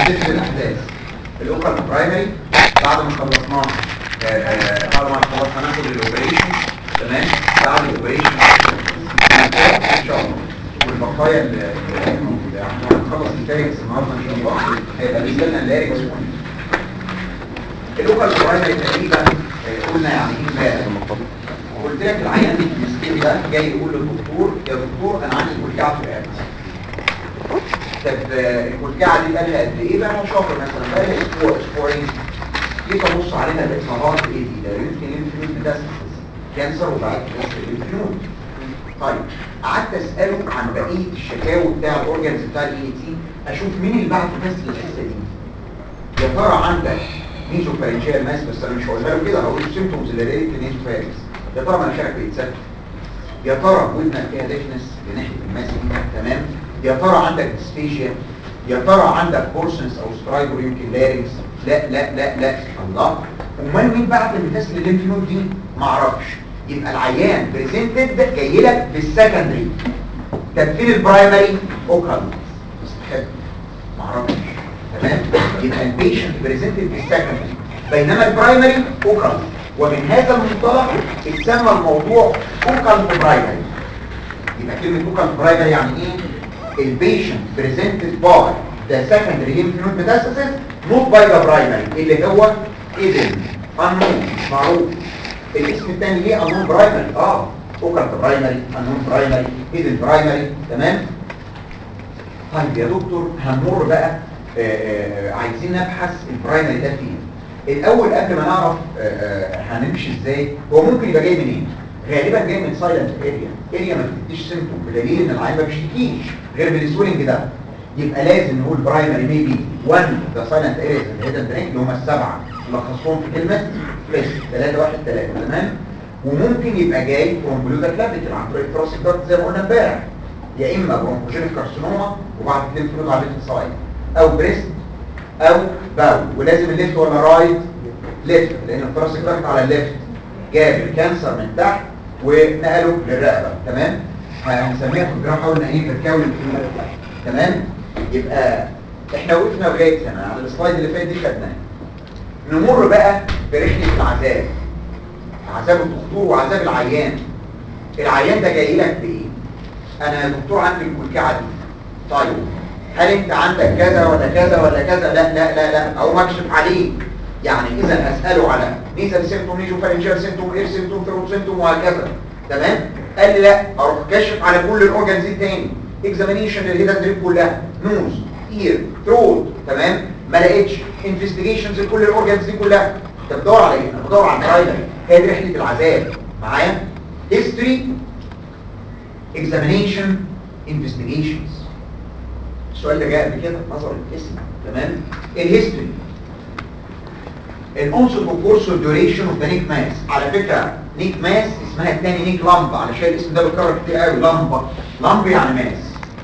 سلسله الاحداث الاوكال برايمري بعد ما خلصناه آه، آه، بعد ما خلصنا ناخد الاوبريشن تمام بعد الاوبريشن ان شاء الله والبقايا اللي اللي موجوده احنا هنخلص الفاركس النهارده ان شاء الله هيبقى بالنسبه لنا اللاركس اللوكال برايمري تقريبا آه، قلنا يعني ايه امبارح قلت لك العيان المسكين ده جاي يقول للدكتور يا دكتور انا عندي كلكعه في رقبتي طب آه، الكلكعه دي بقى لها قد ايه بقى لها شهر مثلا بقى لها اسبوع اسبوعين جيت ابص عليها لقيت نهار ايه دي ده يمكن يمكن ده كانسر وبعد كانسر الانفلونز طيب قعدت اساله عن بقيه الشكاوي بتاع الاورجنز بتاع الاي تي اشوف مين اللي بعت بس الحته دي يا ترى عندك ميزو فارنجيال ماس بس انا مش هقولها له كده هقول له سيمتومز اللي لقيت ميزو فارنجيال يا ترى مناخيرك بيتسد يا ترى ودنك فيها ديفنس لناحيه الماس دي تمام يا ترى عندك ديسفيجيا يا ترى عندك بورسنس او سترايبر يمكن لارنكس لا لا لا لا الله امال مين بعت الميتاس للليمف نود دي ما اعرفش يبقى العيان بريزنتد جاي لك بالسكندري طب فين البرايمري اوكال مستحب ما اعرفش تمام يبقى البيشنت بريزنتد بالسكندري بينما البرايمري اوكال ومن هذا المنطلق اتسمى الموضوع اوكال برايمري يبقى كلمه اوكال برايمري يعني ايه البيشنت بريزنتد باي ذا سكندري ليمف نود ميتاستاسيس نوت باي ذا برايمري اللي هو ايدن انون مش معروف الاسم الثاني ليه انون برايمري اه اوكال برايمري انون برايمري ايدن برايمري تمام طيب يا دكتور هنمر بقى آه، آه، عايزين نبحث البرايمري ده فين الاول قبل ما نعرف آه، آه، هنمشي ازاي هو ممكن يبقى جاي منين غالبا جاي من سايلنت اريا اريا ما بتديش سيمتوم بدليل ان العين ما بيشتكيش غير بالسويلنج ده يبقى لازم نقول برايمري ميبي 1 ذا سايلنت اريا الهيدن درينك اللي هم السبعه لخصهم في كلمه بس 3 1 3 تمام وممكن يبقى جاي برومبولودا كلافيكل عن طريق التراسيك دارت زي ما قلنا امبارح يا اما برونكوجينيك كارسينوما وبعد كده فلويد على الليفت سايد او بريست او باول ولازم الليفت ولا رايت ليفت لان التراسيك دارت على الليفت جاب الكانسر من تحت ونقله للرقبه تمام هنسميها في الجراحه قلنا ايه بالكاول تمام يبقى احنا وقفنا لغايه هنا على السلايد اللي فات دي خدناه نمر بقى برحله العذاب عذاب الدكتور وعذاب العيان العيان ده جاي لك بايه انا يا دكتور عندي الكلكعه دي طيب هل انت عندك كذا ولا كذا ولا كذا لا لا لا لا او اكشف عليك يعني اذا اساله على نيزل سيمتوم نيجو فارنجيال سيمتوم اير سيمتوم ثروت سيمتوم وهكذا تمام قال لي لا اروح كشف على كل الاورجنز دي تاني اكزامينيشن للهيدن دريب كلها نوز اير ثروت تمام ما لقيتش انفستيجيشنز لكل الاورجنز دي كلها انت بتدور على ايه انا بدور على البرايمري هي دي رحله العذاب معايا هيستوري examination investigations السؤال ده جاء قبل كده نظر الاسم تمام الهيستوري الانسر والكورس والديوريشن اوف ذا نيك ماس على فكره نيك ماس اسمها الثاني نيك لامب علشان الاسم ده بيتكرر كتير قوي لامب لامب يعني ماس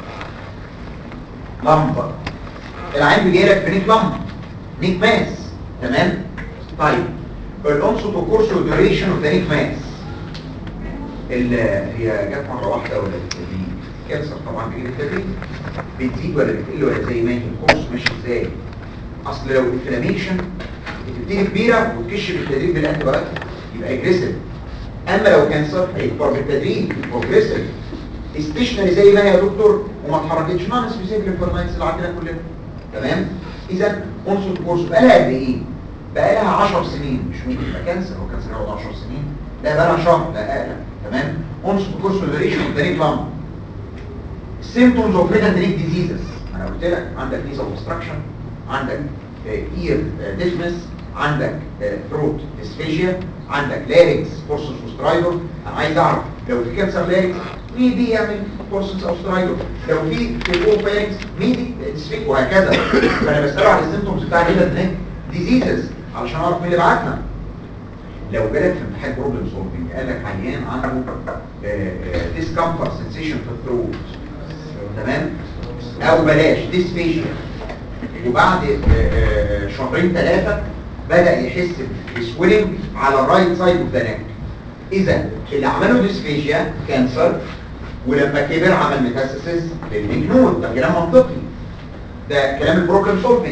لامب العين بيجي لك بنيك لامب نيك ماس تمام طيب الانسر والكورس والديوريشن اوف ذا نيك ماس ال- هي جت مره واحده ولا بالتدريج كانسر طبعا بيجي بالتدريج بتزيد ولا بتقل ولا زي ما هي الكورس ماشي ازاي اصل لو انفلاميشن بتبتدي كبيره وتكش بالتدريج بالانتي بايوتيك يبقى اجريسيف اما لو كانسر هيكبر بالتدريج بروجريسيف استشنري زي ما هي يا دكتور وما اتحركتش نون سبيسيفيك للفورمايتس اللي عندنا كلنا تمام اذا عنصر كورس بقى لها قد ايه بقى لها 10 سنين مش ممكن يبقى كانسر هو كانسر يقعد 10 سنين لا بقى لها شهر لا اقل تمام عنصر كورس ريليشن تاريخ لامب symptoms of red and neck diseases انا قلت لك عندك nasal obstruction عندك ear deafness عندك throat dysphagia عندك larynx forceps وسترايدر انا عايز اعرف لو في كانسر larynx مين دي يعمل forceps او سترايدر لو في في الاوفارينكس مين دي dysphagia وهكذا فانا بساله على السيمتومز بتاع red and neck diseases علشان اعرف مين اللي بعتنا لو جالك في امتحان بروبلم سولفنج قال لك عيان عنده ديسكمفورت سنسيشن في الثروت تمام او بلاش ديسفيجيا وبعد آه، آه، شهرين ثلاثه بدا يحس بسويلنج على الرايت سايد اوف ذا نيك اذا اللي عمله ديسفيجيا كانسر ولما كبر عمل ميتاسيسيس للمجنون ده كلام منطقي ده كلام البروبلم سولفنج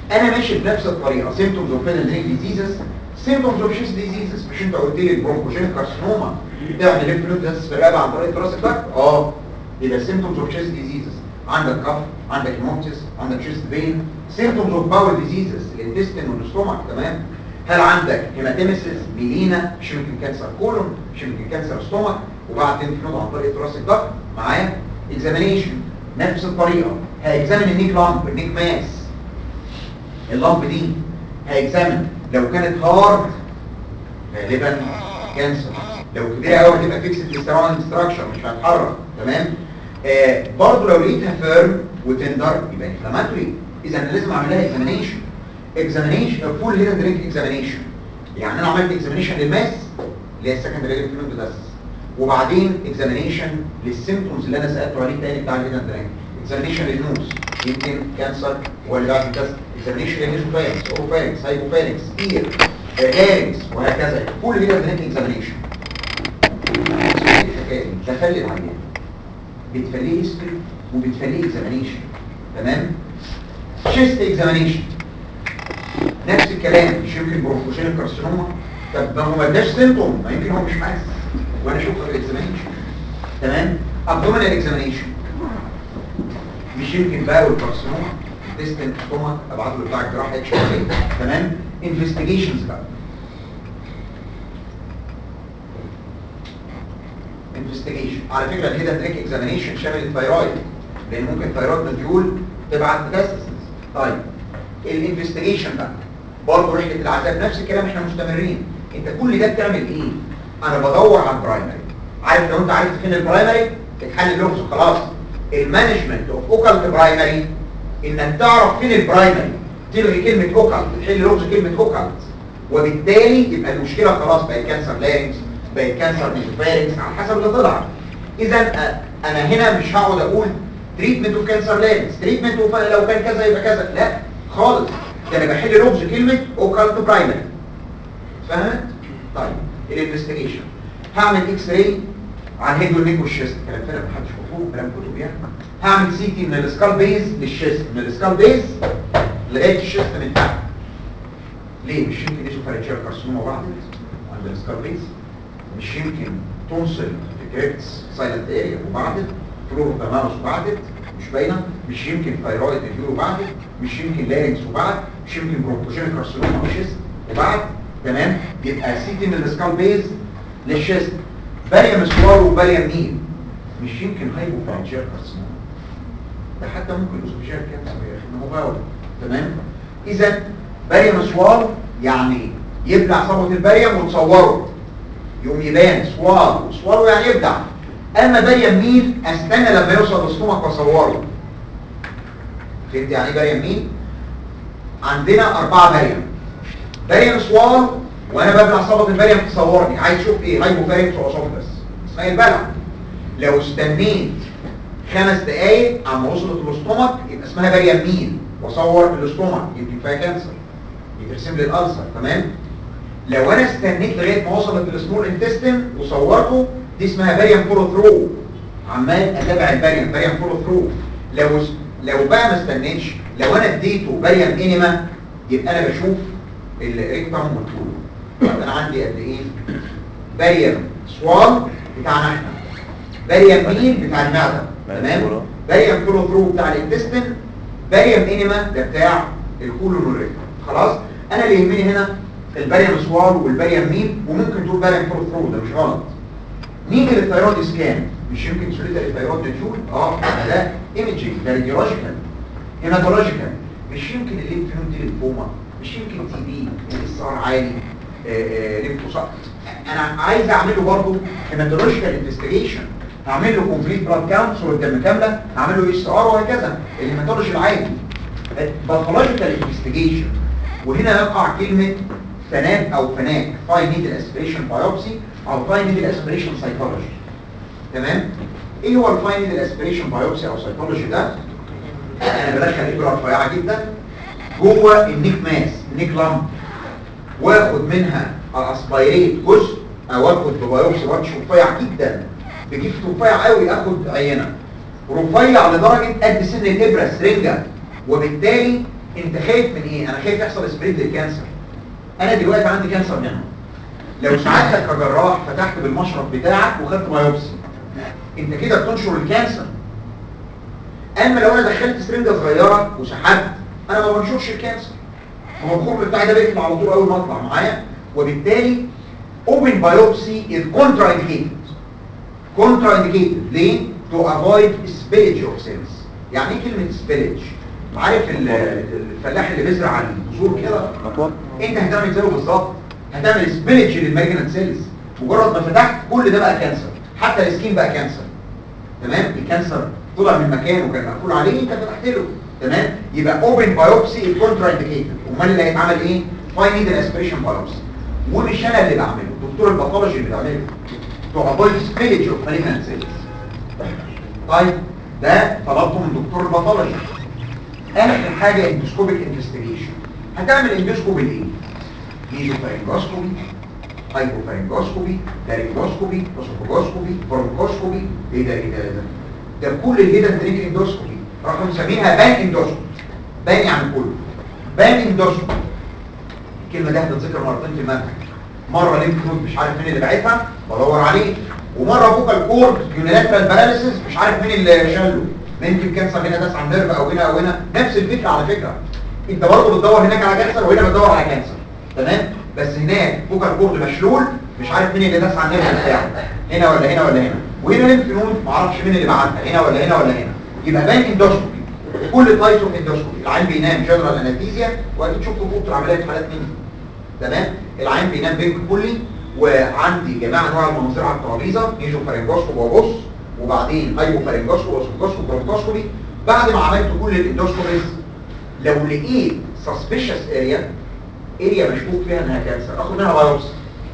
انا ماشي بنفس الطريقه سيمتومز اوف فينال ديزيزز سيمتومز اوف شيست ديزيزز مش انت قلت لي البرونكوجينيك كارسينوما تعمل ليمف نود في الرقبه عن طريق الراس الضغط اه يبقى سيمتومز اوف شيست ديزيزز عندك كف عندك هيموبتس عندك شيست بين سيمتومز اوف باول ديزيزز الانتستين والاستومك تمام هل عندك هيماتيمسيس ميلينا مش يمكن كانسر كولون مش يمكن كانسر استومك وبعدين في عن طريق الراس الضغط معايا اكزامينيشن نفس الطريقه هيكزامن النيك لامب النيك ماس اللامب دي هيكزامن لو كانت هارد غالبا كانسر لو كبيره قوي هتبقى فيكسد للسراوند ستراكشر مش هتتحرك تمام آه برضه لو لقيتها فيرم وتندر يبقى انفلاماتوري اذا انا لازم اعمل لها اكزامينيشن اكزامينيشن فول هيد درينك اكزامينيشن يعني انا عملت اكزامينيشن للماس اللي هي السكندري ليمف بس وبعدين اكزامينيشن للسيمبتومز اللي انا سالته عليه تاني بتاع الهيد درينك اكزامينيشن للنوز يمكن كانسر ولا بعد كده اكزامينيشن للنيزوفارينكس اوروفارينكس هايبوفارينكس اير لارينكس وهكذا فول هيد درينك اكزامينيشن تفلي العيان بتفليه هيستوري وبتفليه اكزامينيشن تمام شيست اكزامينيشن نفس الكلام مش يمكن بروفوشينال كارسينوما طب ما هو ما اداش سيمتوم ما يمكن هو مش حاسس وانا اشوفها في الاكزامينيشن تمام ابدومينال اكزامينيشن مش يمكن بقى والكارسينوما تيستن ستومك ابعت له بتاع الجراحه يكشف عليه تمام انفستيجيشنز بقى انفستيجيشن على فكره الهيدن دريك اكزامينيشن شامل الثايرويد لان ممكن الثايرويد نوديول تبعت ميتاستاسيس طيب الانفستيجيشن بقى برضه رحله العذاب نفس الكلام احنا مستمرين انت كل ده بتعمل ايه انا بدور على البرايمري عارف لو انت عارف فين البرايمري اتحل لغز خلاص المانجمنت اوف اوكالت برايمري انك تعرف فين البرايمري تلغي كلمه اوكالت تحل لغز كلمه اوكالت وبالتالي يبقى المشكله خلاص بقت كانسر لارنكس بقت كانسر ميزوفارنكس على حسب اللي طلع اذا انا هنا مش هقعد اقول تريتمنت اوف كانسر لارنكس تريتمنت لو كان كذا يبقى كذا لا خالص ده انا بحل لغز كلمه اوكالت برايمري فهمت طيب الانفستيجيشن هعمل اكس راي على الهيد والنيك والشيست كلام فارغ محدش مفهوم كلام كتب يعني هعمل سي تي من السكال بيز للشيست من السكال بيز لغايه الشيست من تحت ليه مش يمكن يسو فارنجيال كارسينوما بعد عند السكال بيز مش يمكن تونسل في كريبتس سايلنت اريا وبعدت فلور تمامس وبعدت مش باينه مش يمكن ثايرويد ديول وبعدت مش يمكن لارنكس وبعد مش يمكن برونكوجينيك كارسينوما شيست وبعد تمام يبقى سي تي من السكال بيز للشيست باريم سوار وباريم مين مش يمكن هايبوفارنجيال كارسينوما ده حتى ممكن اسوفيجيال كانسر يا اخي ما هو باول تمام اذا باريم سوار يعني يبلع صبغه الباريم وتصوره يقوم يبان سوار وسواره يعني يبدع اما باريم مين استنى لما يوصل للسtomach واصوره فهمت يعني ايه باريم مين عندنا اربعه باريم باريم سوار وانا ببلع صبغه الباريم تصورني عايز اشوف ايه هايبوفارنكس واسوفجس اسمها البلع لو استنيت خمس دقايق عما وصلت للستومك يبقى اسمها باريم مين واصور الاستومك يمكن فيها كانسر يترسم لي الالسر تمام لو انا استنيت لغايه ما وصلت للسمول انتستين وصورته دي اسمها باريم فولو ثرو عمال اتابع الباريم باريم فولو ثرو لو لو بقى ما استنيتش لو انا اديته باريم انيما يبقى انا بشوف الريكتم والطول يبقى انا عندي قد ايه باريم سوال بتاعنا احنا باريم مين بتاع المعده تمام باريم فولو ثرو بتاع الانتستين باريم انيما ده بتاع الكولون والريكتم خلاص انا اللي يهمني هنا الباريم سوال والباريم مين وممكن تقول باريم فولو ثرو ده مش غلط نيجي للثيرويد سكان مش يمكن سوليتر الثيرويد نشوف اه ده ايميجينج ده راديولوجيكال هيماتولوجيكال مش يمكن الليمف نود دي ليمفوما مش يمكن تي بي اس ار عالي ليمفوسايت انا عايز اعمله برضه هيماتولوجيكال انفستيجيشن هعمل له كومبليت بلاد كاونت صوره دم كامله هعمل له اس ار وهكذا الهيماتولوجي العادي باثولوجيكال انفستيجيشن وهنا يقع كلمه فناك او فناك فاين نيدل اسبريشن بايوبسي او فاين نيدل اسبريشن سايكولوجي تمام ايه هو الفاين نيدل اسبريشن بايوبسي او سايكولوجي ده انا بدخل ابره رفيعه جدا جوه النيك ماس النيك لامب واخد منها اسبايريت جزء او اخد ببايوبسي واتش رفيع جدا بجيفت رفيع قوي اخد عينه رفيع لدرجه قد سن الابره سرنجه وبالتالي انت خايف من ايه انا خايف يحصل سبريد للكانسر انا دلوقتي عندي كانسر منه لو ساعدتك كجراح فتحت بالمشرط بتاعك وخدت بايوبسي انت كده بتنشر الكانسر اما لو انا دخلت سرنجه صغيره وسحبت انا ما بنشرش الكانسر هو الخرم بتاعي ده بيطلع على طول اول ما اطلع معايا وبالتالي open biopsy is contraindicated contraindicated ليه to avoid spillage of cells يعني ايه كلمه spillage عارف ال- الفلاح اللي بيزرع البذور كده أطول انت هتعمل زيه بالظبط هتعمل سبيلج للمالجنت سيلز مجرد ما فتحت كل ده بقى كانسر حتى السكين بقى كانسر تمام الكانسر طلع من مكانه وكان مقفول عليه انت فتحت له تمام يبقى اوبن بايوبسي كونترا انديكيتد امال اللي هيتعمل ايه فاين نيدل اسبريشن بايوبسي ومش انا اللي بعمله دكتور الباثولوجي اللي بيعمله تو افويد سبيلج اوف مالجنت سيلز طيب ده طلبته من دكتور الباثولوجي اخر حاجه اندوسكوبيك انفستيجيشن هتعمل اندوسكوبي لايه ميزوفارينجوسكوبي هايبوفارينجوسكوبي لارينجوسكوبي اوسوفوجوسكوبي برونكوسكوبي ايه ده ايه ده ايه ده ده كل الهيدن تريك اندوسكوبي راحوا مسمينها بان اندوسكوبي بان يعني كله بان اندوسكوبي الكلمه دي هتتذكر مرتين في المنهج مره ليمف نود مش عارف مين اللي باعتها بدور عليه ومره فوكال كورد يونيلاترال باراليسيس مش عارف مين اللي شاله ممكن كانسر هنا داس على النيرف او هنا او هنا نفس الفكره على فكره انت برضه بتدور هناك على كانسر وهنا بتدور على كانسر تمام بس هناك فوكال كورد مشلول مش عارف مين اللي داس على النيرف بتاعه هنا ولا هنا ولا هنا وهنا ليمف نود ما اعرفش مين اللي بعتها هنا ولا هنا ولا هنا يبقى بان اندوسكوبي كل تايب اوف اندوسكوبي العين بينام جنرال انستيزيا واكيد شفتوا في اوضه العمليه في حالات مني تمام العين بينام بينك كلي وعندي جميع انواع المناظير على الترابيزه نيجو فارنجوسكوب وابص وبعدين هايبو فارنجوسكوب واسوفوجوسكوب برونكوسكوبي بعد ما عملت كل الاندوسكوبيز لو لقيت سسبيشس اريا اريا مشكوك فيها انها كانسر اخد منها بايوبسي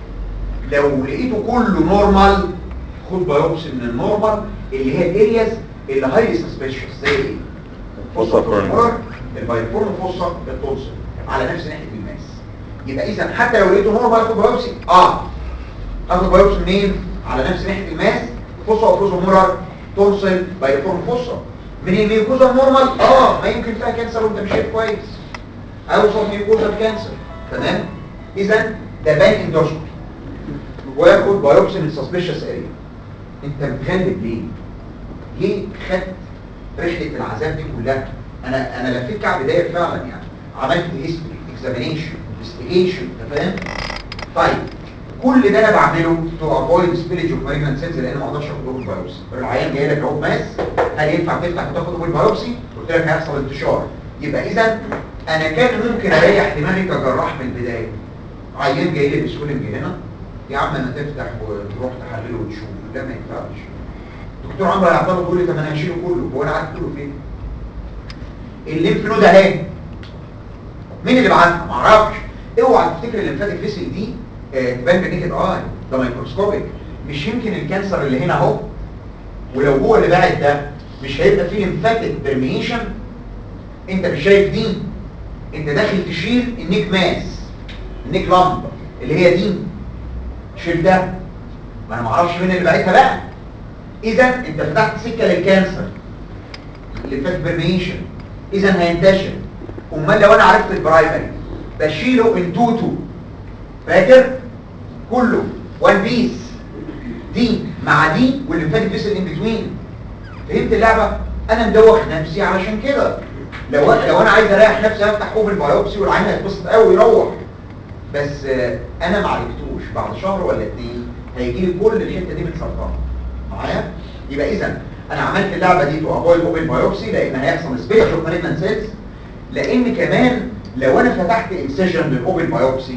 لو لقيته كله نورمال خد بايوبسي من النورمال اللي هي الارياز اللي هايلي سسبيشس زي ايه؟ فوسا فورمولر البايفورم فوسا التونسل على نفس ناحيه الماس يبقى اذا حتى لو لقيته نورمال اخد بايوبسي اه اخد بايوبسي منين على نفس ناحيه الماس فوسا وفوسا مولر تونسل بايفورم فوسا من الميوكوزا نورمال اه ما يمكن فيها كانسر وانت مش شايف كويس اوصل ميوكوزا كانسر تمام اذا ده بان اندوسكوبي واخد بايوبسي من سسبيشس اريا انت بتغلب ليه ليه خدت رحله العذاب دي كلها انا انا لفيت كعب داير فعلا يعني عملت هيستوري اكزامينيشن انفستيجيشن انت فاهم طيب كل ده انا بعمله تو افويد سبيلج اوف مالجنت سيلز لان ما اقدرش اخد اوبن بايوبسي العيان جاي لك اهو ماس هل ينفع تفتح وتاخد اوبن بايوبسي قلت لك هيحصل انتشار يبقى اذا انا كان ممكن اريح دماغي كجراح من البدايه عيان جاي لي بسهوله هنا يا عم انا تفتح وتروح تحلله وتشوف لا ما ينفعش دكتور عمرو هيعطله يقول لي طب انا هشيله كله هو انا عارف كله فين الليمف نود اهي مين اللي بعتها ما اعرفش اوعى تفتكر الليمفاتيك فيسل دي آه، تبان بالنيكد اي ده مايكروسكوبيك مش يمكن الكانسر اللي هنا اهو ولو هو اللي باعت ده مش هيبقى فيه ليمفاتيك برميشن انت مش شايف دي انت داخل تشيل النيك ماس النيك لامب اللي هي دي شيلتها ما انا ما اعرفش مين اللي باعتها بقى اذا انت فتحت سكه للكانسر الليمفاتيك برميشن اذا هينتشر امال لو انا عرفت البرايمري بشيله ان توتو فاكر كله وان بيس دي مع دي والليمفاتيك فيسل ان بتوين فهمت اللعبه انا مدوخ نفسي علشان كده لو أنا لو انا عايز اريح نفسي افتح اوبن بايوبسي والعين هيتبسط قوي ويروح بس آه، انا ما عرفتوش بعد شهر ولا اتنين هيجي لي كل الحته دي متسرطنه معايا يبقى اذا انا عملت اللعبه دي تو افويد اوبن بايوبسي لان هيحصل سبيش اوف مالجنت سيلز لان كمان لو انا فتحت انسيجن للاوبن بايوبسي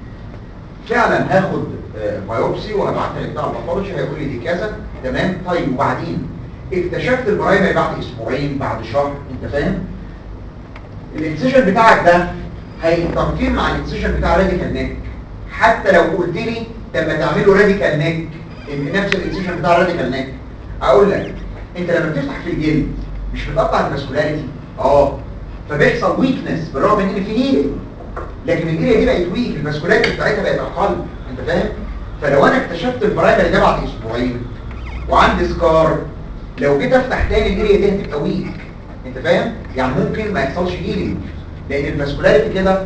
فعلا هاخد آه، بايوبسي وهبعتها لبتاع الباثولوجي هيقول لي دي كذا تمام طيب وبعدين اكتشفت البرايمري بعد اسبوعين بعد شهر انت فاهم الانسيجن بتاعك ده هيتركيب مع الانسيجن بتاع راديكال نيك حتى لو قلت لي طب ما تعمله راديكال نيك نفس الانسيجن بتاع الراديكال نيك اقول لك انت لما بتفتح في الجلد مش بتقطع الماسكولاريتي اه فبيحصل ويكنس بالرغم ان في هيلينج لكن الاريا دي بقت ويك الماسكولاريتي بتاعتها بقت اقل انت فاهم فلو انا اكتشفت البرايمري ده بعد اسبوعين وعندي سكار لو جيت افتح تاني الاريا دي هتبقى ويك انت فاهم يعني ممكن ما يحصلش هيلينج لان الفاسكولاريتي كده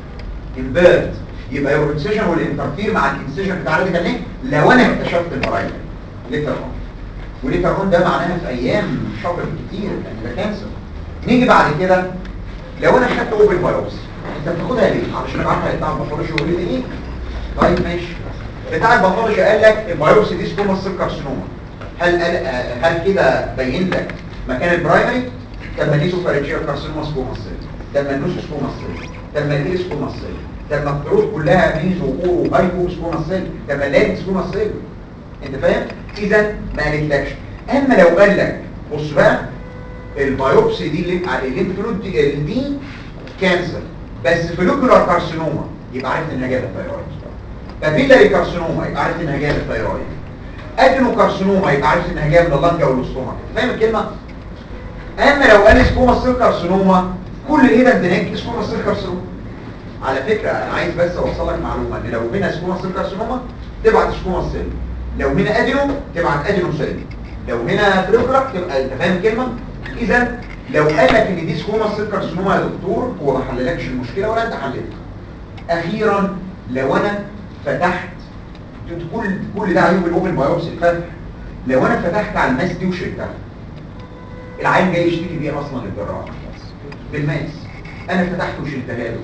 امبيرد يبقى يور انسيشن والانترفير مع الانسيشن بتاع الراديكال لينك لو انا اكتشفت البرايمري ليتر اون وليتر اون ده معناها في ايام شهر كتير لان ده كانسر نيجي بعد كده لو انا خدت اوبن بايوبسي انت بتاخدها ليه علشان عارفه بتاع الباثولوجي يقول لي ايه طيب ماشي بتاع الباثولوجي قال لك البايوبسي دي سكوما سيل كارسينوما هل قال آه، هل كده بين لك مكان البرايمري طب ما دي سوبريتشيال كارسينوما سكوما سيل طب ما النوس سكوما سيل طب ما الايه سكوما سيل طب ما الطرود كلها ميزو واورو وهايبو سكوما سيل طب ما اللاد سكوما سيل انت فاهم اذا ما قالتلكش اما لو قال لك بص بقى البيوبسي دي اللي اللي انت بتقول دي, دي كانسر بس فلوكولار كارسينوما يبقى عرفت انها جايه الثايرويد بابيلاري كارسينوما يبقى عرفت انها جايه الثايرويد ادنو كارسينوما يبقى عرفت انها جايه من اللنجا والاستومك فاهم الكلمه اما لو قال سكوما سيل كارسينوما كل هنا دينك سكوما سيل كارسينوما على فكره انا عايز بس اوصل لك معلومه ان لو هنا سكوما سيل كارسينوما تبعت سكوما سيل لو هنا ادينو تبعت ادينو سيل لو هنا فلوكولار تبقى انت فاهم الكلمه اذا لو قال لك ان دي سكوما سيل كارسينوما يا دكتور هو ما حللكش المشكله ولا انت حللتها اخيرا لو انا فتحت كل كل ده عيوب الاوبن بايوبسي الفتح لو انا فتحت على الماس دي وشلتها العين جاي يشتكي بيها اصلا للجراح بالماس انا فتحت وشلتها له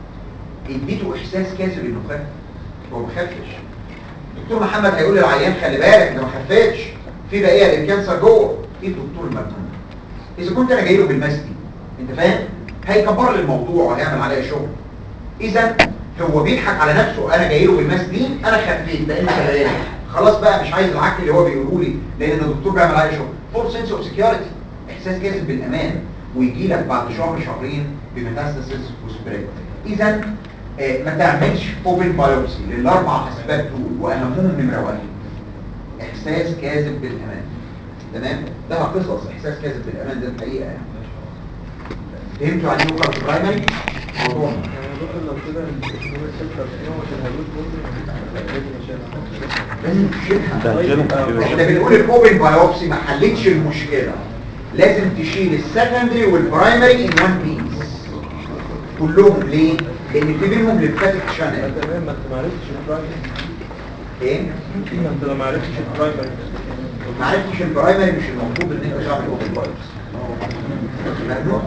اديته احساس كاذب انه خف هو ما خفش دكتور محمد هيقول للعيان خلي بالك ده ما خفتش في بقيه للكانسر جوه ايه الدكتور المجنون اذا كنت انا جاي له بالماس دي انت فاهم هيكبر لي الموضوع وهيعمل عليا شغل اذا هو بيضحك على نفسه انا جاي له بالماس دي انا خفيت لان خلاني خلاص بقى مش عايز العك اللي هو بيقوله لي لان الدكتور بيعمل عليا شغل فور سنس اوف سكيورتي احساس كاذب بالامان ويجي لك بعد شهر شهرين بميتاستاسيس وسبريد اذا آه، ما تعملش اوبن بايوبسي للاربع اسباب دول واهمهم نمره واحد احساس كاذب بالامان تمام ده قصص احساس كاذب بالامان ده الحقيقه يعني فهمتوا يعني ايه لوكال برايمري موضوع لو كده الكترونيك سنتر فيه مش الهيدروس لازم تشيلها ده هنشيلها. احنا بنقول الاوبن بايوبسي ما حلتش المشكله لازم تشيل السكندري والبرايمري ان وان بيس كلهم ليه؟ لان في بينهم ليمفاتيك شانل تمام ما انت ما عرفتش البرايمري ايه؟ ما انت لو ما عرفتش البرايمري ما عرفتش البرايمري مش المفروض ان انت تعمل اوبن بايوبسي ممنوع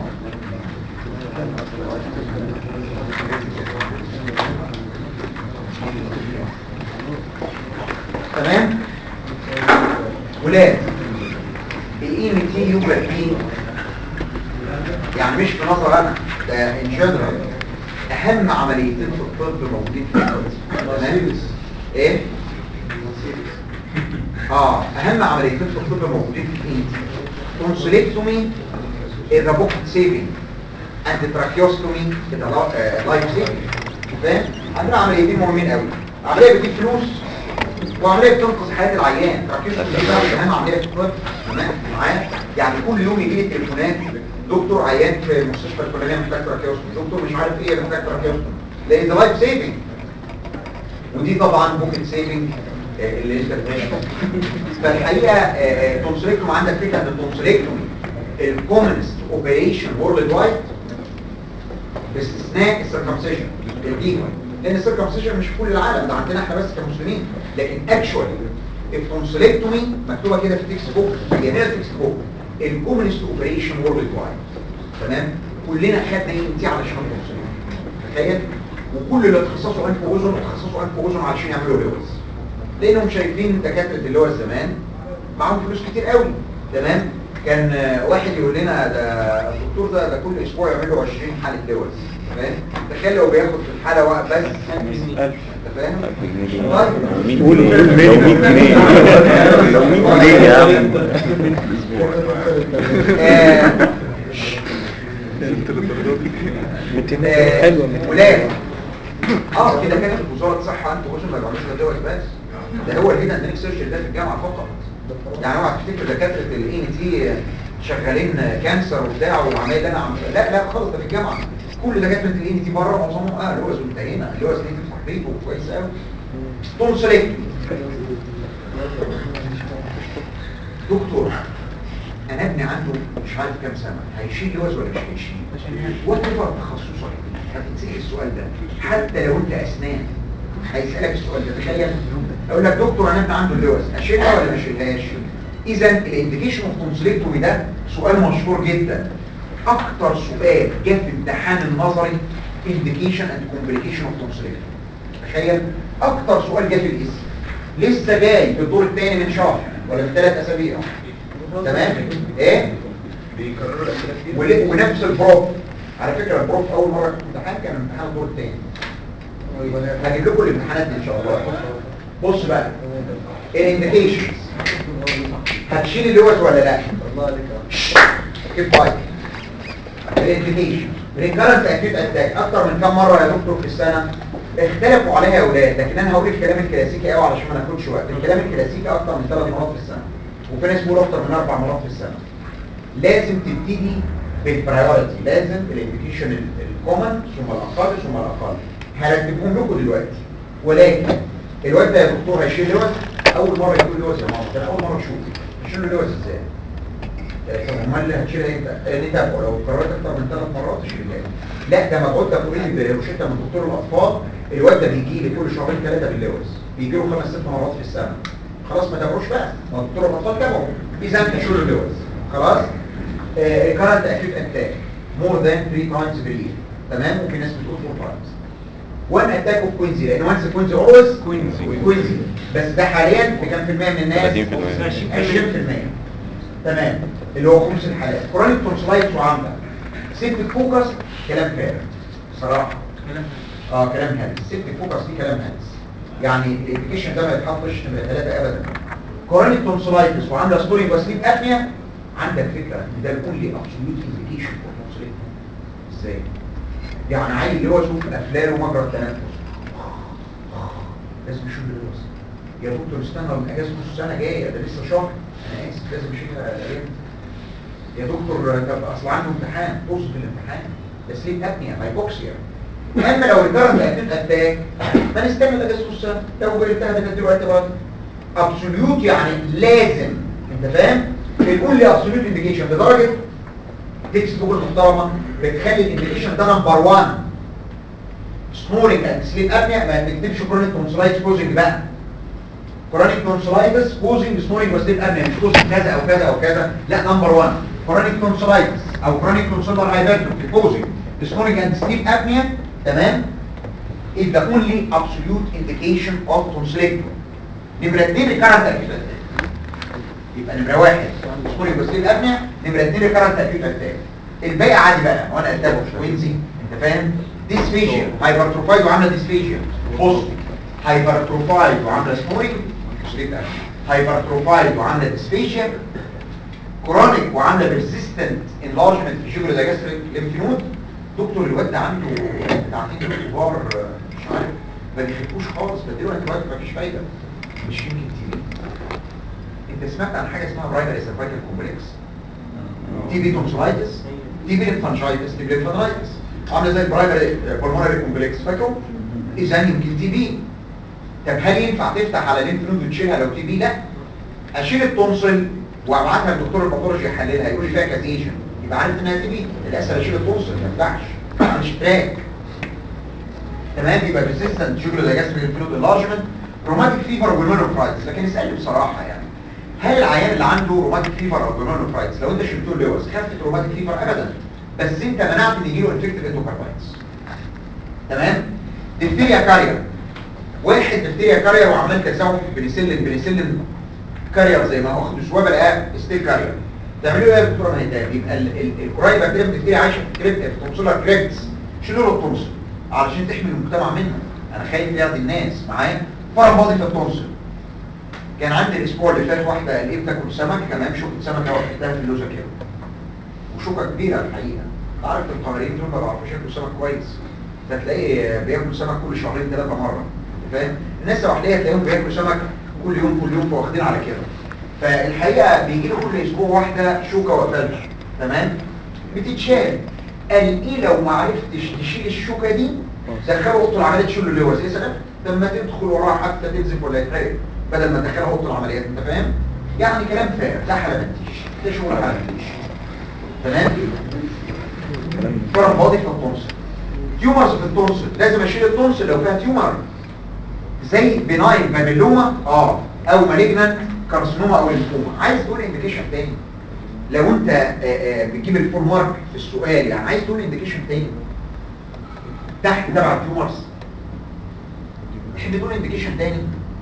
تمام ولاد الاي ام تي يوجد فيه يعني مش في نظر انا ده ان جنرال اهم عمليتين في الطب موجودين في الطب تمام ايه اه اهم عمليتين في الطب موجودين في الاي تونسيلكتومي is a book saving and the tracheostomy is a li- uh, life saving فاهم عندنا عمليتين مهمين قوي عمليه بتجيب فلوس وعمليه بتنقذ حياه العيان tracheostomy دي بقى اهم عمليه في الطب تمام معايا يعني كل يوم يجي لي تليفونات دكتور عيان في المستشفى الفلانيه محتاج tracheostomy دكتور مش عارف ايه محتاج tracheostomy ده is a life saving ودي طبعا ممكن سيفنج اللي انت بتعمله فالحقيقه تونسلكتوم عندك فكره ان التونسلكتومي الكومنست اوبريشن وورلد وايد باستثناء السيركمسيشن الديجون لان السيركمسيشن مش في كل العالم ده عندنا احنا بس كمسلمين لكن اكشوالي التونسلكتومي مكتوبه كده في التكست بوك في جميع التكست بوك الكومنست اوبريشن وورلد وايد تمام كلنا خدنا ايه انت علشان التونسلكتومي تخيل وكل اللي اتخصصوا انف واذن اتخصصوا انف واذن علشان يعملوا لوز لانهم شايفين دكاتره اللوز زمان معاهم فلوس كتير قوي تمام كان آه، واحد يقول لنا ده الدكتور ده ده كل اسبوع يعمل له 20 حاله لوز تمام تخيل لو بياخد في الحاله واحد بس 1000 انت فاهم طيب قول قول 100 جنيه لو 100 جنيه يا عم آه، 200 آه، حلوه ولاد اه كده كانت وزاره الصحه انتوا قلتوا ما يعملوش غير دوت بس ده هو الهيد اند سيرجري ده في الجامعه فقط يعني اوعى تفتكر دكاتره الاي ان تي شغالين كانسر وبتاع وعمال انا عم لا لا خالص ده في الجامعه كل دكاتره الاي ان تي بره معظمهم اه لوز وانتهينا اللوز دي تفتح بيته كويس قوي تونسلكت دكتور انا ابني عنده مش عارف كام سنه هيشيل لوز ولا مش هيشيل وات ايفر تخصصك هتتسال السؤال ده حتى لو انت اسنان هيسالك السؤال ده تخيل اقول لك دكتور انا ابني عنده اللوز اشيلها ولا ما اشيلهاش اذا الانديكيشن اوف تونسلكتومي ده سؤال مشهور جدا اكتر سؤال جه في امتحان النظري indication and complication of tonsillectomy تخيل اكتر سؤال جه في الاسم لسه جاي في الدور الثاني من شهر ولا من ثلاث اسابيع تمام ايه بيكرروا الاسئله كتير ول- ونفس البروف على فكره البروف اول مره في امتحان كان امتحان الدور الثاني هجيب لكم الامتحانات دي ان شاء الله بص بقى الانديكيشنز هتشيل اللوز ولا لا الله عليك كيف بايك الانديكيشن ريكارنت اكيد اتاك اكتر من كام مره يا دكتور في السنه اختلفوا عليها يا اولاد لكن انا هقول الكلام الكلاسيكي قوي علشان ما ناخدش وقت الكلام الكلاسيكي اكتر من ثلاث مرات في السنه وفي ناس بيقولوا اكتر من اربع مرات في السنه لازم تبتدي بالبرايورتي لازم الانديكيشن الكومن ثم الاقل ثم الاقل هرتبهم لكم دلوقتي ولكن الواد ده يا دكتور هيشيل لوز اول مره يقول لوز يا ماما ده اول مره اشوفه هيشيل له لوز ازاي طب امال اللي هتشيلها امتى؟ لان انت لو قررت اكتر من ثلاث مرات تشيلها لا ده مبعوث ده تقول لي بروشته من دكتور الاطفال الواد ده بيجي لي كل شهرين ثلاثه باللوز بيجي له خمس ست مرات في السنه خلاص ما تابعوش بقى ما هو دكتور الاطفال تابعه اذا تشيل له اللوز خلاص ريكارنت اكيد اتاك مور ذان 3 تايمز بير تمام وفي ناس بتقول 4 تايمز وان اتاك اوف كوينزي لان وانس كوينزي اولويز كوينزي. كوينزي بس ده حاليا بكام في المية من الناس 30%. 20% تمام اللي هو خمس الحالات كرونيك تونسلايتس وعامله سيبتك فوكس كلام فارغ بصراحه اه كلام هلس سيبتك فوكس دي كلام هلس يعني الابلكيشن ده ما يتحطش نمره ثلاثه ابدا كرونيك تونسلايتس وعامله ستوري وسليب ابنيا عندك فكره ان ده الاونلي ابسوليوت انديكيشن فور تونسلايتس ازاي يعني عيل اللي هو يشوف افلام ومجرى التنفس لازم يشوف اللوز يا دكتور استنى الاجازه نص سنه جايه ده لسه شهر انا اسف لازم اشيلها الايام يا دكتور طب اصل عنده امتحان طز في الامتحان ده سليب ابنيا هايبوكسيا اما لو الدرجه اتاك اتاك ما نستنى الاجازه نص سنه لو قلتها بتدي وقت برضه ابسوليوت يعني لازم انت فاهم بنقول لي ابسوليوت انديكيشن لدرجه تكست بوك المحترمه بتخلي الانديكيشن ده نمبر 1 سنورنج اند سليب ابنيا ما تكتبش كرونيك تونسلايتس كوزنج بقى كرونيك تونسلايتس كوزنج سنورنج وسليب ابنيا مش كوزنج كذا او كذا او كذا لا نمبر 1 كرونيك تونسلايتس او كرونيك تونسلر هايبرتروفي كوزنج سنورنج اند سليب ابنيا تمام is the only absolute indication of tonsillectomy نمرة 2 recurrent acute attack يبقى نمرة واحد سكوري بسيط ابنيا نمرة 2 recurrent acute attack الباقي عادي بقى وانا اتابعه وينزي انت فاهم ديسفيجيا هايبرتروفايد وعامله ديسفيجيا بص هايبرتروفايد وعامله سموري بسيط ابنيا هايبرتروفايد وعامله ديسفيجيا كرونيك وعامله بيرسيستنت انلارجمنت في جبر داجاستريك ليمف نود دكتور الواد ده عنده بتاعتين كبار مش عارف ما بيخفوش خالص بديله انت ما فيش فايده مش يمكن تيجي انت سمعت عن حاجه اسمها برايمري سيرفايكال كومبلكس تي بي تونسلايتس تي بي ليمفانجايتس تي بي ليمفانجايتس عامله زي البرايمري بولمونري كومبلكس فاكره اذا يمكن تي بي طب هل ينفع تفتح على ليمف نود وتشيلها لو تي بي لا اشيل التونسل وابعتها للدكتور الباثولوجي يحللها يقول لي فيها كازيشن يبقى عارف انها تي بي الاسهل اشيل التونسل ما ينفعش مش تراك تمام يبقى ريزيستنت جوجل دايجاستريك فلويد انلارجمنت روماتيك فيفر والمونوفرايتس لكن اسالني بصراحه يعني هل العيان اللي عنده روماتيك فيفر او جلونوفرايتس لو انت شلته له لوز خفت روماتيك فيفر ابدا بس انت منعت ان يجيله انفكتيف اندوكاردايتس تمام ديفتيريا كارير واحد ديفتيريا كارير وعمال تساوي بنسلين بنسلين كارير زي ما واخد سوابه لقاه ستيل كارير تعملوا ايه يا دكتوره مهتاب يبقى الكراي بكتيريا بكتيريا عايشه في كريبت في تونسلر كريبتس شيلوا له التونسل علشان تحمي المجتمع منه انا خايف ياخد الناس معايا فرم باضي في التونسل كان عندي الاسبوع اللي فات واحده قال ايه بتاكل سمك تمام شوكه سمكه وحطيتها في اللوزه كده وشوكه كبيره الحقيقه عارف القمريين دول ما بيعرفوش ياكلوا سمك كويس فتلاقيه بياكل سمك كل شهرين ثلاثه مره انت فاهم الناس الوحديه تلاقيهم بياكلوا سمك كل يوم كل يوم فواخدين على كده فالحقيقه بيجي له كل اسبوع واحده شوكه وقفلها تمام بتتشال قال ايه لو ما عرفتش تشيل الشوكه دي دخلوا اوضه العمليات تشيل اللوز يا سلام لما تدخل وراها حتى تنزف ولا يتحرق بدل ما تدخلها اوضه العمليات انت فاهم يعني كلام فارغ لا حلمتيش ده شغل حاجه تمام فرم بادي في التونسل تيومرز في التونسل لازم اشيل التونسل لو فيها تيومر زي بناين بابيلوما اه او مالجنانت كارسينوما او ليمفوما عايز تقول انديكيشن تاني لو انت آه، آه، بتجيب الفول مارك في السؤال يعني عايز تقول انديكيشن تاني تحت تبع التيومرز تحب تقول انديكيشن تاني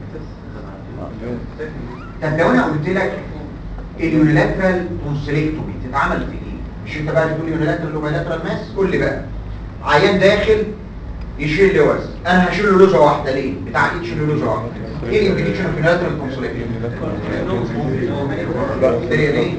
طب لو انا قلت لك اليونيلاترال تونسيلكتومي تتعمل في ايه مش انت بقى بتقول يونيلاترال وبايلاترال ماس قول لي بقى عيان داخل يشيل لوز انا هشيل له لوزه واحده ليه بتاع ايه تشيل له لوزه واحده ايه الانديكيشن في يونيلاترال تونسيلكتومي ليه ليه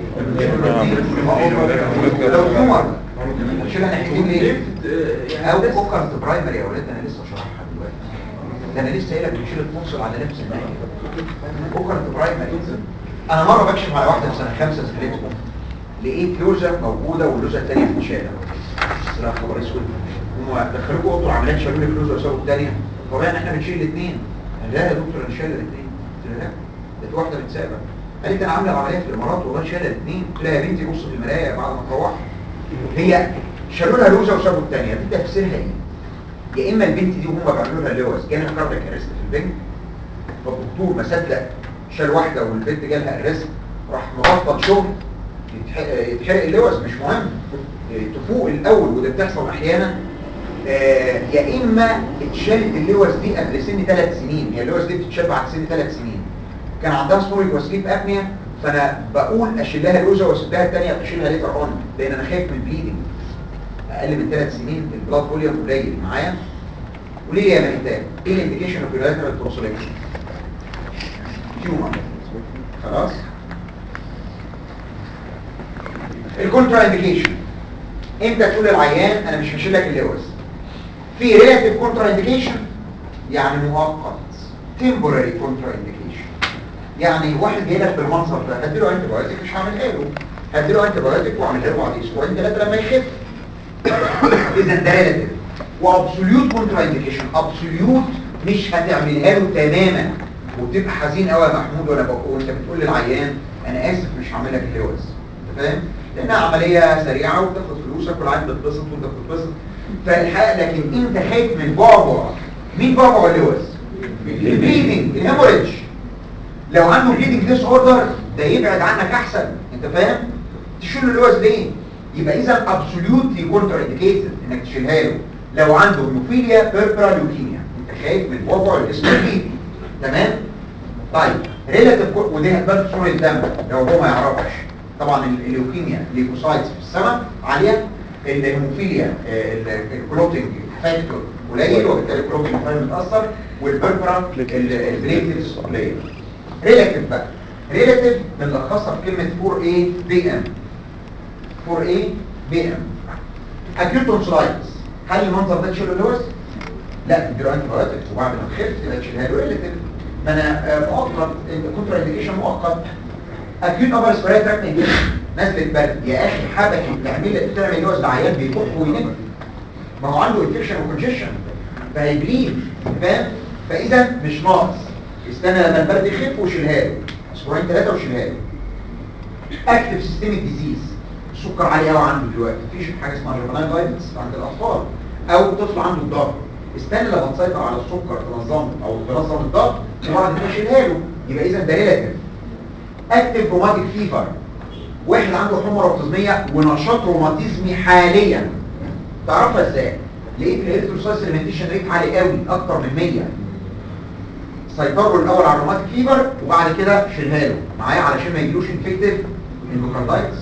لو تيومر شيلها ناحيتين ليه او فوكرت برايمري يا ولاد انا لسه شرحها دلوقتي ده انا لسه قايل لك بتشيل التونسل على نفس الناحيه فوكرت برايمري انا مره بكشف على واحده في سنه خمسه زميلتكم لقيت لوزه موجوده واللوزه الثانيه بتتشال لا خبر اسود هم دخلوكوا اوضه العمليات شالوا لي فلوس وسابوا الثانيه طبعا احنا بنشيل الاثنين لا يا دكتور انا شايل الاثنين قلت لها لا ده واحده بتسابق قالت انا عامله عمليه في الامارات والله شايله الاثنين قلت لها يا بنتي بص في المرايه بعد ما تروح هي شالوا لها لوزه وسابوا الثانيه دي تفسيرها ايه يا اما البنت دي وهم بيعملوا لها اللوز جالها كاردياك ارست في البنك فالدكتور ما صدق شال واحده والبنت جالها ارست راح مبطل شغل يتح- يتحرق اللوز مش مهم تفوق الاول وده بتحصل احيانا آه، يا اما اتشالت اللوز دي قبل سن ثلاث سنين هي اللوز دي بتتشال بعد سن ثلاث سنين كان عندها سنوريك وسليب ابنيا فانا بقول اشيل لها لوزه واسيبها الثانيه اشيلها ليتر اون لان انا خايف من البليدنج اقل من ثلاث سنين البلاد فوليوم قليل معايا وليه يا مهتاب ايه الانديكيشن اوف يونايتد تروسوليكشن تيومر خلاص الكونترا انديكيشن امتى تقول للعيان انا مش هشيل لك اللوز في ريلاتيف كونترا انديكيشن يعني مؤقت تمبوراري كونترا انديكيشن يعني واحد جاي لك بالمنظر ده هديله انتي بايوتيك مش هعملها له هديله انتي بايوتيك واعملها له بعد اسبوعين ثلاثه لما يخف اذا ده ريلاتيف وابسوليوت كونترا انديكيشن ابسوليوت مش هتعملها له تماما وبتبقى حزين قوي يا محمود وانا بقول وانت بتقول للعيان انا اسف مش هعمل لك اللوز انت فاهم لانها عمليه سريعه وبتاخد فلوسك والعيان بتتبسط وانت بتتبسط فالحقيقه لكن انت خايف من بعبع مين بعبع اللوز البليدنج الهيموريدج لو عنده بليدنج ديس اوردر ده يبعد عنك احسن انت فاهم تشيل له اللوز ليه يبقى اذا ابسوليوتلي كونتر انديكيتد انك تشيلها له لو عنده هيموفيليا بيربرا لوكيميا انت خايف من بعبع الاسم البليدنج تمام طيب ريلاتيف ودي هتبان في صوره الدم لو هو ما يعرفش طبعا ال- الليوكيميا ليكوسايتس في السماء عاليه الهيموفيليا آه، ال- الكلوتنج فاكتور قليل وبالتالي الكلوتنج فاهم متاثر والبربرا البليتلز قليل ريلاتيف بقى ريلاتيف بنلخصها في كلمه 4A بي ام 4A بي ام اكيوت تونسلايتس هل المنظر ده تشيله اللوز؟ لا تديله انتي بايوتكس وبعد ما تخف تبقى تشيلها له ريلاتيف ما انا آه، مؤقت الكونترا انديكيشن مؤقت اكيوت ابر سبراي تراك انفكشن نزله برد يا اخي حبكي بتعمل بتعمل لوز لعيان بيكح وينم ما هو عنده انفكشن وكونجيشن فهيبليد فاهم فاذا مش ناقص استنى لما البرد يخف وشيلها له اسبوعين ثلاثه وشيلها له اكتف سيستميك ديزيز السكر عالي قوي عنده دلوقتي مفيش حاجه اسمها جوفنايل دايبتس عند الاطفال او طفل عنده الضغط استنى لما تسيطر على السكر تنظمه او تنظم الضغط وبعد كده شيلها له يبقى اذا ده ريلاتيف اكتف روماتيك فيفر واحد عنده حمى روماتيزميه ونشاط روماتيزمي حاليا تعرفها ازاي لقيت الاريثروسايتس اليمنتيشن ريت عالي قوي اكتر من 100 سيطروا الاول على الروماتيك فيفر وبعد كده شيلها له معايا علشان ما يجيلوش انفكتيف اندوكاردايتس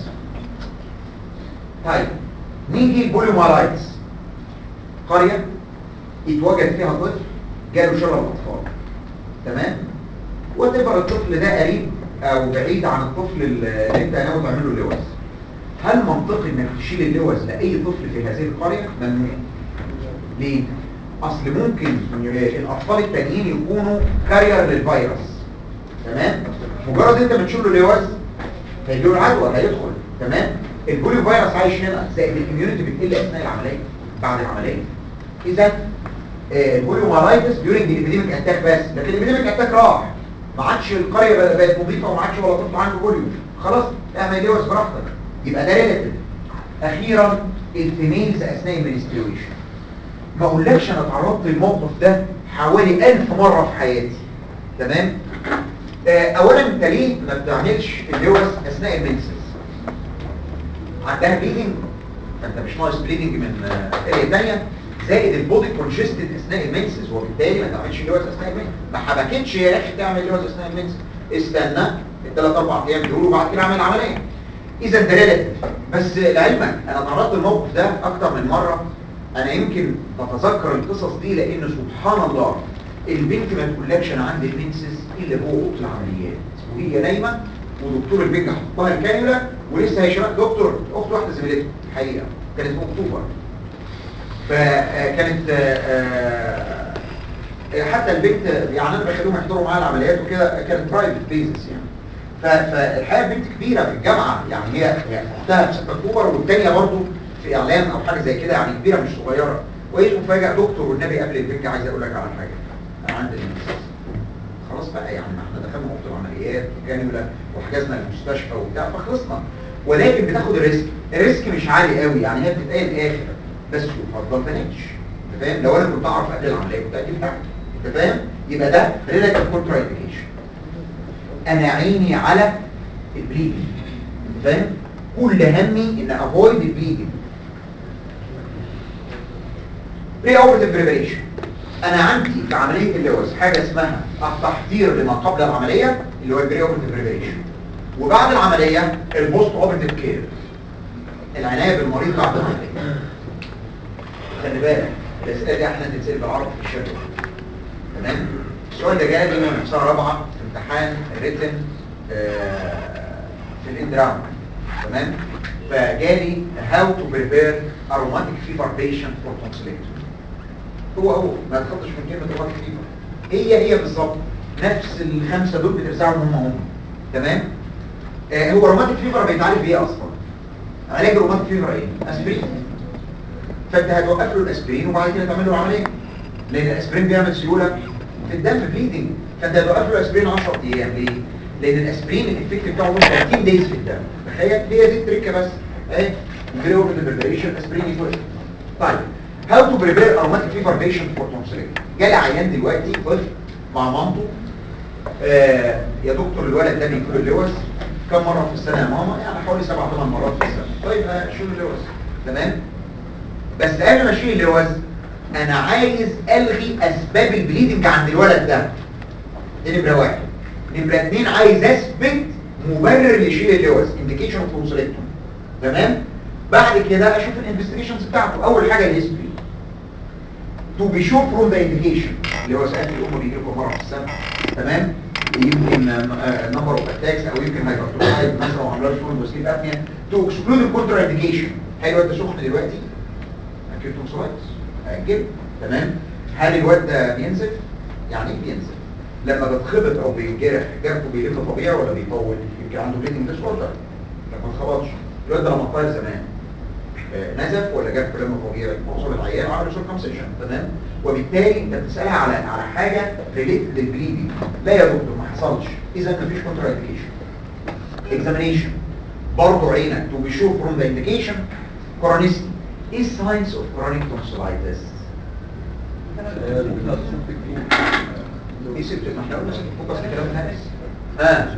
طيب نيجي البوليومالايتس قريه اتوجد فيها طفل جاله شلل الاطفال تمام وتبقى الطفل ده قريب او بعيد عن الطفل اللي انت ناوي تعمل له اللوز هل منطقي انك تشيل اللوز لاي طفل في هذه القريه ممنوع ليه اصل ممكن آه، الاطفال التانيين يكونوا كارير للفيروس تمام مجرد انت بتشيل له لوز هيجي له العدوى هيدخل تمام البوليو فيروس عايش هنا زائد الاميونيتي بتقل اثناء العمليه بعد العمليه اذا البوليو مارايتس ديورنج الابيديميك اتاك بس لكن الابيديميك اتاك راح ما عادش القريه بقت نظيفه وما عادش ولا طفل عنده بوليو خلاص اعمل لوز براحتك يبقى ده ريلاتيف اخيرا الفيميلز اثناء المنستريشن ما اقولكش انا اتعرضت للموقف ده حوالي ألف مرة في حياتي تمام آه، اولا انت ليه ما بتعملش اللوز اثناء المنسز عندها بليدنج فانت مش ناقص بليدنج من آه، اريا ثانيه زائد البودي كونجستد اثناء المنسز وبالتالي ما تعملش اللوز اثناء المنسز ما حبكتش يا اخي تعمل اللوز اثناء المنسز استنى الثلاث اربع ايام دول وبعد كده اعمل العمليه اذا ده ريلاتيف بس لعلمك انا تعرضت للموقف ده اكتر من مره انا يمكن بتذكر القصص دي لان سبحان الله البنت ما تقولكش انا عندي المنسس الا جوه اوضه العمليات وهي نايمه ودكتور البنج حط لها الكانيولا ولسه هيشرح دكتور اخت واحده زميلتها الحقيقه كانت في اكتوبر فكانت حتى البنت يعني انا بخليهم يحضروا معايا العمليات وكده كانت برايفت بيزنس يعني ف- فالحقيقه بنت كبيره في الجامعه يعني هي هي اختها في 6 اكتوبر والثانيه برضه في اعلام او حاجه زي كده يعني كبيره مش صغيره وهي مفاجاه دكتور والنبي قبل البنج عايز اقول لك على حاجه انا عندي المنسس خلاص بقى يعني ما احنا دخلنا اوضه العمليات وكانولا وحجزنا المستشفى وبتاع فخلصنا ولكن بتاخد الريسك الريسك مش عالي قوي يعني هي بتتقال اخر بس يفضل تنتش انت فاهم لو انا كنت اعرف قبل العمليه كنت اجيب حاجه انت فاهم يبقى ده ريلاتيف كونترا انديكيشن انا عيني على البليدنج انت فاهم كل همي ان افويد البليدنج بري اوبرتيف بريبريشن انا عندي في عمليه اللوز حاجه اسمها التحضير لما قبل العمليه اللي هو البري اوبرتيف بريبريشن وبعد العمليه البوست اوبرتيف كير العنايه بالمريض بعد العمليه خلي بالك الاسئله دي احنا بنتسال بالعربي في الشركه تمام السؤال ده جالي من سنه رابعه في امتحان الريتن في الاندراون تمام فجالي هاو تو بريبير اروماتيك فيفر بيشنت فور تونسيلكتومي هو هو ما تخطش من كلمه اروماتيك فيفر هي هي بالظبط نفس الخمسه دول بترزعهم هم هم تمام آه هو روماتيك فيفر بيتعالج بايه اصلا علاج الروماتيك فيفر ايه اسبرين فانت هتوقف له الاسبرين وبعد كده تعمل له العمليه لان الاسبرين بيعمل سيوله في الدم بليدنج فانت هتوقف له الاسبرين 10 ايام ليه لان الاسبرين الافكت بتاعه ممكن 30 دايز في الدم تخيل هي دي التركه بس اهي البري اوبريتيف بريبريشن اسبرين يتوقف طيب هاو تو بريبير اروماتيك فيفر بيشنت فور تونسيليت جالي عيان دلوقتي طفل مع مامته آه يا دكتور الولد ده بيكون اللوز كم مره في السنه يا ماما يعني حوالي سبع ثمان مرات في السنه طيب شيل اللوز تمام بس قبل ما اشيل اللوز انا عايز الغي اسباب البليدنج عند الولد ده دي نمره واحد نمره اتنين عايز اثبت مبرر يشيل اللوز انديكيشن اوف تونسيلكتوم تمام بعد كده اشوف الانفستيجيشنز بتاعته اول حاجه الهيستوري تو بي شور فروم ذا انديكيشن اللي هو سالت الام بيجي لكم مره في السنه تمام يمكن نمبر اوف اتاكس او يمكن هايبرتروفايد مثلا وعملات فول وسليب ابنيا تو اكسكلود الكونترا انديكيشن حلو انت سخن دلوقتي اكيد توصلايتس اجل تمام هل الواد ده بينزف يعني ايه بينزف لما بتخبط او بينجرح جرحه بيلف طبيعي ولا بيطول يمكن عنده بليدنج ديس اوردر لما اتخبطش الواد ده لما طاير زمان آه، نزف ولا جاب كلام طبيعي معظم العيال عملوا سيركمسيشن تمام وبالتالي انت بتسالها على على حاجه ريليتد للبليدنج لا يا دكتور ما حصلش اذا مفيش كونترا انديكيشن اكزامينيشن برضه عينك تو بي شور فروم ذا انديكيشن كورونيستي ايه الساينس اوف كورونيك تونسلايتس ايه سبت ما احنا قلنا سبت فوكس كلام الناس ها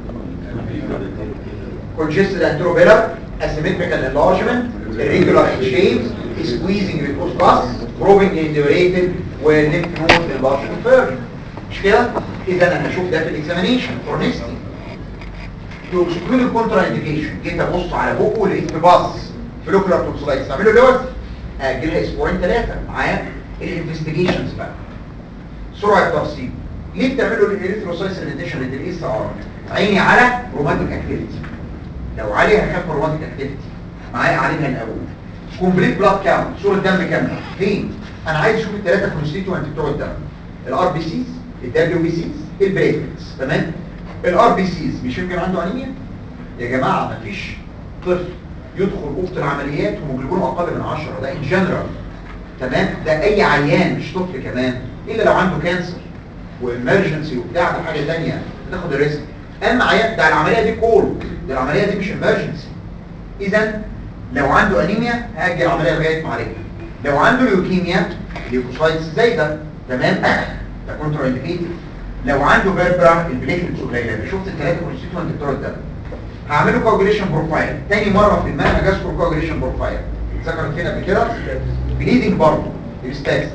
congested anterobelar asymmetrical enlargement irregular shapes squeezing because pus probing indurated والlymph node enlarged conversion مش كده اذا انا هشوف ده في الاكزامينيشن كورنيستي تو اكسكلود الكونترا انديكيشن جيت ابص على بقه لقيت في باص فلوكولار تونسلايتس اعمل له لوز اجلها اسبوعين ثلاثه معايا الانفستيجيشنز بقى سرعه ترسيب ليه بتعملوا الاريثروسايتس ريديشن للاس ار عيني على روماتيك اكتيفيتي لو عالي هخاف من روماتيك اكتيفيتي معايا عليها الاول كومبليت بلاد كاونت صوره دم كامله فين انا عايز اشوف الثلاثه كونستيتوينت بتوع الدم الار بي سيز الدبليو بي سيز البريتلز تمام الار بي سيز مش يمكن عنده انيميا يا جماعه مفيش طفل يدخل اوضه العمليات ومجلبونه اقل من 10 ده ان جنرال تمام ده اي عيان مش طفل كمان الا لو عنده كانسر وامرجنسي وبتاع ده حاجه ثانيه بتاخد الريسك اما عيان ده العمليه دي كولد ده العمليه دي مش امرجنسي اذا لو عنده انيميا هاجي العمليه لغايه ما عليها لو عنده ليوكيميا ليوكوسايتس زايده تمام ده كونترا انديكيتد لو عنده فيربرا البليتلتس قليله شفت الثلاثه كونستيتوينت بتوع الدم هعمله كوجوليشن بروفايل تاني مره في المنهج اذكر كوجوليشن بروفايل اتذكرت فين قبل كده بليدنج برضه الستاكس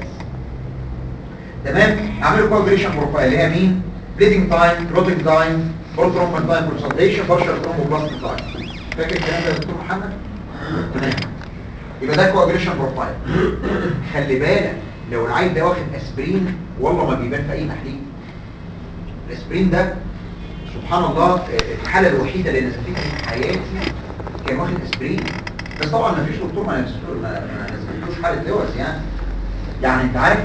تمام هعمله كوجوليشن بروفايل اللي هي مين بليدنج تايم كلوتنج تايم بول ترومبن تايم كونسلتيشن بارشال ترومبوبلاست تايم فاكر الكلام ده يا دكتور محمد تمام يبقى ده كوجوليشن بروفايل خلي بالك لو العيل ده واخد اسبرين والله ما بيبان في اي تحليل الاسبرين ده سبحان الله الحالة الوحيدة اللي نزلتني في حياتي كان واخد اسبرين بس طبعا ما فيش دكتور ما نزلتوش ما ما نزلتوش حالة لوز يعني يعني انت عارف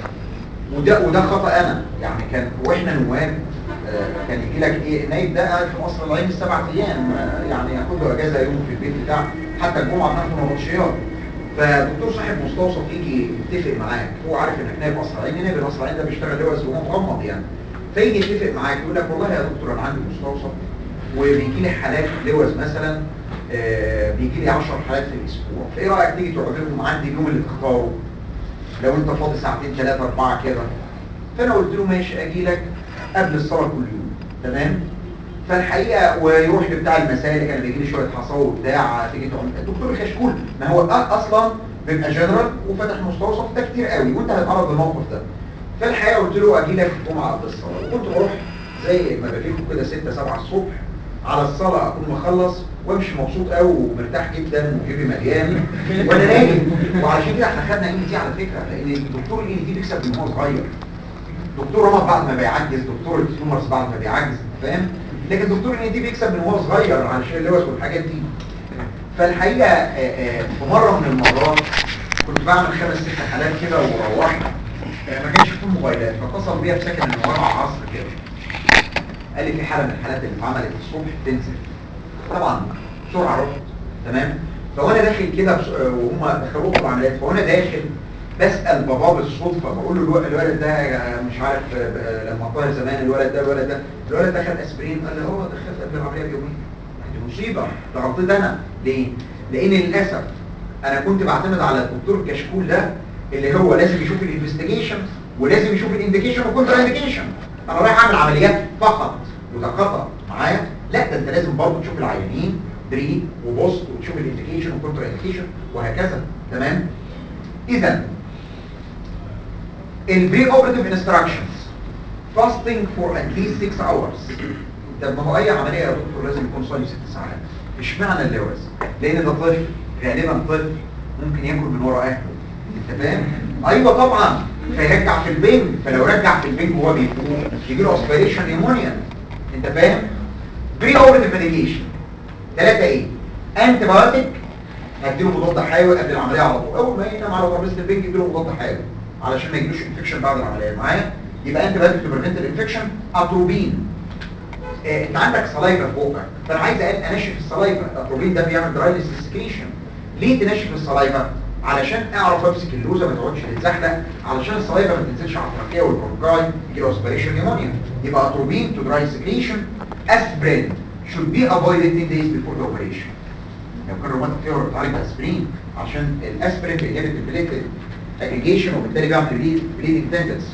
وده وده خطأ انا يعني كان واحنا نواب آه، كان يجي لك ايه نايب ده قاعد في مصر العين السبع ايام آه، يعني ياخد له اجازه يوم في البيت بتاعه حتى الجمعه بناخد نبطشيات فدكتور صاحب مستوصف يجي يتفق معاك هو عارف انك نايب قصر العين نايب القصر العين ده بيشتغل لوز وهو مغمض يعني فيجي يتفق معاك يقول لك والله يا دكتور انا عندي مستوصف وبيجي لي حالات لوز مثلا آه، بيجي لي 10 حالات في الاسبوع فايه رايك تيجي تقعد لهم عندي اليوم اللي تختاره لو انت فاضي ساعتين ثلاثه اربعه كده فانا قلت له ماشي اجي لك قبل الصلاه كل يوم تمام فالحقيقه ويروح لبتاع المسالك انا بيجي لي شويه حصاوي وبتاع تيجي تقعد الدكتور الكشكول ما هو أ- اصلا بيبقى جنرال وفتح مستوصف ده كتير قوي وانت هتتعرض للموقف ده فالحقيقه قلت له اجي لك الجمعه قبل الصلاه وكنت بروح زي ما بجيلكم كده 6 7 الصبح على الصلاه اكون مخلص وامشي مبسوط قوي ومرتاح جدا وجيبي مليان وانا نايم وعشان كده احنا خدنا ان تي على فكره لان الدكتور الان تي بيكسب من هو صغير دكتور رمض بعد ما بيعجز دكتور التيومرز بعد ما بيعجز فاهم لكن دكتور الان تي بيكسب من هو صغير علشان اللوز والحاجات دي فالحقيقه آه، آه، في مره من المرات كنت بعمل خمس ست حالات كده وروحت آه، ما كانش في موبايلات فاتصل بيا في سكن النوار على العصر كده قال لي في حاله من الحالات اللي اتعملت الصبح تنزل طبعا بسرعه رحت تمام فوانا داخل كده بس- آه، وهم دخلوه في العمليات فوانا داخل بسال باباه بالصدفه بقول له الو- الولد ده آه، مش عارف آه، آه، لما طاير زمان الولد ده الولد ده الولد ده خد اسبرين قال لي هو دخلت قبل العمليه بيومين دي مصيبه ده غلطتي انا ليه؟ لان للاسف انا كنت بعتمد على الدكتور كشكول ده اللي هو لازم يشوف الانفستيجيشن ولازم يشوف الانديكيشن وكونترا انديكيشن انا رايح اعمل عمليات فقط وده خطا معايا لا ده انت لازم برضه تشوف العيانين بري وبوست وتشوف الانديكيشن وكونترا انديكيشن وهكذا تمام اذا البري اوبريتيف انستراكشنز فاستنج فور ات ليست 6 اورز طب ما هو اي عمليه يا دكتور لازم يكون صايم 6 ساعات اشمعنى اللوز لان ده طفل غالبا طفل ممكن ياكل من ورا اهله انت فاهم ايوه طبعا فيرجع في البنج فلو رجع في البنج وهو بيفوق يجي له اسبيريشن نيمونيا انت فاهم بري اوبريتيف ميديكيشن ثلاثه ايه انتي بايوتيك هديله مضاد حيوي قبل العمليه على طول اول ما ينام على ترابيزه البنج يديله مضاد حيوي علشان ما يجيلوش انفكشن بعد العمليه معايا يبقى انت بايوتيك تو بريفنت الانفكشن اتروبين آه، انت عندك صلايفه في بقك فانا عايز أ- انشف الصلايفه الاتروبين ده بيعمل درايلس سكريشن ليه تنشف الصلايفه علشان اعرف امسك اللوزه ما تقعدش تتزحلق علشان الصلايفه ما تنزلش على التركيه والبرونكاي يجي له اسبريشن نيمونيا يبقى اتروبين تو دراي سكريشن اسبرين should be avoided 10 days before the operation لو كان روماتيك فيبر بتعالج باسبرين عشان الاسبرين بيهبط البليتد اجريجيشن وبالتالي بيعمل بليدنج تندنسي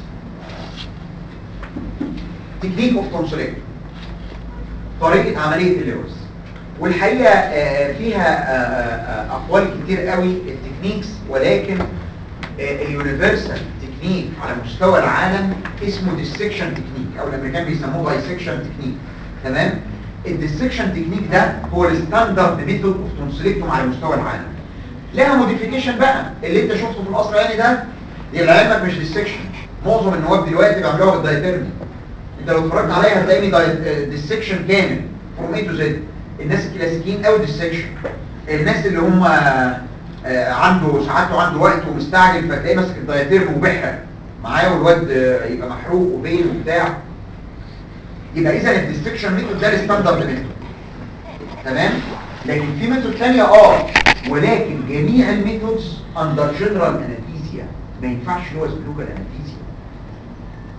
تكنيك اوف تونسيلكتومي طريقه عمليه اللوز والحقيقه آه، فيها آه، آه، آه، اقوال كتير قوي التكنيكس ولكن اليونيفرسال تكنيك على مستوى العالم اسمه ديسكشن تكنيك او الامريكان بيسموه بايسكشن تكنيك تمام الديسكشن تكنيك ده هو الستاندرد ميثود اوف تونسيلكتوم على مستوى العالم لها موديفيكيشن بقى اللي انت شفته في القصر العيني ده دي لعلمك مش ديسكشن معظم النواب دلوقتي بيعملوها بالدايترمي انت لو اتفرجت عليها هتلاقيني ديسكشن كامل فروم اي تو زد الناس الكلاسيكيين قوي ديسكشن الناس اللي هم آه، عنده ساعات عنده وقت ومستعجل فتلاقيه ماسك الدايترم وبيحرق معاه والواد آه، يبقى محروق وبين وبتاع يبقى اذا الديسكشن ميثود ده الستاندرد ميثود تمام لكن في ميثود ثانيه اه ولكن جميع الميثودز اندر جنرال انستيزيا ما ينفعش اللي هو سبلوكال انستيزيا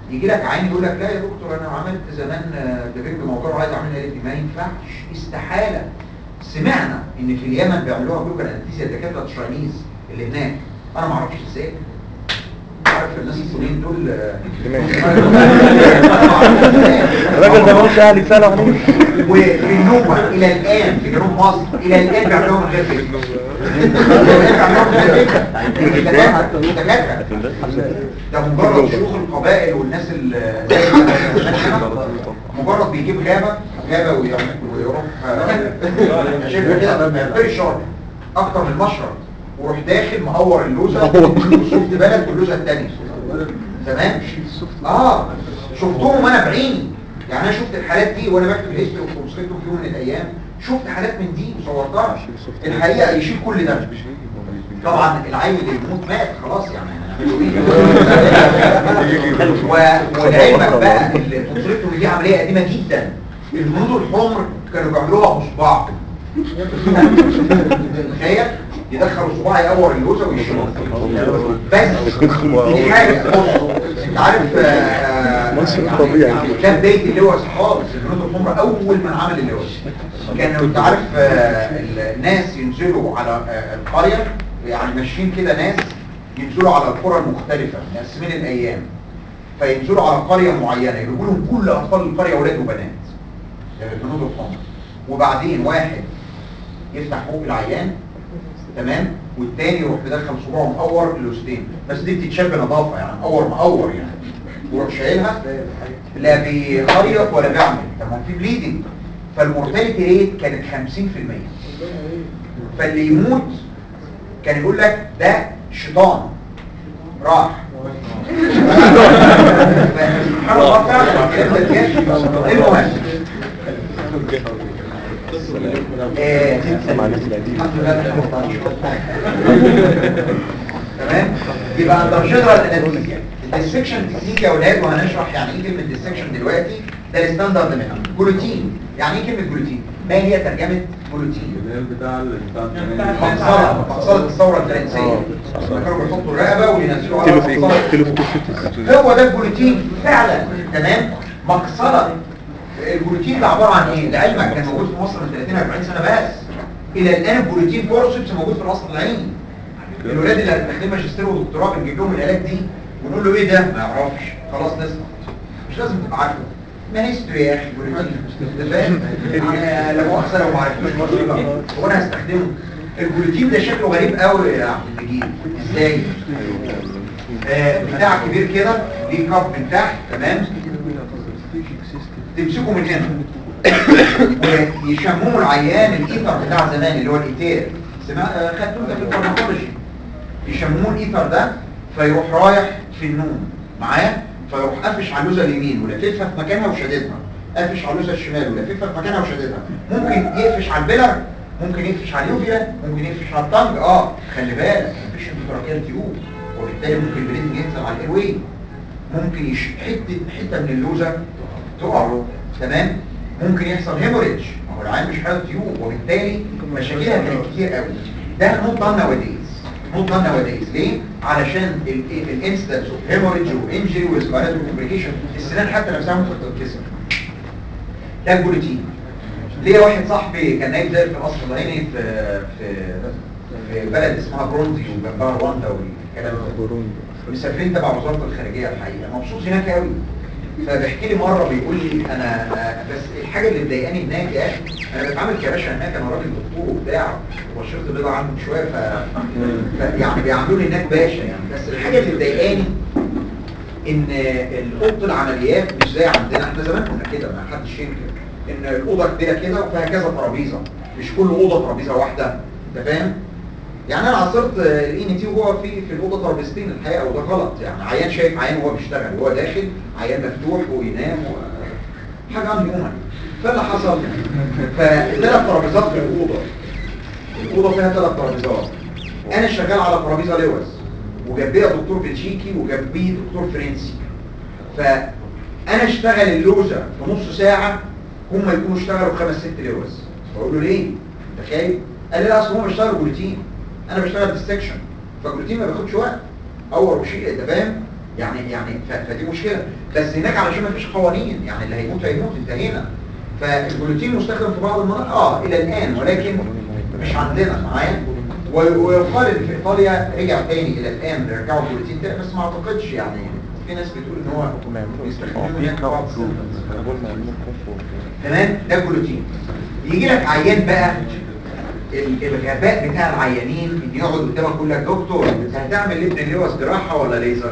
يجي لك عين يقول لك لا يا دكتور انا عملت زمان آه، دبيب موضوع وعايز اعملها ليه ما ينفعش استحاله سمعنا ان في اليمن بيعملوها بلوكال انستيزيا الدكاتره التشاينيز اللي هناك انا ما اعرفش ازاي عارف الناس الصينيين دول آه، أنا ما أعرفش إزاي. الراجل ده مش اهلي سنه هنيك وفي النوبة إلى الآن في جنوب مصر إلى الآن بيعملوها من غير فكرة بيعملوها من غير فكرة دكاترة دكاترة ده مجرد شيوخ القبائل والناس ال- زي ما- مجرد بيجيب غابة غابة ويعمل- ويروح آه، شايفها كده فري شارب أكتر من مشرب ويروح داخل مهور اللوزة وشفت بلد واللوزة التانية تمام اه شفتهم انا بعيني يعني انا شفت الحالات دي وانا بكتب الهيستوري وكونسكريبتوم في يوم من الايام شفت حالات من دي وصورتها الحقيقه يشيل كل ده طبعا العيل اللي يموت مات خلاص يعني هنعمله ايه و- ولعلمك بقى الكونسكريبتوم دي عمليه قديمه جدا الهنود الحمر كانوا بيعملوها بصباع تخيل يدخل صباع يقور اللوزه ويشيله بس دي حاجه بص انت عارف آه، آه، مصر يعني- طبيعي. يعني ده بدايه اللوز خالص الهنود الحمر اول من عمل اللوز كانوا انت عارف آه، الناس ينزلوا على آه، القريه يعني ماشيين كده ناس ينزلوا على القرى المختلفه مقسمين الايام فينزلوا على قريه معينه يجيبوا لهم كل اطفال القريه اولاد وبنات ده الهنود الحمر وبعدين واحد يفتح بوق العيان تمام والتاني يروح مدخل صباعه مقور اللوستين بس دي بتتشال بنظافه يعني مقور مقور يعني ويروح شايلها لا بيخيط ولا بيعمل طب ما هو في بليدنج فالمورتاليتي ريت كانت 50% فاللي يموت كان يقول لك ده شيطان راح سبحان الله فعلا الكلام ده بجد. المهم آه، الحمد لله إحنا مرضانين. تمام يبقى انت جنرال انستيزيا الديسكشن تكنيك يا اولاد وهنشرح يعني ايه كلمه ديسكشن دلوقتي ده الستاندرد منها جلوتين يعني ايه كلمه جلوتين ما هي ترجمه جلوتين بتاع ال- بتاع مقصله مقصله الثوره الفرنسيه كانوا بيحطوا الرقبه وينزلوا على مقصله تلوكوسيتس هو ده الجلوتين فعلا تمام مقصله الجلوتين ده عباره عن ايه لعلمك كان موجود في مصر من 30 40 سنه بس الى الان الجلوتين فورسبس موجود في القصر العيني الولاد اللي هتاخدين ماجستير ودكتوراه بنجيب لهم الالات دي ونقول له ايه ده ما يعرفش خلاص نسمع مش لازم تبقى عارفه ما هيستوري يا اخي جلوتين انت فاهم يعني لا مؤاخذه لو ما عرفتوش مصيبه هو انا هستخدمه الجلوتين ده شكله غريب قوي يا عبد المجيد ازاي آه، بتاع كبير كده ليه كاب من تحت تمام تمسكه من هنا ويشمموا العيان الايثر بتاع زمان اللي هو الايتير سمع آه، خدته انت في الفارماكولوجي يشمموه الايثر ده فيروح رايح في النوم معاه فيروح قافش على اللوزه اليمين ولففها في مكانها وشددها قافش على اللوزه الشمال ولففها في مكانها وشددها ممكن يقفش على البلر ممكن يقفش على اليوفيا ممكن يقفش على الطنج اه خلي بالك مفيش انتراكيال تيوب وبالتالي ممكن البريد ينزل على الايروي ممكن يش... حته حته من اللوزه تقع تمام ممكن يحصل هيموريدج ما هو العين مش حاله تيوب وبالتالي مشاكلها كانت كتير قوي ده نوت دان نواديز نوت دان نواديز ليه علشان الانستنس اوف هيموريدج وانجري وسبايرال كومبليكيشن السنان حتى نفسها ممكن تتكسر ده الجلوتين ليا واحد صاحبي كان نايم زي في القصر العيني في في في بلد اسمها برونزي وجنبها رواندا والكلام ده مسافرين تبع وزاره الخارجيه الحقيقه مبسوط هناك قوي فبيحكي لي مره بيقول لي انا أنا- بس الحاجه اللي مضايقاني هناك يا اخي انا بتعامل كباشا هناك انا راجل دكتور وبتاع وبشرت بيضه عنهم شويه ف... ف يعني بيعاملوني هناك باشا يعني بس الحاجه اللي مضايقاني ان الاوضه العمليات مش زي عندنا احنا زمان كنا كده ما حدش ينكر ان الاوضه كبيره كده وفيها كذا ترابيزه مش كل اوضه ترابيزه واحده انت فاهم يعني انا عصرت الاي ان تي وهو في في الاوضه ترابيزتين الحقيقه وده غلط يعني عيان شايف عيان وهو بيشتغل وهو داخل عيان مفتوح وينام و... حاجه عن يومك فاللي حصل فثلاث ترابيزات في الاوضه الاوضه فيها ثلاث ترابيزات انا شغال على ترابيزه لوز وجنبيها دكتور بلجيكي وجنبيه دكتور فرنسي فانا اشتغل اللوزه في نص ساعه هم يكونوا اشتغلوا خمس ست لوز بقول له ليه انت خايف قال لي لا اصل هم بيشتغلوا جلوتين انا بشتغل ديستكشن فالجلوتين ما بياخدش وقت اور وشيء انت فاهم يعني يعني ف- فدي مشكله بس هناك علشان ما فيش قوانين يعني اللي هيموت هيموت انتهينا فالجلوتين مستخدم في بعض المناطق اه الى الان ولكن مش عندنا معايا و- ويقال ان في ايطاليا رجع تاني الى الان رجعوا الجلوتين تاني بس ما اعتقدش يعني في ناس بتقول ان هو بيستخدموه هناك في بعض السنة. تمام ده الجلوتين يجي لك عيان بقى ال- الغباء بتاع العيانين ان يقعد قدامك يقول لك دكتور انت هتعمل لابن اللوز جراحه ولا ليزر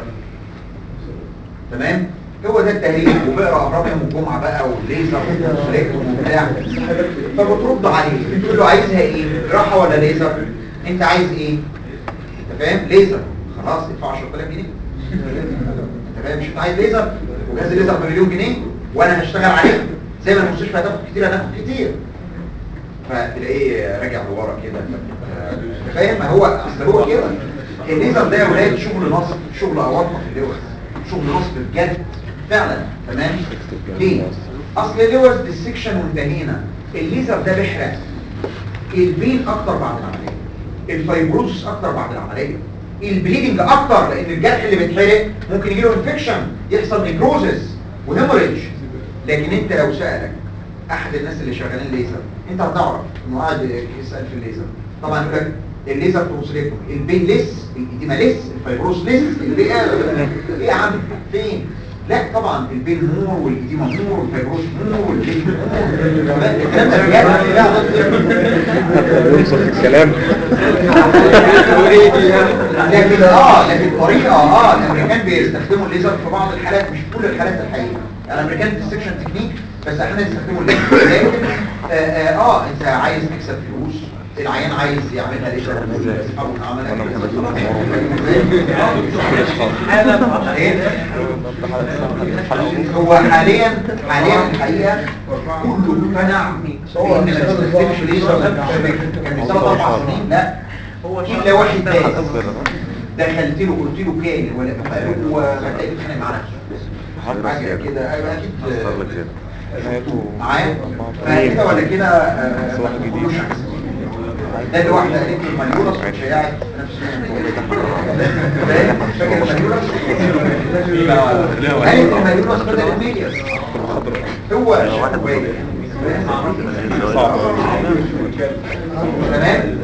تمام هو ده التهريج وبقرا اهرام يوم الجمعه بقى والليزر والكونسليكتوم وبتاع فبترد عليه بتقول له عايزها ايه جراحه ولا ليزر انت عايز ايه انت فاهم ليزر خلاص ادفع 10000 جنيه انت فاهم مش انت عايز ليزر وجهاز الليزر بمليون جنيه وانا هشتغل عليه زي ما المستشفى هتاخد كتير هتاخد كتير فتلاقيه راجع لورا كده ف- فاهم هو اصل هو كده الليزر ده يا ولاد شغل نصب شغل اوطه في اللوز شغل نصب بجد فعلا تمام ليه اصل اللوز ديسكشن وانتهينا الليزر ده بيحرق البين اكتر بعد العمليه الفايبروسس اكتر بعد العمليه البليدنج اكتر لان الجرح اللي بيتحرق ممكن يجي له انفكشن يحصل نيكروزس وهيموريدج لكن انت لو سالك احد الناس اللي شغالين ليزر انت هتعرف انه قاعد يسال في الليزر طبعا يقول لك الليزر تروسليكتوم البين ليس الايديما ليس الفايبروس ليس اللي ايه ايه يا عم فين لا طبعا البين مور والايديما مور والفايبروس مور والبين مور الكلام ده بجد ينصف الكلام لكن اه لكن طريقه اه الامريكان بيستخدموا الليزر في بعض الحالات مش في كل الحالات الحقيقه يعني الامريكان في السكشن تكنيك بس احيانا يستخدموا الليزر لكن آه, آه, اه انت عايز تكسب فلوس العيان عايز يعملها ليزر بس حاول عملها هو حاليا حاليا الحقيقه كله اقتنع بان ما تستخدمش ليزر كان من ثلاث اربع سنين لا هو الا واحد بس دخلت له قلت له كان ولا هو هتلاقيه بيتخانق مع نفسه حاجه كده ايوه اكيد معايا فكده ولا كده آه، ما تقولوش عكس. ده اللي واحده قالت له المليونس وشيعت في نفس اليوم فاكر المليونس قالت المليونس بدل الميليس هو شويه تمام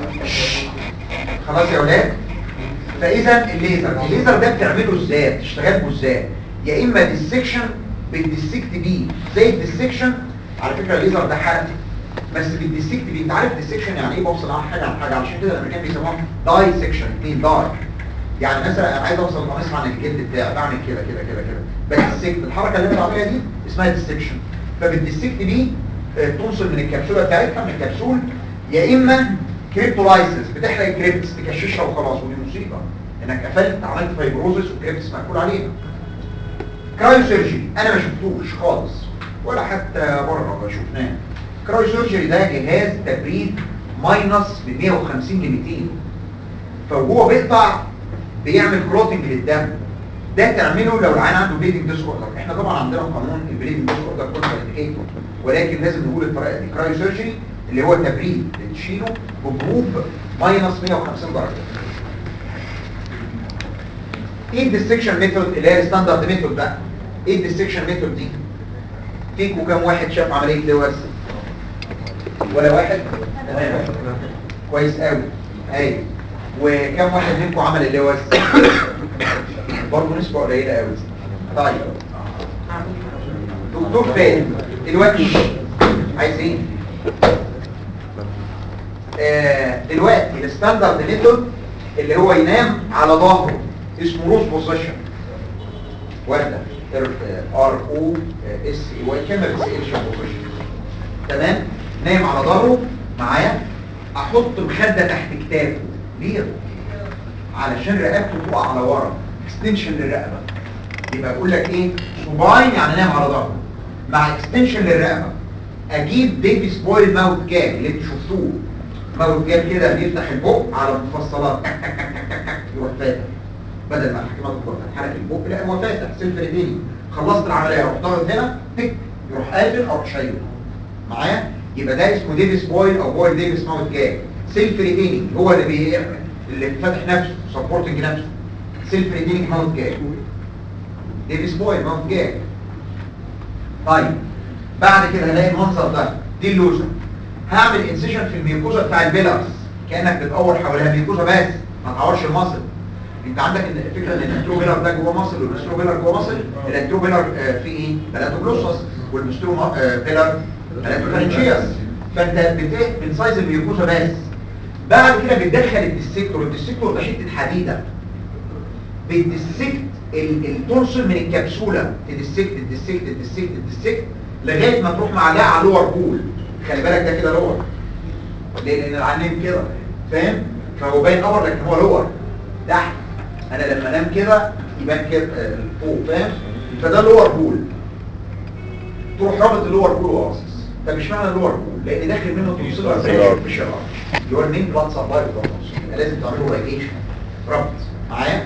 خلاص يا ولاد فاذا الليزر الليزر ده بتعمله ازاي بتشتغل به ازاي يا اما ديسكشن بالديسكت بيه زي الديسكشن على فكره الليزر ده حرق بس بالديسكت بيه انت عارف الديسكشن يعني ايه بفصل عن حاجه عن حاجه علشان كده الامريكان بيسموها داي سكشن اثنين داي يعني مثلا انا عايز اوصل قميص عن الجلد بتاعي بعمل كده كده كده كده بالديسكت الحركه اللي انا بعملها دي اسمها ديسكشن فبالديسكت بيه آه، تنصل من الكبسوله بتاعتها من الكبسول يا اما كريبتولايسيس بتحرق الكريبتس تكششها وخلاص ودي مصيبه انك قفلت عملت فايبروزس والكريبتس مأكول عليها كرايو سيرجري انا ما شفتوش خالص ولا حتى بره ما شفناه كرايو سيرجري ده جهاز تبريد ماينس من 150 ل 200 فهو بيقطع بيعمل كلوتنج للدم ده تعمله لو العيان عنده بليدنج ديس اوردر احنا طبعا عندنا قانون البليدنج ديس اوردر كونتر انديكيتور ولكن لازم نقول الطريقه دي كرايو سيرجري اللي هو تبريد تشيله بجروب ماينس 150 درجه ايه الديسكشن ميثود اللي هي الستاندرد ميثود بقى ايه الديسكشن ميثود دي فيكوا كام واحد شاف عمليه لوز ولا واحد تمام كويس قوي ايوه وكم واحد منكم عمل اللوز برضه نسبه قليله قوي طيب دكتور فين دلوقتي عايز ايه آه دلوقتي الستاندرد ميثود اللي هو ينام على ظهره اسمه روز بوزيشن وردة ار او اس اي واي كما بتسالش بوزيشن تمام نايم على ظهره معايا احط مخده تحت كتافه ليه علشان رقبته تقع على ورا اكستنشن للرقبه يبقى بقول لك ايه صباين يعني نايم على ظهره مع اكستنشن للرقبه اجيب ديفيس بويل ماوث جاب اللي انتوا شفتوه ماوث جاب كده بيفتح البق على المفصلات تك تك تك تك تك يروح فاتح بدل ما الحكيمه تفضل فتحها لك البق لا هو فاتح سيلف ريتيني خلصت العمليه روح ضاغط هنا تك يروح قافل او شايله معايا يبقى ده اسمه ديفيس بويل او بويل ديفيس ماوث جاب سيلف ريتيني هو اللي بي اللي فاتح نفسه سبورتنج نفسه سيلف ريدينج ماوث جاج ديفيس بوي ماوث جاج طيب بعد كده هلاقي المنظر ده دي اللوزه هعمل انسيشن في الميوكوزا بتاع البيلارز كانك بتقور حواليها ميوكوزا بس ما تعورش المصل انت عندك ان الفكره ان الاسترو بيلر ده جوه مصل والاسترو بيلر جوه مصل الاسترو بيلر آه، فيه ايه بلاتوبلوسس والمسترو م- آه، بيلر بلاتوفارنجياس فانت بت- بتسايز الميوكوزا بس بعد كده بتدخل الديسكتور الديسكتور ده حته حديده بتدسكت ال- التونسل من الكبسوله تدسكت تدسكت تدسكت تدسكت لغايه ما تروح معلقه على اللور بول خلي بالك ده كده لور ليه لان العينين كده فاهم فهو باين ابر لكن هو لور تحت انا لما انام كده يبان كده آه، فوق فاهم فده اللور بول تروح رابط اللور بول واصص طب اشمعنى اللور بول لان داخل منه تونسيلر تونسيلر. في الشرار اللي هو المين بلاد سبلاي بتاع التونسيل يبقى لازم تعمله رايجيشن ربط معايا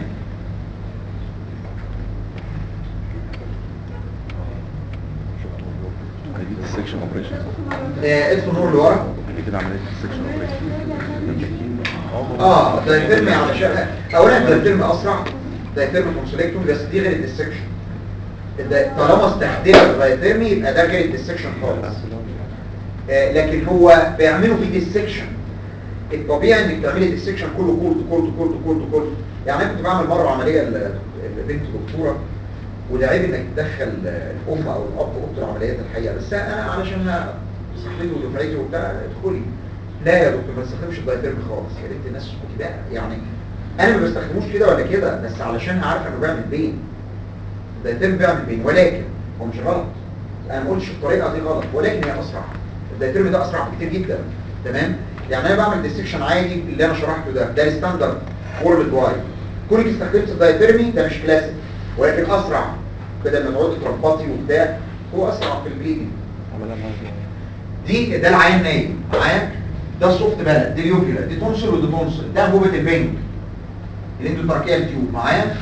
دي السكشن اوبريشن آه، اسمه نور اللي ورا اللي كده عمليه السكشن اوبريشن اه ده يترمي علشان اولا ده يترمي اسرع ده يترمي تونسيلكتوم بس دي غير الديسكشن ده طالما استخدمت دايترمي يبقى ده غير الديسكشن خالص آه لكن هو بيعملوا فيه ديسكشن الطبيعي انك تعملي ديسكشن كله كولد كولد كولد كولد كولد يعني انا كنت بعمل مره عمليه ل- لبنت دكتوره وده عيب انك تدخل الام او الاب اوضه العمليات الحقيقه بس انا علشان صاحبتي ودفعتي وبتاع ادخلي لا يا دكتور ما تستخدمش الدايترمي خالص يا ريت الناس تسكتي بقى يعني انا ما بستخدموش كده ولا كده بس علشان عارف انه بيعمل بين الدايترمي بيعمل بين ولكن هو مش غلط انا ما قلتش الطريقه دي غلط ولكن هي اسرع الدايترمي ده اسرع بكتير جدا تمام يعني انا بعمل ديسكشن عادي اللي انا شرحته ده ده الستاندرد وورلد وايد كونك استخدمت الدايترمي ده مش كلاسيك ولكن اسرع بدل ما تقعدي تربطي وبتاع هو اسرع في البليدنج دي ده العين نايم معايا ده السوفت بلد دي اليوفيلا دي تونسل ودي تونسل ده انبوبه البنج اللي انتوا تركيها التيوب معايا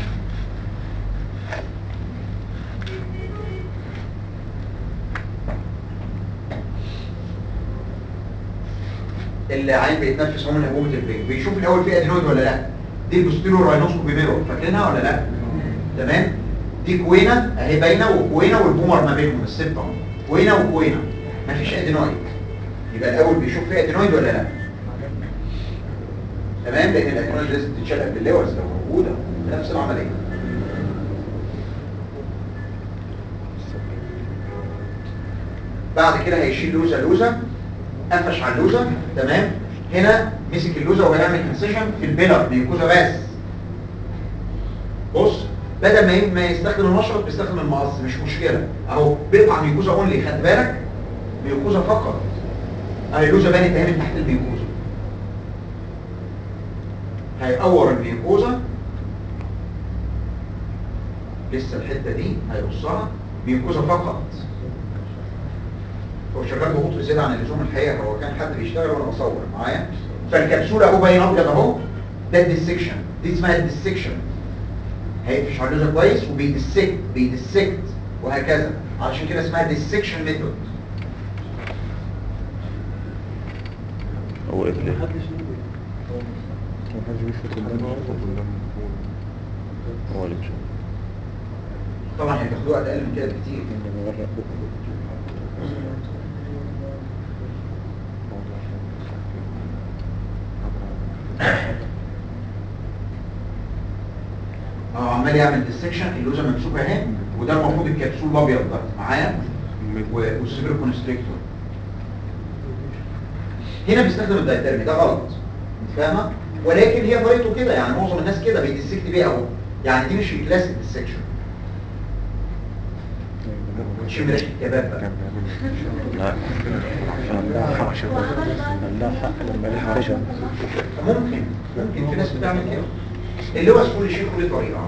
العين بيتنفس هو من انبوبه البنج بيشوف الاول في ادينويد ولا لا دي البوستيريور راينوسكوبي ميرور فاكرينها ولا لا تمام دي كوينه اهي باينه وكوينه والبومر ما بينهم السبتم كوينه وكوينه مفيش ادينويد يبقى الاول بيشوف في ادينويد ولا لا تمام لان الادينويد لازم تتشال قبل اللوز لو موجوده نفس العمليه بعد كده هيشيل لوزه لوزه قفش على اللوزه تمام هنا مسك اللوزه وهيعمل انسيشن في البيلر بيكوزه بس بص بدل ما ي- ما يستخدم المشرط بيستخدم المقص مش مشكله اهو بيقطع ميكوزا اونلي خد بالك ميكوزا فقط اهي اللوزه بانت اهي من تحت الميكوزا هيقور الميكوزا لسه الحته دي هيقصها ميكوزا فقط هو شغال ببطء زياده عن اللزوم الحقيقه هو كان حد بيشتغل وانا بصور معايا فالكبسوله اهو باين ابيض اهو ده الديسكشن دي اسمها الديسكشن هيقفش على اللوزه كويس وبيدسكت بيدسكت وهكذا علشان كده اسمها ديسكشن ميثود هو ايه اللي هو اللي مش طبعا هياخدوها اقل من كده بكتير اه عمال يعمل ديسكشن اللوزه ممسوكه اهي وده المفروض الكبسول الابيض ده معايا و- والسيفير كونستريكتور هنا بيستخدم الدايترمي ده غلط انت فاهمه ولكن هي طريقته كده يعني معظم الناس كده بيدسكت بيه اهو يعني دي مش الكلاسيك ديسكشن شم ريحه الكباب بقى لا عندها حق عندها حق لما لها رجع ممكن ممكن في ناس بتعمل كده اللي هو كل شيء كل طريقه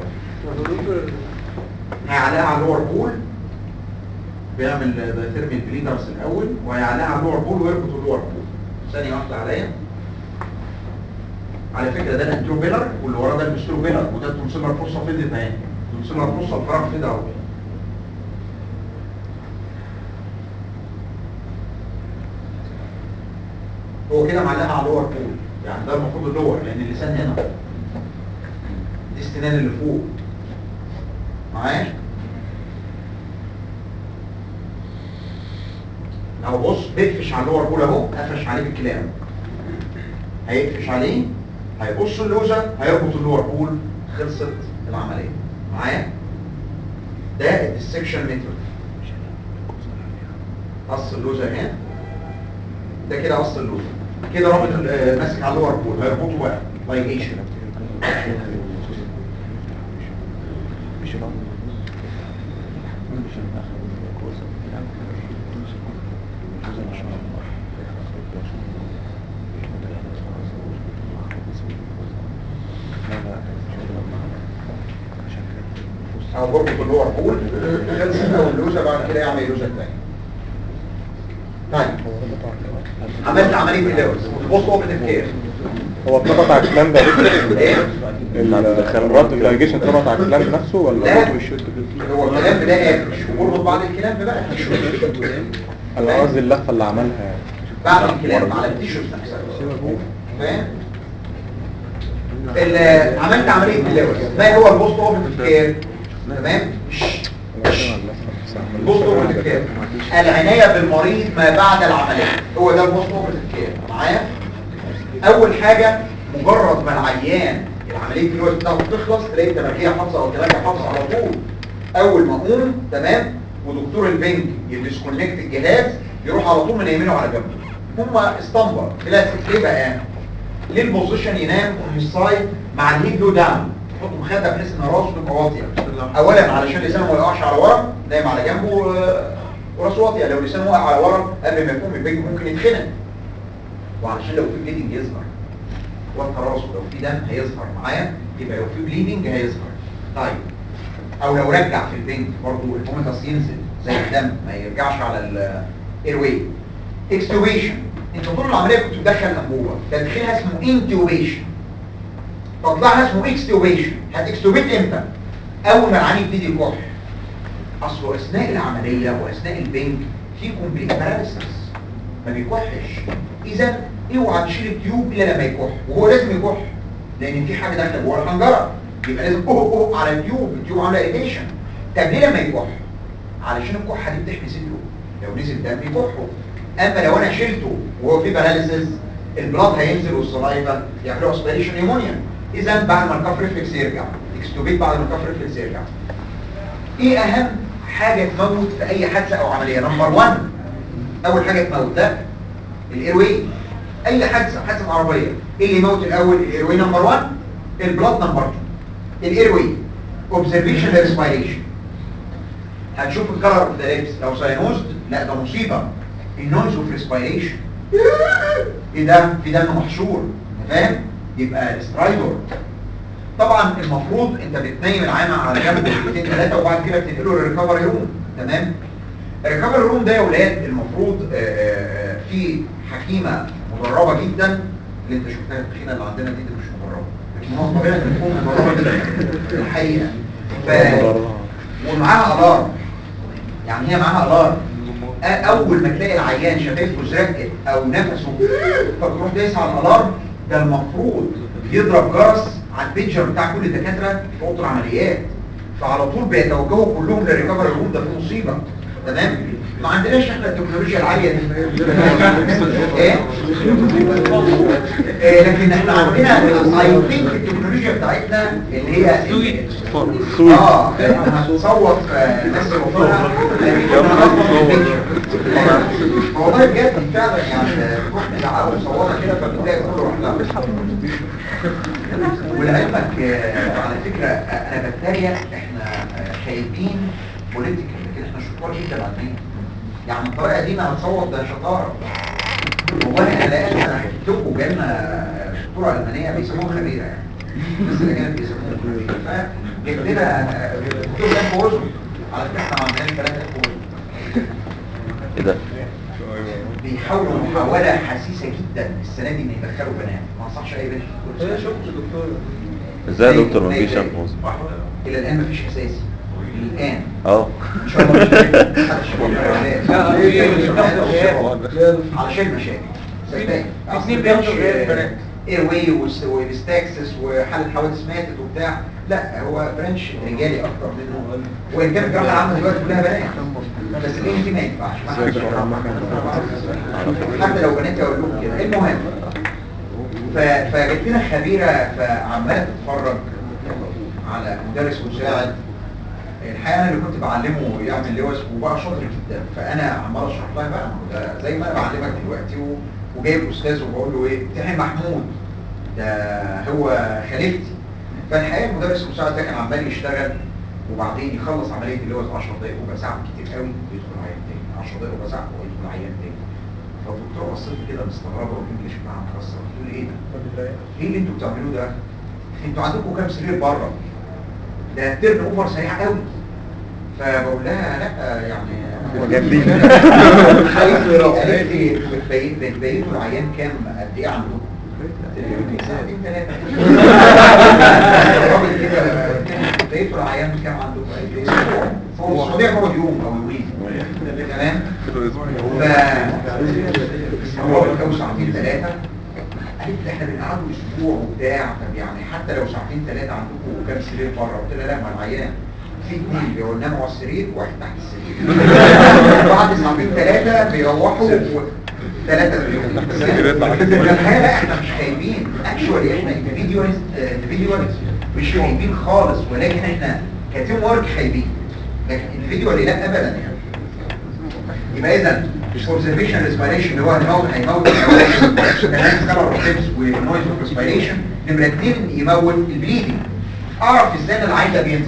هيعلقها على اللور بول بيعمل دايترمي البليدرز الاول وهيعلقها على اللور بول ويربط اللور بول ثانيه واحده عليا على فكره ده الانترو بيلر واللي وراه ده البسترو بيلر وده التونسيلر فوسا فيدت اهي التونسيلر فوسا الفراغ كده اهو هو كده معلقها على اللور بول يعني ده المفروض اللور لان اللسان هنا دي السنان اللي فوق معايا اهو بص بيقفش على اللور بول اهو قفش عليه بالكلام هيقفش عليه هيقص اللوزه هيربط اللور بول خلصت العمليه معايا ده الديسكشن ميثود قص اللوزه اهي ده كده قص اللوزه كده رابط ال- آه، ماسك على اللور بول هيربطه بقى لايجيشن مش الأمر مش الأخر كويسة او بربط اللور بول خلصت اول اللوزه بعد كده يعمل اللوزه الثانيه طيب عملت عمليه اللوز البوست اوبريتيف كير هو اتربط على الكلام ده ايه الرد اللايجيشن اتربط على الكلام نفسه ولا لا برضه يشد كده؟ هو الكلام ده قافش وبربط بعد الكلام بقى التيشو انا قصدي اللفه اللي عملها يعني بعد الكلام على التيشوز نفسها فاهم ال- عملت عمليه اللوز ما هو البوست اوبريتيف كير تمام انا بتكلم عن اللفه نفسها البوست اوبريتيف كير العنايه بالمريض ما بعد العمليه هو ده البوست اوبريتيف كير معايا اول حاجه مجرد ما العيان العمليه اللوز بتاعته تخلص تلاقي الدماغيه حافظه او الدماغيه حافظه على طول اول ما اقوم تمام ودكتور البنك يديسكونكت الجهاز يروح على طول منيمينه على جنبه هم اسطمبة كلاسيك ليه بقى ليه البوزيشن ينام اون هيز سايد مع الهيد لو داون يحط مخده بحيث ان راسه تبقى واطيه اولا علشان لسانه ما يقعش على ورا نايم على جنبه آه، وراسه واطيه لو لسانه وقع على ورا قبل ما يقوم البنك ممكن يتخنق وعلشان لو في بليدنج يظهر وانت راسه لو في دم هيظهر معايا يبقى لو في بليدنج هيظهر طيب او لو رجع في البنك برضه الفوميتاس ينزل زي الدم ما يرجعش على الاير واي اكستوبيشن انت طول العمليه كنت بتدخل انبوبه تدخينها اسمه انتوبيشن تطلعها اسمه اكستوبيشن هتكستوبيت امتى اول ما العين يبتدي يكح اصله اثناء العمليه واثناء البنك في كومبليت باراليسيس ما بيكحش اذا اوعى تشيل التيوب الا لما يكح وهو لازم يكح لان في حاجه داخله جوه الحنجره يبقى لازم اوه اوه على التيوب التيوب عامله اريتيشن طب ليه لما يكح علشان الكحه دي بتحمي صدره لو نزل دم يكحه اما لو انا شلته وهو في باراليسيس البلاد هينزل والسلايفا يعملوا اسبيريشن نيمونيا اذا بعد ما الكف ريفلكس يرجع اكستوبيت بعد ما الكف ريفلكس يرجع ايه اهم حاجه تموت في اي حادثه او عمليه نمبر 1 اول حاجه تموت ده الايروي اي حادثه حادثه عربيه ايه اللي يموت الاول الايروي نمبر 1 البلاد نمبر 2 الايروي اوبزرفيشن ريسبيريشن هتشوف الكلر اوف ذا ليبس لو ساينوزد لا ده مصيبه النويز اوف ريسبيريشن ايه ده في دم محشور فاهم يبقى سترايدور طبعا المفروض انت بتنيم العامة على جنب دقيقتين ثلاثه وبعد كده بتنقله للريكفري روم تمام الريكفري روم ده يا ولاد المفروض آه، آه، آه، في حكيمه مدربه جدا اللي انت شفتها التخينه اللي عندنا دي, دي مش مدربه لكن هو طبيعي ان تكون مدربه جدا الحقيقه ف... ومعاها الارم يعني هي معاها الارم أ- اول ما تلاقي العيان شفايفه زرقت او نفسه فتروح دايس على الالارم ده المفروض يضرب جرس على البيتشر بتاع كل الدكاتره في اوضه العمليات فعلى طول بيتوجهوا كلهم للريكفري روم ده في مصيبه تمام ما عندناش احنا التكنولوجيا العاليه دي ايه إيه، لكن احنا عندنا اي ثينك التكنولوجيا بتاعتنا اللي هي اه هتصوت آه، ناس الوفاة والله بجد فعلا يعني تروح تزعقوا مصوره كده فبتلاقي كله راح لها ولعلمك آه، على فكره آه، انا بتريق احنا آه، خايبين بوليتيكال لكن احنا شطار جدا علميا يعني الطريقه دي ما هتصوت ده شطاره والله انا لقيت انا حكيت لكم جالنا دكتوره المانيه بيسموها خبيره يعني الناس اللي كانت بيسموها خبيره فجبت لنا آه، دكتور كان فوزه على فكره احنا ما عندناش ثلاثه فوزه ايه ده بيحاولوا محاولة حسيسة جدا السنة دي ان يدخلوا بنات ما انصحش اي بنت تدخل انا شفت دكتور ازاي يا زي- دكتور زي- مفيش زي- انفوز الى الان مفيش اساسي الان اه ان شاء الله مش هيبقى. محدش يقول لا، في- علشان المشاكل صدقني في ما اتنين بياخدوا بياخدوا غير البنات. اير واي وستاكسس وحاله حوادث ماتت وبتاع لا هو برانش رجالي اكتر منه وان كانت الجراحه العامه دلوقتي كلها بنات بس الايه دي ما ينفعش ما حدش حتى لو بنات اقول لهم كده المهم ف- فجت لنا خبيره فعماله تتفرج على مدرس مساعد الحقيقه انا اللي كنت بعلمه يعمل لوز وبقى شاطر جدا فانا عمال اشرح لها بقى ده زي ما انا بعلمك دلوقتي و- وجايب استاذ وبقول له ايه امتحن محمود ده هو خليفتي فالحقيقه المدرس المساعد ده كان عمال يشتغل وبعدين يخلص عمليه اللوز 10 دقائق ربع ساعه كتير قوي ويدخل عيان تاني 10 دقائق ربع ساعه ويدخل عيان تاني فالدكتور بصيت لي كده مستغربه والانجليش بتاعها مكسر بتقول لي ايه ده؟ ايه اللي انتوا بتعملوه ده؟ انتوا عندكم كام سرير بره؟ ده تيرن اوفر سريع قوي فبقول لها لا يعني هو جنبي. قالت لي قالت لي بتبين- بتبيتوا العيان كام قد ايه عندكم؟ ساعتين ثلاثة الراجل كده بتبيتوا العيان كام عندكم؟ قالت لي اسبوع هو السعودية بيقعد يوم او يومين تمام؟ ف استغربت قوي ساعتين ثلاثة قالت لي احنا بنقعدوا اسبوع وبتاع طب يعني حتى لو ساعتين ثلاثة عندكم كام سرير بره قلت لها لا ما العيان في اثنين بيناموا على السرير وواحد تحت السرير بعد ساعتين ثلاثة بيروحوا ثلاثة الحقيقة لا احنا مش خايبين اكشولي احنا individualist individualist مش خايبين خالص ولكن احنا كتيم ورك خايبين لكن individually لا ابدا يعني يبقى اذا observation respiration اللي هو هيموت هيموت كمان كلر ريفلكس ونويز ريسبيريشن نمره اثنين يموت البليدنج اعرف ازاي ان العين ده بينزل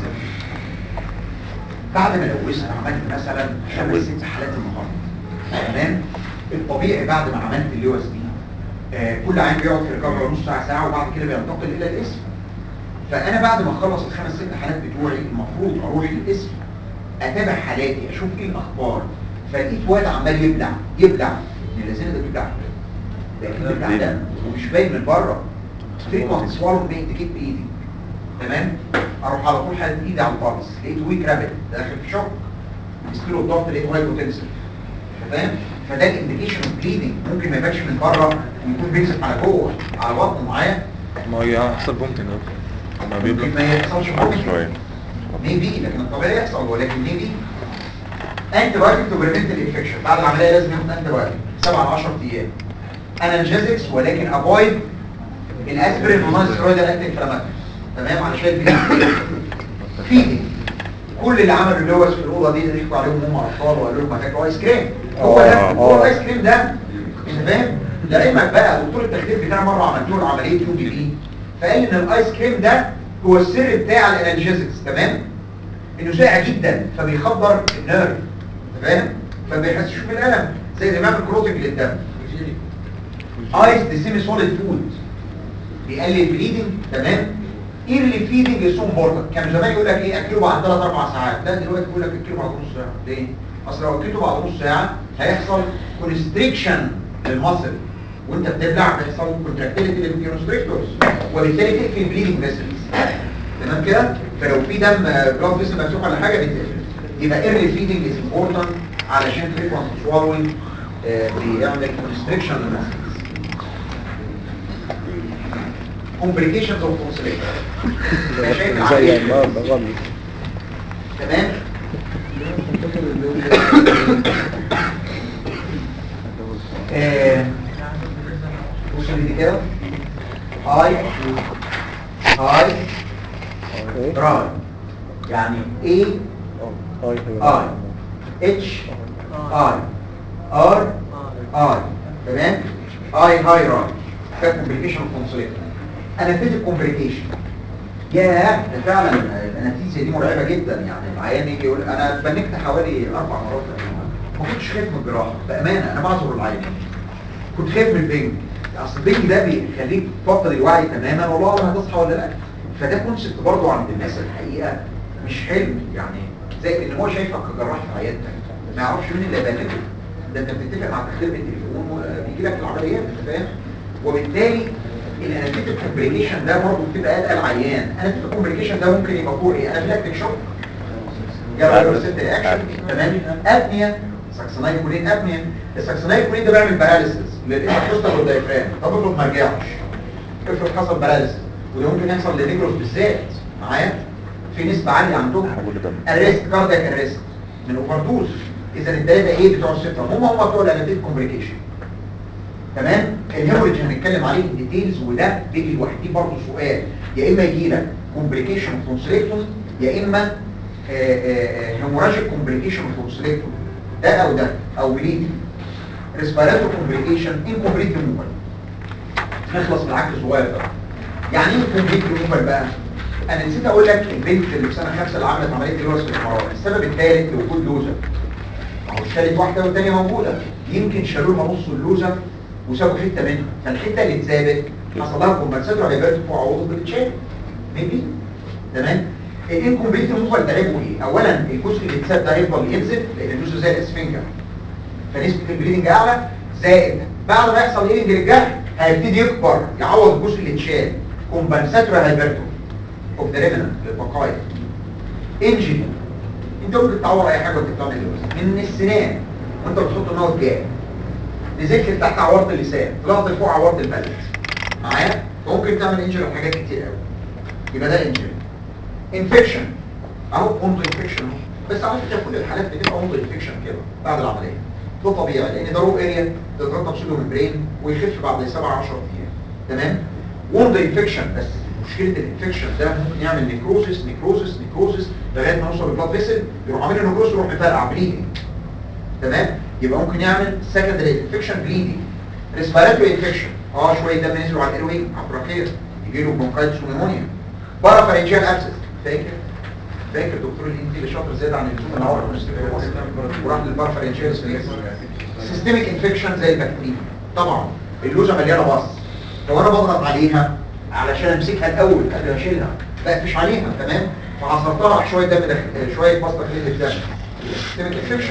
بعد ما لوثت عملت مثلا خمس ست حالات النهارده تمام الطبيعي بعد ما عملت اللوز دي آه كل عين بيقعد في الكاميرا نص ساعه ساعه وبعد كده بينتقل الى الاسم فانا بعد ما اخلص الخمس ست حالات بتوعي المفروض اروح الاسم اتابع حالاتي اشوف ايه الاخبار فلقيت واد عمال يبلع يبلع من الذين ده بيبلع ده اكيد بيبلع ده ومش باين من بره فريكونت سوالو بينديكيت بايدي تمام اروح على طول حاله ايدي على البلس لقيت ويك رابت داخل في شوك يستيرو الضغط لقيته هايبوتنسيف فاهم فده الانديكيشن اوف بليدنج ممكن ما يبانش من بره ويكون بيكسب على جوه على بطنه معايا ما هي هيحصل بومتنج ما بيبلغ ممكن ما يحصلش شوية ميبي لكن الطبيعي يحصل ولكن ميبي انت بايوتيك تو بريفنت الانفكشن بعد العمليه لازم ياخد انت بايوتيك 7 ل 10 ايام انالجيزكس ولكن افويد الاسبرين والنون ستيرويد انتي انفلاماتوري تمام علشان فيدنج كل اللي عملوا اللوز في الاوضه دي اللي يحكوا عليهم هم اطفال وقالوا لهم هتاكلوا ايس كريم هو ده آه، هو آه. الايس كريم ده انت فاهم لعلمك بقى دكتور التخدير بتاعي مره عملت له عمليه يو بي بي فقال ان الايس كريم ده هو السر بتاع الانالجيزكس تمام انه ساقع جدا فبيخدر النيرف انت فاهم فما بيحسش بالالم زي اللي بيعمل كروتنج للدم ايس دي سيمي سوليد فود بيقلل بليدنج تمام ايرلي فيدنج از سو امبورتنت كان زمان يقول لك ايه اكله بعد 3 4 ساعات لا دلوقتي بيقول لك اكله بعد نص ساعه ليه اصل لو اكلته بعد نص ساعه هيحصل كونستريكشن للمصل وانت بتبلع بيحصل كونتراكتيليتي للكونستريكتورز وبالتالي تقفل البليدنج فيسلز تمام كده فلو في دم بلاد فيسل مفتوح ولا حاجه بيتقفل يبقى ايرلي فيدنج از امبورتنت علشان فريكوانت سوالوينج بيعمل كونستريكشن للمصل complications of tonsillitis مشاكل زي عديدة. ما بغلي تمام آه، بص لي دي كده هاي هاي ايه دراي يعني اي اي اي اتش اي ار اي تمام اي هاي راي ده كومبليكيشن اوف تونسيليت انستيتيك كومبليكيشن ياه ده فعلا الانستيزيا دي مرعبه جدا يعني العيان يجي يقول انا اتبنكت حوالي اربع مرات تقريبا ما كنتش خايف من الجراحه بامانه انا بعذر العيانين كنت خايف من البنج اصل البنج ده بيخليك تفقد الوعي تماما والله اعلم هتصحى ولا لا فده كونسبت برضه عند الناس الحقيقه مش حلم يعني زي ان هو شايفك كجراح في عيادتك ما يعرفش مين اللي بلغك ده انت بتتفق مع التخدير بالتليفون وبيجي لك العمليات انت فاهم وبالتالي الاناليتيك كومبليكيشن ده برضه بتبقى قلق العيان الاناليتيك كومبليكيشن ده ممكن يبقى فوق ايه انافيلاكتيك شوك جرى ست رياكشن تمام ابنيا ساكسونايل كولين ابنيا الساكسونايل كولين ده بيعمل باراليسيس للانتركوستال والدايفرام طب افرض ما رجعش افرض حصل باراليسيس وده ممكن يحصل للنيكروس بالذات معايا في نسبه عاليه عندهم حول دم ارست كاردياك ارست من اوفر دوز اذا الثلاثه ايه بتوع السيبتم هم هم بتوع الانابيب كومبليكيشن تمام الهيموريدج هنتكلم عليه ان ديتيلز وده بيجي لوحده برضه سؤال يا اما يجي لك كومبليكيشن تونسليكتومي يا اما هيموراجيك كومبليكيشن تونسليكتومي ده او ده او بليدنج ريسبيراتوري كومبليكيشن انكومبليت ريموفال نخلص من العك الصغير ده يعني ايه كومبليت ريموفال بقى انا نسيت اقول لك البنت اللي في سنه خمسه اللي عملت عمليه اللوز في الامارات السبب الثالث لوجود لوزه ما هو اشترت واحده والثانيه موجوده يمكن شالوا لها نص اللوزه وسابوا حته منها فالحته اللي اتسابت حصل لها كومبنساتور هيبقى فوق عوض بتتشال ميبي تمام الانكمبليت ريموفال ده عيبه ايه اولا الجزء اللي اتساب ده هيفضل ينزل لان اللوزه زي الاسفنجه فنسبه البليدنج اعلى زائد بعد ما يحصل ايرنج للجرح هيبتدي يكبر يعوض الجزء اللي اتشال كومبنساتور هايبرتو اوف ذا ريمننت البقايا انجري انت ممكن تعور اي حاجه وانت بتعمل اللوز من السنان وانت بتحط النوت جاي نزلت تحت عورة اللسان طلعت لفوق عورة البلد معايا فممكن تعمل انجري وحاجات كتير قوي يبقى ده انجري انفكشن اهو اونتو انفكشن اهو بس على فكره كل الحالات بتبقى اونتو انفكشن كده بعد العمليه ده طبيعي لان ده رو اريا تترطب سودو ممبرين ويخف بعد 7 10 ايام تمام ووند انفكشن بس مشكله الانفكشن ده ممكن يعمل نيكروزس نيكروزس نيكروزس لغايه ما يوصل للبلاد فيسل يروح عامل نيكروز يروح مفرقع بليدنج تمام يبقى ممكن يعمل سكندري انفكشن بليدنج ريسبيراتوري انفكشن اه شويه دم نزلوا على الايروي على البراكيه يجي له برونكايتس ونيمونيا بارافارنجيال ابسس فاكر فاكر دكتور الانتي اللي شاطر زياده عن اللزوم اللي عمره وراح للبارافارنجيال سيستميك انفكشن زي البكتيريا طبعا اللوزه مليانه باص لو انا بضغط عليها علشان امسكها الاول قبل ما اشيلها لا مفيش عليها تمام فعصرتها راح شويه دم داخل شويه باص داخلين في الدم سيستميك انفكشن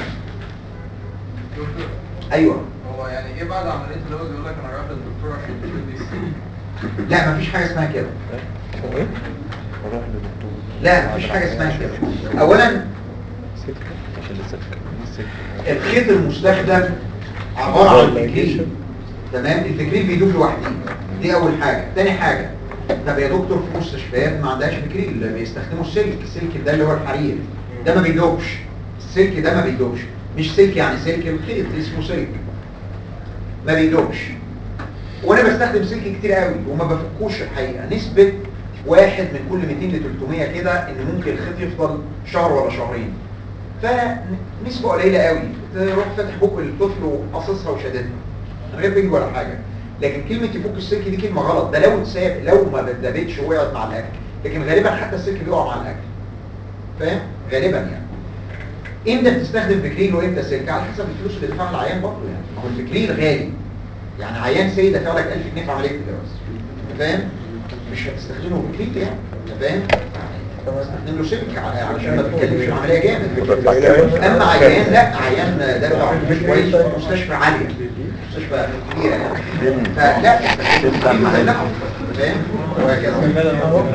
ايوه هو يعني ايه بعد عمليه اللوز يقول لك انا رايح للدكتور عشان تشيل لي السن لا مفيش حاجه اسمها كده ايه؟ اروح للدكتور لا مفيش حاجه اسمها كده اولا سكة عشان السكة السكة الخيط المستخدم عباره عن فكرين تمام الفكرين بيدوب لوحدين دي اول حاجه تاني حاجه طب يا دكتور في مستشفيات ما عندهاش فكرين بيستخدموا السلك السلك ده اللي هو الحرير ده ما بيدوبش السلك ده ما بيدوبش مش سلك يعني سلك الخيط اسمه سلك ما بيدوبش وانا بستخدم سلك كتير قوي وما بفكوش الحقيقه نسبه واحد من كل 200 ل 300 كده ان ممكن الخيط يفضل شهر ولا شهرين فنسبه قليله قوي تروح فاتح بوك الطفل وقصصها وشددها من غير بنج ولا حاجه لكن كلمه يفك السلك دي كلمه غلط ده لو اتساب لو ما اتدبتش وقعت مع الاكل لكن غالبا حتى السلك بيقع مع الاكل فاهم غالبا يعني امتى بتستخدم فكرين وامتى سلك على حسب الفلوس اللي دفعها العيان برضه يعني ما هو الفكرين غالي يعني عيان سيد دفع لك 1000 جنيه في عمليه الجواز انت فاهم مش هتستخدمه فكرين يعني انت فاهم استخدم له سلك علشان ما تتكلمش العمليه جامد اما عيان لا عيان ده بقى مش كويس في مستشفى عاليه مستشفى كبيره يعني فلا استخدم له فاهم وهكذا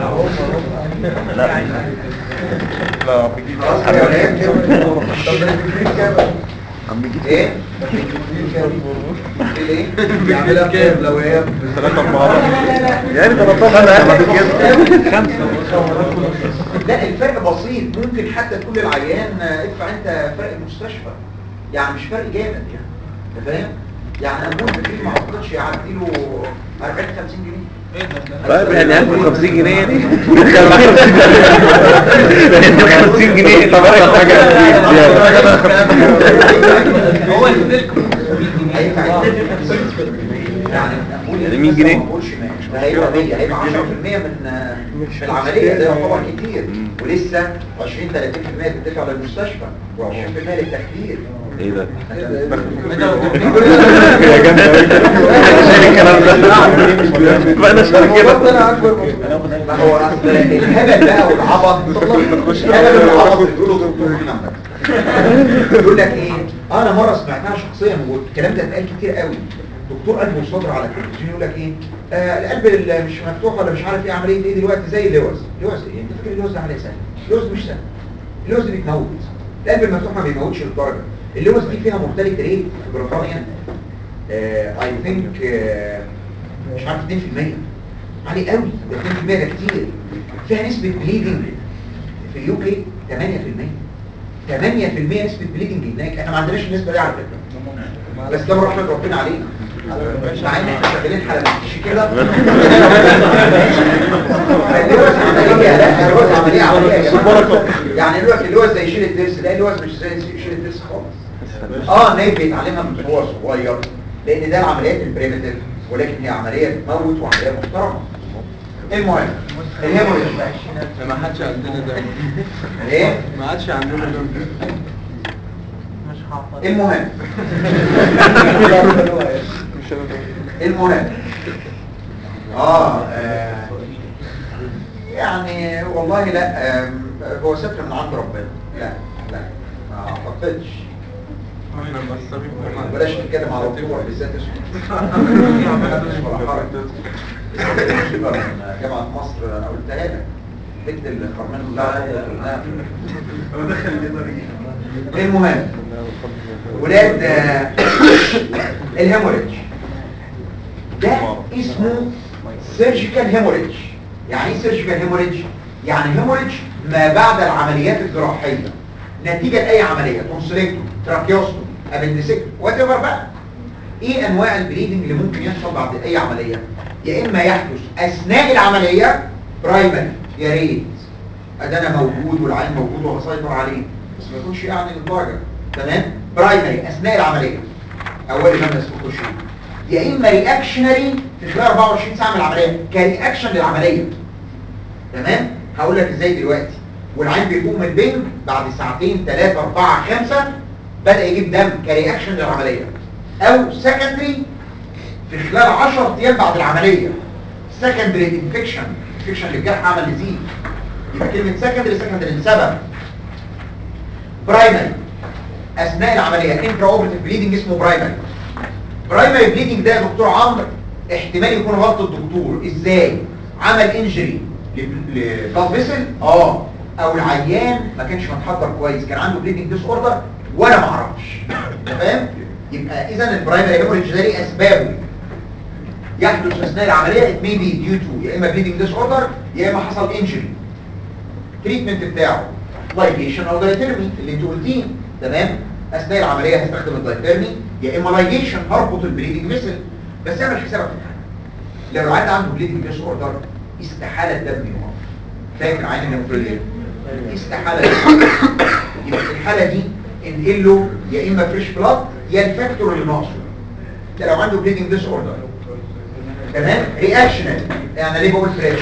لا لا بيجي خلاص كده يا ولاد عم بيجي ايه ايه بيعملها كام لو هي ثلاثة أربعة يعني 13 خمسة لا الفرق بسيط ممكن حتى تقول للعيان ادفع انت فرق المستشفى يعني مش فرق جامد يعني انت فاهم يعني امبول فكري ما اعتقدش يعدي له 40 50 جنيه طيب يعني 1050 جنيه دي 50 جنيه طب انا حاجة هو السلك هيدفع يعني أمبول يعني 100 جنيه؟ ما بقولش ماشي. ده هيبقى 100 هيبقى 10% من من العمليه ده يعتبر كتير ولسه 20 30% بتدفع للمستشفى و20% للتخدير ايه ده يا جامدة أوي شايل الكلام ده بقى انا شايل كده ما هو اصل الهبل بقى والعبط الهبل والعبط اللي بيقولوا دكتور محمد يقول لك ايه انا مره سمعتها شخصيا والكلام ده اتقال كتير قوي دكتور قلب وصدر على التلفزيون يقول لك ايه آه القلب اللي مش مفتوح ولا مش عارف ايه عمليه ايه دلوقتي زي اللوز لوز ايه انت فاكر اللوز ده عمليه سهله اللوز مش سهل اللوز دي بتموت القلب المفتوح ما بيموتش للدرجه اللوز دي فيها مورتاليتي ريت في بريطانيا اي ثينك مش عارف 2% عالي قوي ده 2% ده كتير فيها نسبة بليدنج في اليو كي 8% 8% نسبة بليدنج هناك احنا ما عندناش النسبة دي على فكرة بس ده من رحمة ربنا علينا مع ان احنا شغالين حلقتش كده اللوز عملية لا اللوز عملية عملية يا جماعة. يعني دلوقتي اللوز زي يشيل الضرس لا اللوز مش زي يشيل الضرس خالص اه نايف بيتعلمها من هو صغير لان ده العمليات البريمتيف ولكن هي عملية بتموت وعملية محترمة المهم الهيموريج ما حدش عندنا ده ايه ما عادش عندنا ده المهم المهم اه آه، يعني والله لا آم، هو ستر من عند ربنا لا لا ما اعتقدش احنا مقصرين بلاش نتكلم على الدكتور بالذات اسمه ولا حرج مصيبة من جامعة مصر انا قلتها لك بنت اللي خرمان الله المهم ولاد آه، الهيموريدج ده اسمه سيرجيكال هيموريدج يعني ايه سيرجيكال هيموريدج يعني هيموريدج ما بعد العمليات الجراحيه نتيجه لاي عمليه تونسيلكتوم تراكيوستوم ابندسكتوم وات ايفر بقى ايه انواع البليدنج اللي ممكن يحصل بعد اي عمليه يا اما يحدث اثناء العمليه برايمري يا ريت ادي انا موجود والعين موجود وهسيطر عليه بس ما يكونش يعني للدرجه تمام برايمري اثناء العمليه اول ما اسمه خش يا اما رياكشنري في خلال 24 ساعه من العمليه كرياكشن للعمليه تمام هقول لك ازاي دلوقتي والعين بيقوم من البنج بعد ساعتين 3 4 5 بدا يجيب دم كرياكشن للعمليه او سكندري في خلال 10 ايام بعد العمليه سكندري انفكشن انفكشن للجرح عمل نزيف يبقى كلمه سكندري سكندري لسبب برايمري اثناء العمليه انترا اوبرتيف بليدنج اسمه برايمري برايمري بليدنج ده يا دكتور عمرو احتمال يكون غلط الدكتور ازاي عمل انجري لبلاد فيسل اه او العيان ما كانش متحضر كويس كان عنده بليدنج ديس اوردر وانا ما اعرفش أنت فاهم يبقى اذا البرايمري هيموريدج ده ليه اسبابه يحدث اثناء العمليه it may be due to يا اما bleeding disorder يا اما حصل injury تريتمنت بتاعه لايجيشن او دايتيرمي اللي انتوا قلتيه تمام اثناء العمليه هستخدم الدايتيرمي يا اما لايجيشن هربط البليدنج فيسل بس اعمل حسابك في حاجه لو العيان عنده بليدنج ديس اوردر استحاله الدم يقف فاكر عين النفريه استحاله يقف. يبقى في الحاله دي انقل له يا اما فريش بلاد يا الفاكتور اللي ناقصه ده لو عنده بليدنج ديس اوردر تمام رياكشنال يعني ليه بقول فريش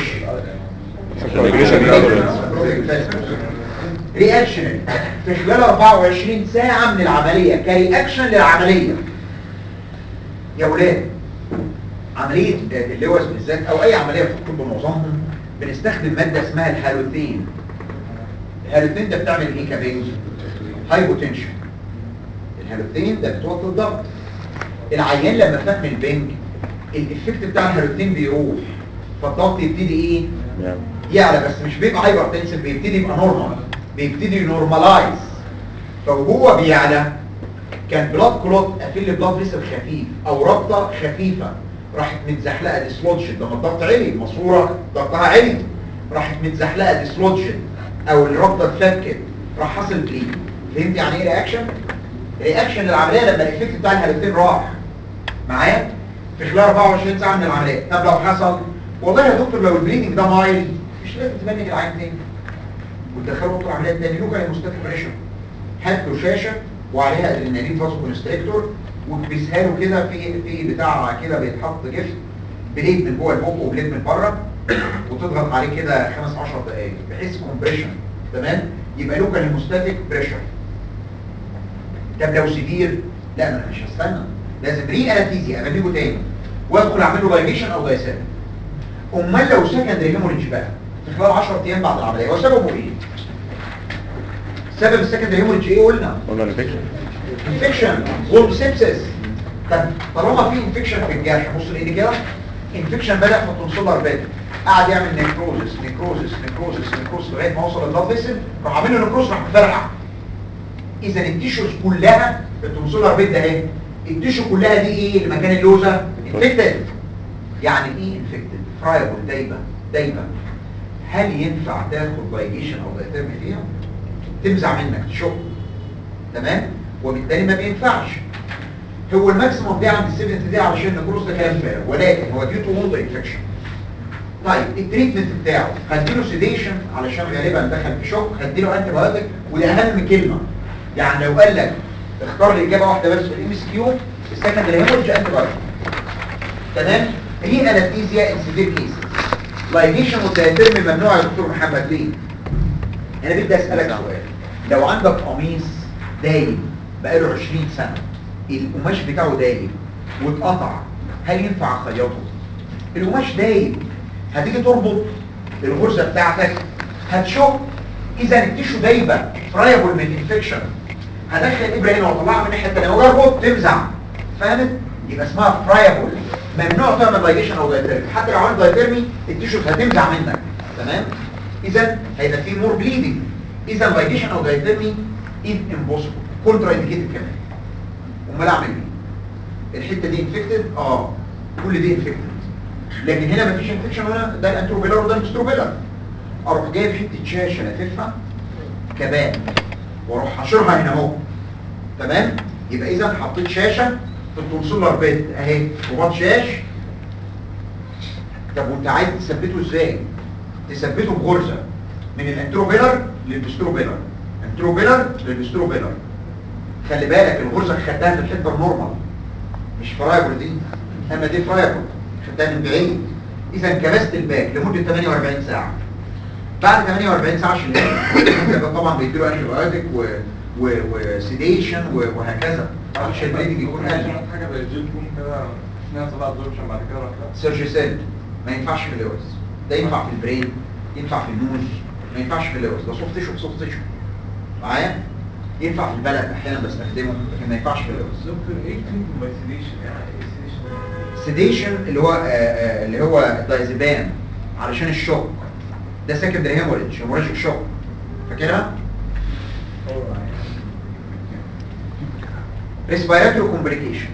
رياكشنال في خلال 24 ساعة من العملية كرياكشن للعملية يا ولاد عملية اللوز بالذات او اي عملية في الطب معظمهم بنستخدم مادة اسمها الهالوثين الهالوثين ده بتعمل ايه كبنج هايبوتنشن الهالوثين ده بتوطي الضغط العيان لما فهم البنج الافكت بتاع الهالوثين بيروح فالضغط يبتدي ايه نعم يعلى بس مش بيبقى هايبر تنشن بيبتدي يبقى نورمال بيبتدي ينورمالايز فوهو بيعلى كان بلاد كلوت قافل بلاد فيسل خفيف او ربطه خفيفه راحت متزحلقه ديسلوجن لما الضغط عالي الماسوره ضغطها عالي راحت متزحلقه ديسلوجن او الربطه اتفكت راح حصل بليد فهمت يعني ايه رياكشن رياكشن للعمليه لما الايفكت بتاع الهالوتين راح معايا في خلال 24 ساعه من العمليه طب لو حصل والله يا دكتور لو البليدنج ده مايل مش لازم تبنج العين تاني وتدخله اوضه العمليات تاني له كان المستشفى بريشر هات له شاشه وعليها ادرينالين فازو كونستريكتور وتبسها له كده في في بتاع كده بيتحط جفت بليد من جوه البوق وبليد من بره وتضغط عليه كده 5 10 دقائق بحيث كومبريشن تمام يبقى له كان المستاتيك بريشر طب لو سيفير لا ما انا مش هستنى لازم ري انستيزيا ابلغه تاني وادخل اعمل له لايجيشن او دايسات امال لو سكندري هيموريدج بقى في خلال 10 ايام بعد العمليه هو سببه ايه سبب السكندري هيموريدج ايه قلنا قلنا الانفكشن انفكشن وولد سيبسس طب طالما في انفكشن في الجرح بص الايد كده انفكشن بدا في التونسولار باد قعد يعمل نيكروزس نيكروزس نيكروزس نيكروزس لغايه ما وصل للبلاد فيسل راح عامل له نيكروز راح مفرقع اذا التيشوز كلها التونسولار بيد ده اهي التيشو كلها دي ايه اللي مكان اللوزه انفكتد يعني ايه انفكتد فرايبل دايما دايما هل ينفع تاخد لايجيشن او دايترمي فيها تمزع منك تشق تمام وبالتالي ما بينفعش هو الماكسيموم ده عند السيفنت دي علشان الكروس ده كلام فارغ ولكن هو ديو تو وولد انفكشن طيب التريتمنت بتاعه هديله سيديشن علشان غالبا دخل في شوك هديله انتي بايوتيك ودي اهم كلمه يعني لو قال لك اختار لي اجابه واحده بس في الام اس كيو السكند هيموريدج انتي بايوتيك تمام هي انستيزيا ان سيفير كيسز لايجيشن والدايترم ممنوع يا دكتور محمد ليه انا بدي اسالك سؤال لو عندك قميص دايب بقاله 20 سنه القماش بتاعه دايب واتقطع هل ينفع اخيطه القماش دايب هتيجي تربط الغرزه بتاعتك هتشوف اذا التيشو دايبه فرايبل من انفكشن هدخل الابره هنا واطلعها من الناحيه الثانيه واجي اربط تمزع فهمت يبقى اسمها فرايبل ممنوع تعمل دايجيشن او دايترمي حتى لو عملت دايترمي التيشو هتمزع منك تمام اذا هيبقى في مور بليدنج اذا دايجيشن او دايترمي از امبوسيبل كونترا انديكيتد كمان امال اعمل ايه الحته دي انفكتد اه كل دي انفكتد لكن هنا مفيش انفكشن هنا ده الانتروبيلر وده الاستروبيلر اروح جايب حته شاشه لاففها كباب واروح حاشرها هنا اهو تمام يبقى اذا حطيت شاشه في التونسيلر بيد اهي رباط شاش طب وانت عايز تثبته ازاي تثبته بغرزه من الانتروبيلر للبستروبيلر انتروبيلر للبستروبيلر خلي بالك الغرزه خدتها في الحته النورمال مش فرايبل دي اما دي فرايبل خدتها من بعيد اذا كبست الباك لمده 48 ساعه بعد 48 ساعه شلها طبعا بيديله انتي بايوتيك و و وسيديشن و- وهكذا عشان البليدنج يكون قل حاجه زي الجيل بوم كده اسمها سبع دور عشان بعد كده راح لا سيرجي سيل ما ينفعش في اللوز ده ينفع في البرين ينفع في النوز ما ينفعش في اللوز ده سوفت تيشو بسوفت تيشو معايا ينفع في البلد احيانا بستخدمه لكن ما ينفعش في اللوز دكتور ايه تريتمنت باي سيديشن يعني ايه سيديشن سيديشن اللي هو آه، آه، اللي هو الدايزيبام علشان الشوك ده سكندري هيموريدج هيموريدج شوك فاكرها ريسبيراتوري كومبليكيشن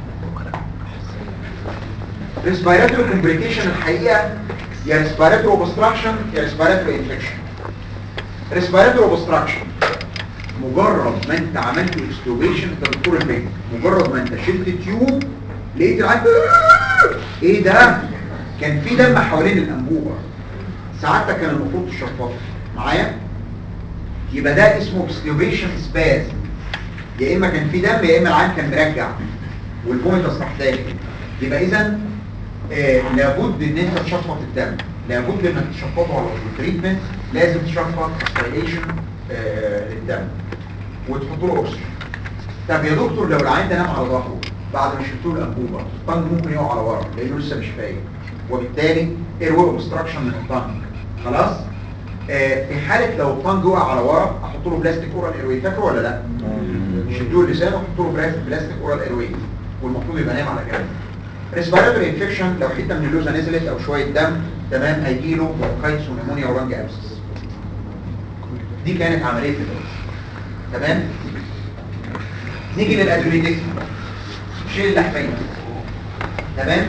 ريسبيراتوري كومبليكيشن الحقيقه يا ريسبيراتوري اوبستراكشن يا ريسبيراتوري انفكشن ريسبيراتوري اوبستراكشن مجرد ما انت عملت اكستوبيشن انت دكتور البيت مجرد ما انت شلت تيوب لقيت العيان ايه ده كان في دم حوالين الانبوبه ساعتها كان المفروض تشفطه معايا يبقى ده اسمه اكستوبيشن سباز يا اما كان في دم يا اما العيان كان مرجع والفوميتاس راح تاني يبقى اذا آه لابد ان انت تشفط الدم لابد انك تشفطه على التريتمنت لازم تشفط اسبيريشن آه للدم وتحط له اكسجين طب يا دكتور لو العيان ده نام على ظهره بعد ما شلت له الانبوبه الطنج ممكن يقع على ورا لانه لسه مش فايق وبالتالي اير ويل اوبستراكشن من الطنج خلاص آه في حاله لو الطنج وقع على ورا احط له بلاستيك اورال ايروي فاكره ولا لا شدوه اللسان وحط له بلاستيك بلاستيك اورال ايروي والمفروض يبقى نايم على جنب ريسبيراتوري انفكشن لو حته من اللوزه نزلت او شويه دم تمام هيجي له برونكايتس ونيمونيا ورانج ابسس دي كانت عمليه اللوز تمام نيجي للادرينالين شيل اللحميه تمام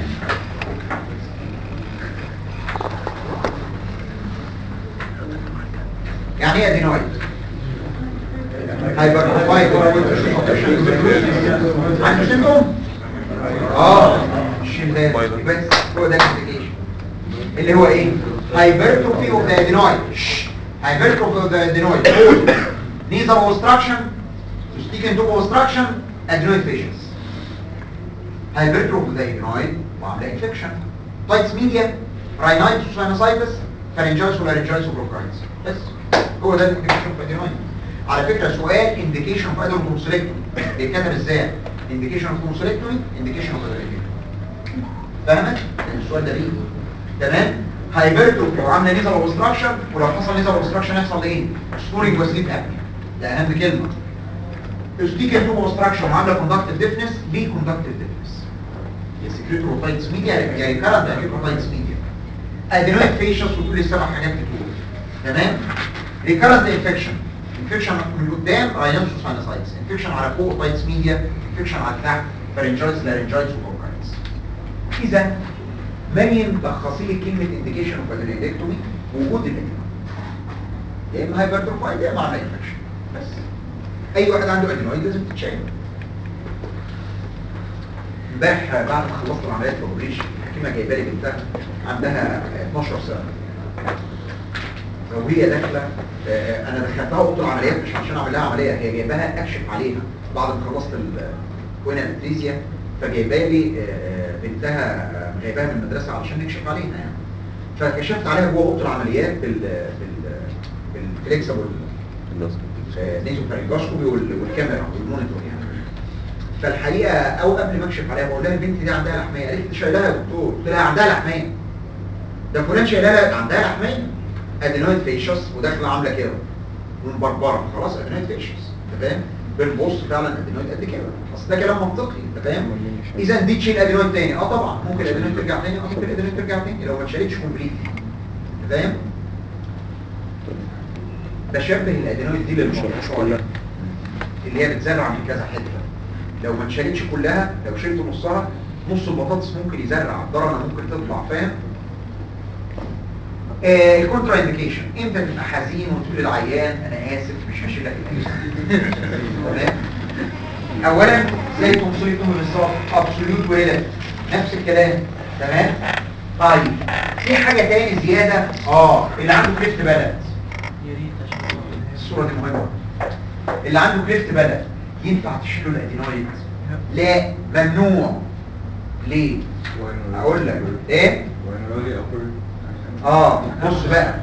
يعني ايه ادينويد هايبرتروفايد عنده سيمتوم اه الشيل ده بس هو ده الكومبليكيشن اللي هو ايه هايبرتروفي اوف ذا ادينويد هايبرتروفي اوف ذا ادينويد نيزل اوبستراكشن سبيكينج تو اوبستراكشن ادينويد فيشنز هايبرتروفي اوف ذا ادينويد وعامله انفكشن تايتس ميديا راينايتس وساينوسايتس فارنجايتس ولارنجايتس وبروكايتس بس هو ده الانديكيشن في الادينويد على فكره سؤال انديكيشن اوف ادينويد تونسيلكتومي بيتكتب ازاي انديكيشن اوف تونسيلكتومي انديكيشن اوف ادينويد فاهمت لان السؤال ده بيجي تمام هايبرتروفي وعامله نيزل اوبستراكشن ولو حصل نيزل اوبستراكشن يحصل ايه سنورنج وسليب ابنيا ده اهم كلمه ستيكر تو اوبستراكشن وعامله كوندكتيف ديفنس ليه كوندكتيف ديفنس يا سكريتوروتايتس ميديا يا ريكارنت اكيوتايتس ميديا ادينويد فيشس وتقول لي سبع حاجات بتقول تمام ريكارنت انفكشن انفكشن من قدام راينوس ساينوسايتس انفكشن على فوق تايتس ميديا انفكشن على تحت فارنجايتس لارنجايتس وبرونكايتس اذا مريم لخصي لي كلمه انديكيشن اوف ادينويدكتومي وجود الادينويد يا اما هايبرتروفايد يا اما عمل انفكشن بس اي واحد عنده ادينويد لازم تتشال امبارح بعد ما خلصت العمليات البروبريش الحكيمه جايبه لي بنتها عندها 12 سنه وهي داخله آه، انا دخلتها اوضه العمليات مش عشان اعمل لها عمليه هي جايباها اكشف عليها بعد ما خلصت الكوينه انستيزيا فجايبه لي آه، آه، بنتها آه، جايباها من المدرسه علشان نكشف عليها يعني فكشفت عليها جوه اوضه العمليات بال بال بالفليكسبل نيزو فارنجوسكوبي والكاميرا والمونيتور يعني فالحقيقه او قبل ما اكشف عليها بقول لها البنت دي عندها لحميه قالت لي شايلها يا دكتور قلت لها عندها لحميه ده فلان شايلها عندها لحميه ادينويد فيشس وداخله عامله كده ومبربره خلاص ادينويد فيشس انت فاهم بنبص فعلا ادينويد قد كده اصل ده كلام منطقي انت فاهم اذا دي تشيل ادينويد تاني اه طبعا ممكن الادينويد ترجع تاني اه ممكن الادينويد ترجع تاني لو ما اتشالتش كومبليت انت فاهم بشبه الادينويد دي للمشروع اللي هي بتزرع من كذا حته لو ما اتشالتش كلها لو شلت نصها نص البطاطس ممكن يزرع الضرنه ممكن تطلع فاهم آه الكونترا انديكيشن امتى تبقى حزين وتقول للعيان انا اسف مش هشيل لك الأجهزة. تمام اولا زي تنصيب امه بالظبط ابسوليوت وريلاتيف نفس الكلام تمام طيب في حاجه تاني زياده اه اللي عنده كليفت بلد الصوره دي مهمه اللي عنده كليفت بلد ينفع تشيله الادينويد لا ممنوع ليه اقول لك ايه اه بص بقى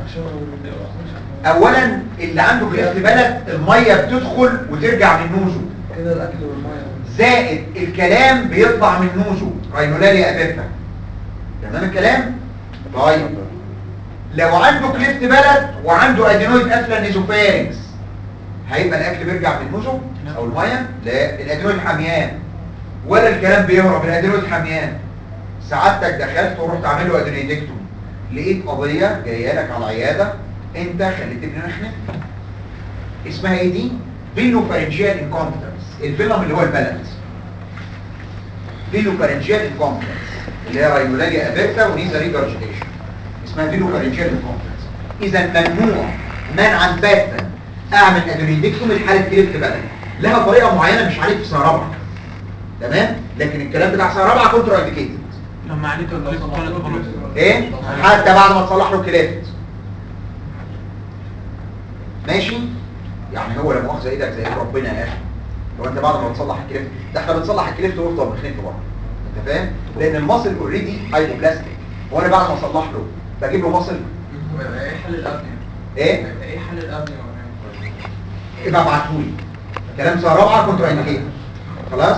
اولا اللي عنده كليفت بلد الميه بتدخل وترجع من نوزه كده الاكل والميه زائد الكلام بيطلع من نوزه راينولاريا ابيتا تمام الكلام طيب لو عنده كليفت بلد وعنده ادينويد قافله نيزوفارينكس هيبقى الاكل بيرجع من نوزه او الميه لا الادينويد حميان ولا الكلام بيهرب الادينويد حميان سعادتك دخلت ورحت عامل له ادينويدكتوم لقيت قضيه جايه لك على العياده انت خليت ابننا نحن اسمها ايه دي فيلو فارنجيال انكومبتنس الفيلم اللي هو البلد فيلو فارنجيال انكومبتنس اللي هي راينولاريا ابيرتا ونيزا ريجرجيتيشن اسمها فيلو فارنجيال انكومبتنس اذا ممنوع منعا باتا اعمل ادريدكتوم لحاله كليفت بلد لها طريقه معينه مش عليك في سنه رابعه تمام لكن الكلام بتاع سنه رابعه كونترا انديكيتد لما عليك الكليب ثلاث خلاص ايه حتى بعد ما تصلح له كليفت ماشي يعني هو لا مؤاخذه ايدك زي إيد ربنا يا اخي لو انت بعد ما تصلح الكليفت ده احنا بنصلح الكليفت ويفضل مخنف بره انت فاهم لان المصل اوريدي هايدروبلاستيك وانا بعد ما اصلح له بجيب له مصل ايه حل الابنية ايه ايه حل الابنية يبقى ابعتهولي كلام سنه رابعه كونترا انديكيتد خلاص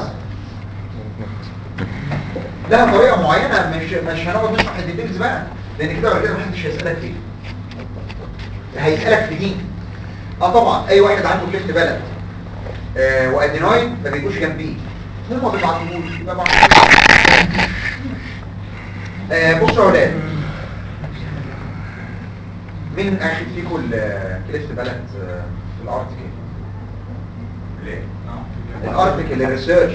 لها طريقه معينه مش مش هنقعد نشرح الديتيلز بقى لان كده ولا كده محدش هيسالك فيه هيسالك في دي اه طبعا اي واحد عنده كليفت بلد آه وادينويد ما بيجوش جنبيه هم بيبعتوهولي يبقى بعتوهولي. آه بصوا يا اولاد مين اخد فيكم الكليفت بلد آه، في الارتكل ليه الارتكل الريسيرش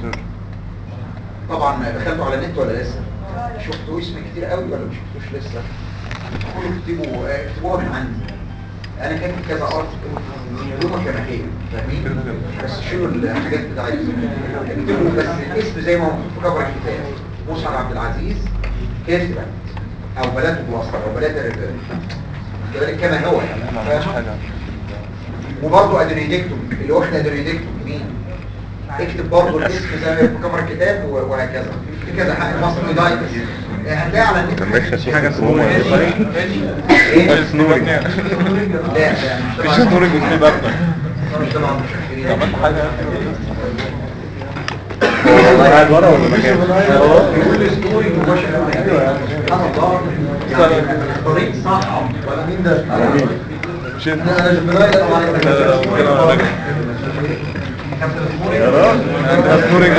طبعا دخلتوا على النت ولا لسه شفتوا اسم كتير قوي ولا مش شفتوش لسه كلوا اكتبوا آه، اكتبوها من عندي انا كاتب كذا ارتكل معلومه كمهيه فاهمين بس شيلوا الحاجات بتاعتي اكتبوا بس الاسم زي ما هو مكتوب في كفر الكتاب مصعب عبد العزيز كاتب او بلاد بلاستر او بلاد الرجال كذلك كما هو يعني فاهم؟ وبرضه ادرينيكتوم اللي واخد ادرينيكتوم مين اكتب برضه الاسم زي ما في كفر الكتاب و- وهكذا في كذا حاجه مصر دايتس هتلاقي على النت في حاجه اسمها ايه سنورنج لا لا مش مفيش تبع- سنورنج في بطنك مش تبع المشاهير. عملت حاجه هو قاعد ورا ولا مكان؟ بيقول ستوري مباشرة سبحان الله يعني الطريق صعب ولا مين ده؟ مش انت انا جبناي طبعا لا، لا، ممكن أقول لك. يا راجل انت سنورنج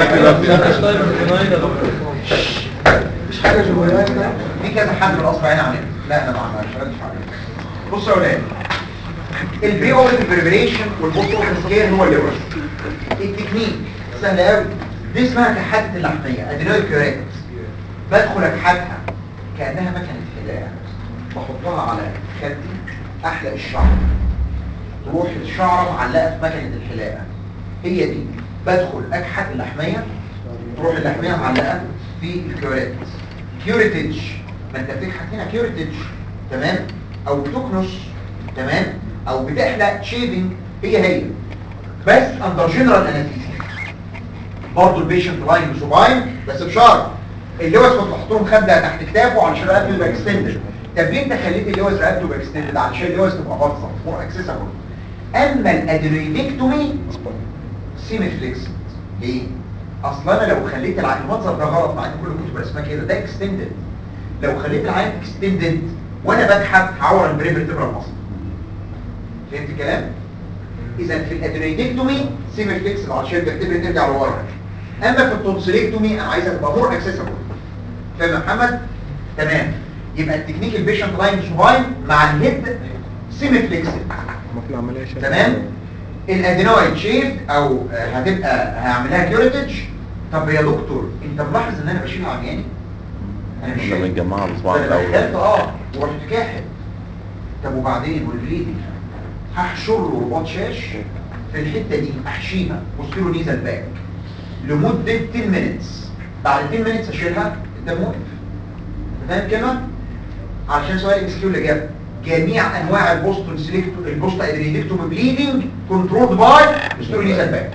مش حاجه جمهوريه دي كذا حد من الاصل عين عليها لا انا ما عملتش عليها بصوا يا اولاد البري اورال بريبريشن والبوست اورال سكير هو اللي ورث التكنيك سهل قوي دي اسمها كحاده اللحميه ادينويد كيوريت بدخل اكحتها كانها مكنه حلاقه بحطها على خدي احلق الشعر تروح الشعره معلقه في مكنه الحلاقه هي دي بدخل اكحت اللحميه تروح اللحميه معلقه في الكيوريت كيوريتج ما انت بتكحت هنا كيوريتج تمام او بتكنس تمام او بتحلق شيفنج هي هي بس اندر جنرال انستيزيا برضه البيشنت لاين بصباين بس بشرط اللوز كنت بحط لهم خده تحت كتافه علشان رقبته يبقى اكستندد طب ليه انت خليت اللوز رقبته يبقى اكستندد علشان اللوز تبقى فاضيه مور اكسسبل اما الادرينكتومي سيمي فليكس ليه اصل انا لو خليت الع- المنظر ده غلط مع ان كل الكتب رسمها كده ده اكستندد لو خليت العين اكستندد وانا بكحت هعور البريفرتبرال مصر فهمت الكلام اذا في الادرينكتومي سيمي فليكس علشان الفرتبرا ترجع لورا اما في التونسيلكتومي انا عايزها تبقى مور اكسسبل فاهم يا محمد تمام يبقى التكنيك البيشنت لاين سوباين مع الهيد سيمي فليكس ما في العملية شايف تمام الادينويد شيفد او آه، هتبقى هعملها كيوريتج طب يا دكتور انت ملاحظ ان انا بشيل عمياني انا مش كنا شايف. بنجمعها بصباعنا ده أنا دخلت الاول اه ورحت كاحل طب وبعدين والبليدنج هحشر له رباط شاش في الحته دي احشيها بوستيرو نيزل باك لمده 10 مينتس بعد 10 مينتس اشيلها الدم وقف أنت فاهم كلمه علشان سؤال ام كيو اللي جاب جميع انواع البوست سيلكتو البوست ادرينكتوم بليدنج كنترولد باي بوستيرو نيزل باك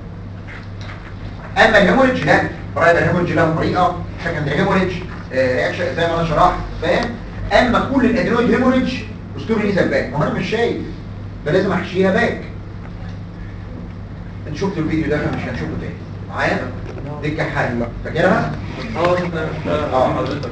اما الهيموريدج لا برايدر هيموريدج له طريقه سكندري هيموريدج رياكشن زي ما انا شرحت فاهم اما كل الادينويد هيموريدج بوستيرو نيزل باك ما هو انا مش شايف فلازم احشيها باك انت شفت الفيديو ده فمش هنشوفه تاني معايا دي الكحاله فاكرها اه ده آه. حضرتك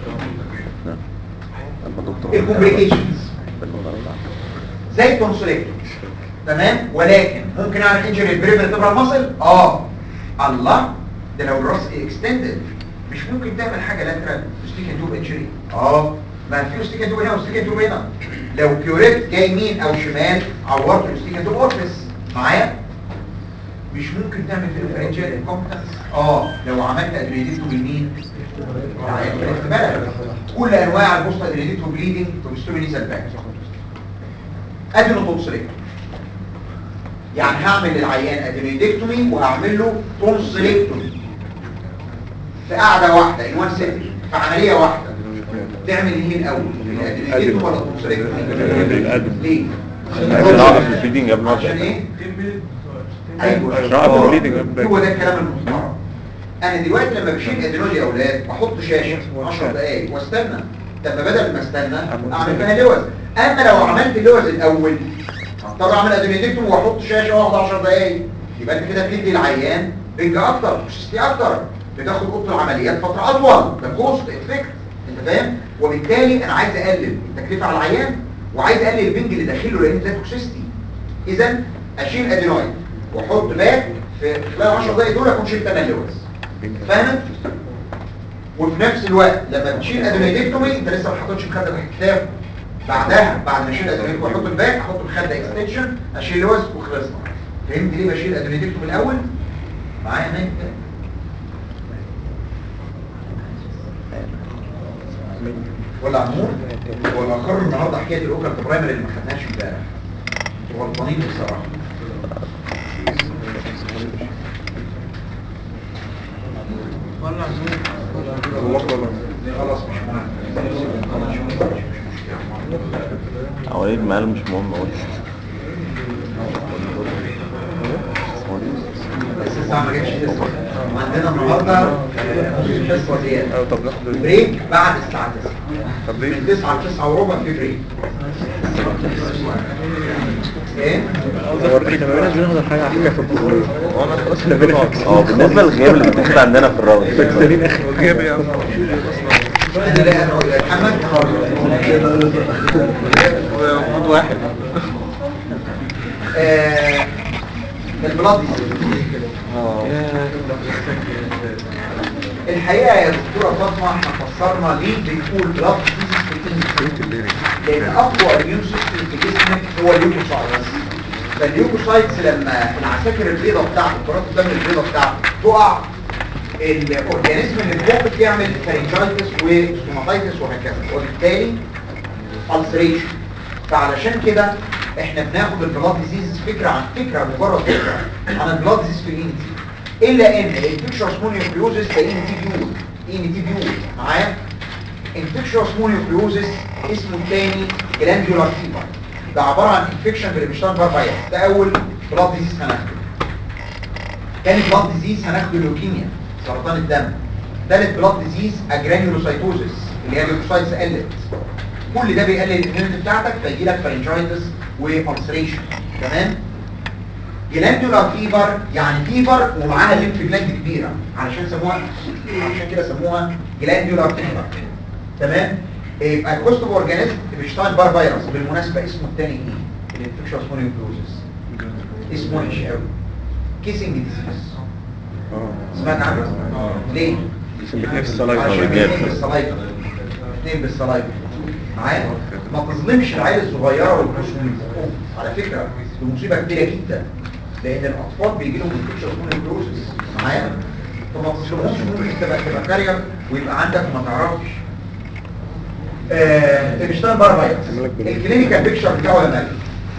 اما دكتور الكومبليكيشنز بالمدرب زي التونسيلكتوم تمام ولكن ممكن اعمل انجري بريفرتبرال ماسل اه الله ده لو الراس اكستندد مش ممكن تعمل حاجه لاترال ستيك توب انجري اه ما في ستيك توب هنا وستيك توب هنا لو كيوريت جاي يمين او شمال عورت الستيك توب اورفيس معايا مش ممكن تعمل ديفرنشال انكومبتنس اه لو عملت ادرينيتو بالمين العيان خلي بالك كل انواع البوست ادرينيتو بليدنج توبستوميني سلباك ادينوتونسيلكتومي يعني هعمل للعيان ادينويدكتومي وهعمل له تونسيلكتومي في قاعده واحده ان وان سيتنج في عمليه واحده تعمل ايه الاول الادينويدكتومي ولا التونسيلكتومي الأدن. ليه عشان اعرف الفيدنج قبل ما عشان ابدا ايه ايوه عشان أعرف البليدنج قبل هو ده الكلام المحترم انا دلوقتي لما بشيل ادينوز يا اولاد بحط شاشه 10 دقايق واستنى طب ما بدل ما استنى اعمل فيها لوز اما لو عملت اللوز الاول هضطر اعمل ادينوزيكتوم واحط شاشه واخد 10 دقايق يبقى انت كده بتدي العيان بنج اكتر مش اكتر بتاخد اوضه العمليات فتره اطول ده كوست افكت انت فاهم وبالتالي انا عايز اقلل التكلفه على العيان وعايز اقلل البنج اللي داخله لان ده توكسيستي اذا اشيل ادينويد واحط باك في خلال 10 دقايق دول اكون شلت انا اللوز فاهمت وفي نفس الوقت لما بتشيل ادريناليكتومي انت لسه ما حطيتش الخده تحت الكتاب بعدها بعد ما اشيل ادريناليكتومي واحط الباك احط الخده اكستنشن اشيل اللوز وخلصنا فهمت ليه بشيل ادريناليكتومي الاول معايا مان كده ولا عمور ولا اخر النهارده حكايه الاوكل برايمري اللي ما خدناش امبارح انتوا غلطانين بصراحه ولا خلاص مش مهم حوالين المال مش مهم اقول بس الساعه ما جاتش لسه عندنا النهارده حصه زياده أيوة طب ناخد بريك بعد الساعه 9 طب ليه؟ من 9 ل 9 وربع في بريك ايه هو احنا ما بقيناش بناخد الحاجة على فكرة في الكلية هو انا خلاص احنا بقينا اه بالنسبه للغياب اللي بتاخد عندنا في الراوند فاكسانين اخر غياب يا عم انا لا انا ولا محمد المفروض واحد آه، البلاد الحقيقه يا دكتوره فاطمه احنا فسرنا ليه بنقول بلاد لان اقوى اميون سيستم في جسمك هو اليوكوسايتس فاليوكوسايتس لما العساكر البيضاء بتاعته كرات الدم البيضاء بتاعته تقع الاورجانيزم اللي فوق بيعمل فارنجايتس وستوماتايتس وهكذا وبالتالي ulceration فعلشان كده احنا بناخد البلاد ديزيز فكره عن فكره مجرد فكره عن البلاد ديزيز في الان تي الا ان الانفكشوس مونيوكليوزس ده ان تي بيور ان تي بيور معايا انفكشوس مونيوكليوزس اسمه الثاني جلاندولار فيبر ده عباره عن انفكشن بالمشتان بارفايروس ده اول بلاد ديزيز هناخده تاني بلاد ديزيز هناخده لوكيميا سرطان الدم تالت بلاد ديزيز اجرانيولوسايتوزس اللي هي الليوكوسايتس قلت كل ده بيقلل الاميونيتي بتاعتك فيجي لك فارنجايتس والسريشن تمام جلاندولار فيبر يعني فيبر ومعاها ليمف جلاند كبيره علشان سموها عشان كده سموها جلاندولار فيبر تمام يبقى الكوست اوف اورجانيزم بيشتغل بار فيروس بالمناسبه اسمه الثاني ايه الانفكشوس مونيوكلوزس اسمه وحش قوي كيسنج ديزيز سمعت عنه ليه عشان بتنافس الصلايفة عشان والجاب. بيتنين بالصلايفة اثنين بالصلايفة معايا ما تظلمش العيال الصغيرة والكوش من بقهم على فكرة دي مصيبة كبيرة جدا لان الاطفال بيجي لهم انفكشن مونيوكلوزس معايا فما تظلمهمش ممكن تبقى تبقى كارير ويبقى عندك وما تعرفش آه بيشتغل بره فيروس الكلينيكال بيكشر بتاعه يا مالك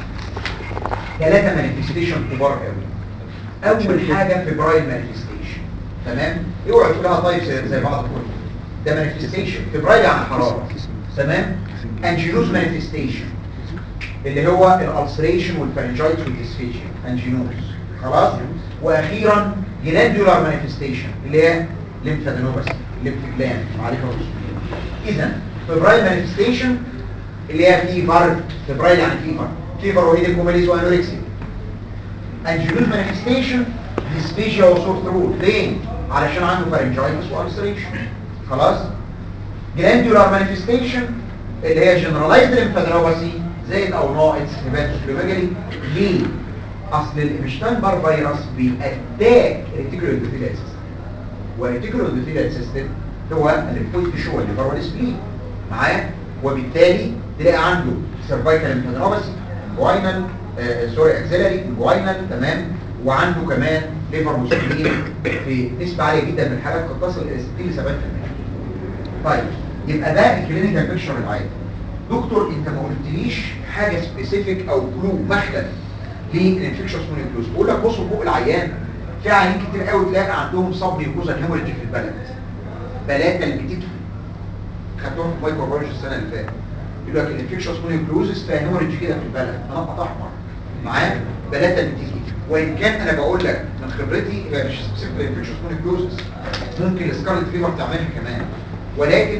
ثلاثة مانيفستيشن كبار قوي اول حاجة فبرايل مانيفستيشن تمام اوعى تقولها طيب زي زي بعض الكل ده مانيفستيشن فبرايل يعني حرارة تمام انجينوز مانيفستيشن اللي هو الالسريشن والفارنجايتس والديسفيجيا انجينوز خلاص واخيرا جلاندولار مانيفستيشن اللي هي ليمفادينوباثي ليمف جلاند معرفه وصوليه اذا فبرايل مانيفستيشن اللي هي فيفر فبرايل يعني فيفر فيفر وهيديك وماليز وانوركسيا انجينوز مانيفستيشن ديسفيجيا وسور ثروت ليه علشان عنده فارنجايتس والسريشن خلاص جلاندولار مانيفستيشن اللي هي جنرالايزد ليمفادينوباثي زائد او ناقص هيباتوسبلوميجالي ليه اصل الامشتان بار فيروس بيأتاك الريتيكولو اندوثيليال سيستم والريتيكولو اندوثيليال سيستم هو الليمفويد تشو اللي بره السبلين معايا وبالتالي تلاقي عنده سيرفايكال ليمفادينوباثي انجوينال آه سوري اكسيلري انجوينال تمام وعنده كمان ليفر مسلين في نسبه عاليه جدا من الحالات قد تصل الى 60 ل 70% طيب يبقى ده الكلينيكال بيكشر العادي دكتور انت ما قلتليش حاجه سبيسيفيك او كلو مخلل للانفكشوس مونيكلوز بقول لك بصوا فوق العيان في عيانين كتير قوي تلاقي عندهم صب نيوكوزا هيموريدج في البلد بلاتا اللي بتكفي خدتهم في مايكروبيولوجي السنه اللي فاتت يقول لك الانفكشوس مونيكلوزس فيها هيموريدج كده في البلد منطقه احمر معايا بلاتا اللي بتيجي وان كان انا بقول لك من خبرتي هي مش سبيسيفيك الانفكشوس مونيكلوزس ممكن السكارلت فيفر تعملها كمان ولكن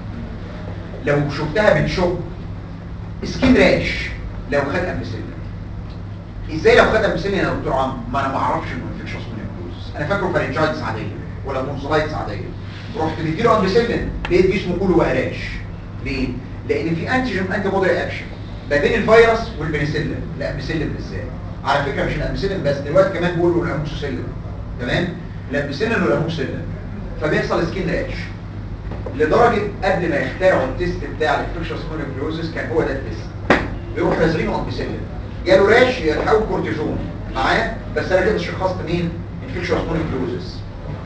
لو شفتها بتشك سكين راش لو خد امبسيلين ازاي لو خد امبسيلين يا دكتور عمرو ما انا ما اعرفش انه انفكشوس مونيكلوز انا فاكره فارنجايتس عاديه ولا تونسلايتس عاديه رحت مديله امبسيلين لقيت جسمه كله بقى راش ليه لان في انتيجين انتي بودي رياكشن ما بين الفيروس والبنسلين الامبسيلين بالذات على فكره مش الامبسيلين بس دلوقتي كمان بيقولوا الاموكسيسيلين تمام الامبسيلين والاموكسيلين فبيحصل سكين راش لدرجة قبل ما يخترعوا التيست بتاع الانفكشوس مونيكلوزس كان هو ده التيست بيروح نازلينه امبيسيلين جاله راش يلحقوا كورتيزون معايا بس انا كده شخصت مين انفكشوس مونيكلوزس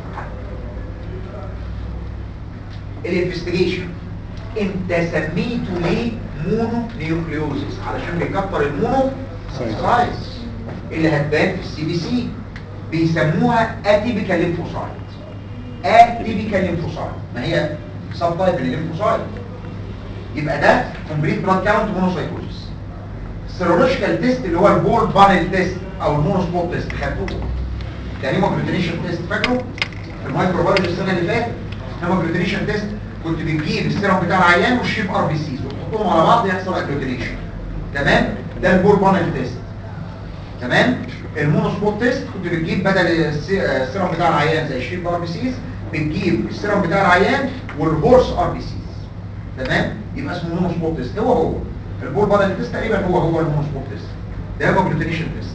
الانفستيجيشن انت سميته ليه مونو نيوكليوزس علشان بيكتر المونو سايز اللي هتبان في السي بي سي بيسموها اتيبيكال ليمفوسايت اتيبيكال ليمفوسايت ما هي سب تايب الليمفوسايت يبقى ده كومبليت بلاد كاونت مونوسايتوزس السيرولوجيكال تيست اللي هو البول بانل تيست او المونو سبوت تيست خدتوه ده هيموجلوتينيشن تيست فاكره في المايكروبيولوجي السنه اللي فاتت هيموجلوتينيشن تيست كنت بتجيب السيرم بتاع العيان والشيب ار بي سيز وتحطهم على بعض يحصل اجلوتينيشن تمام ده البول بانل تيست تمام المونو سبوت تيست كنت بتجيب بدل السي- السيرم بتاع العيان زي الشيب ار بي سيز بتجيب السيرم بتاع العيان والهورس ار بي سيز تمام يبقى اسمه مونو سبوت تيست هو هو البول بانل تيست تقريبا هو هو المونو سبوت تيست ده هيموجلوتينيشن تيست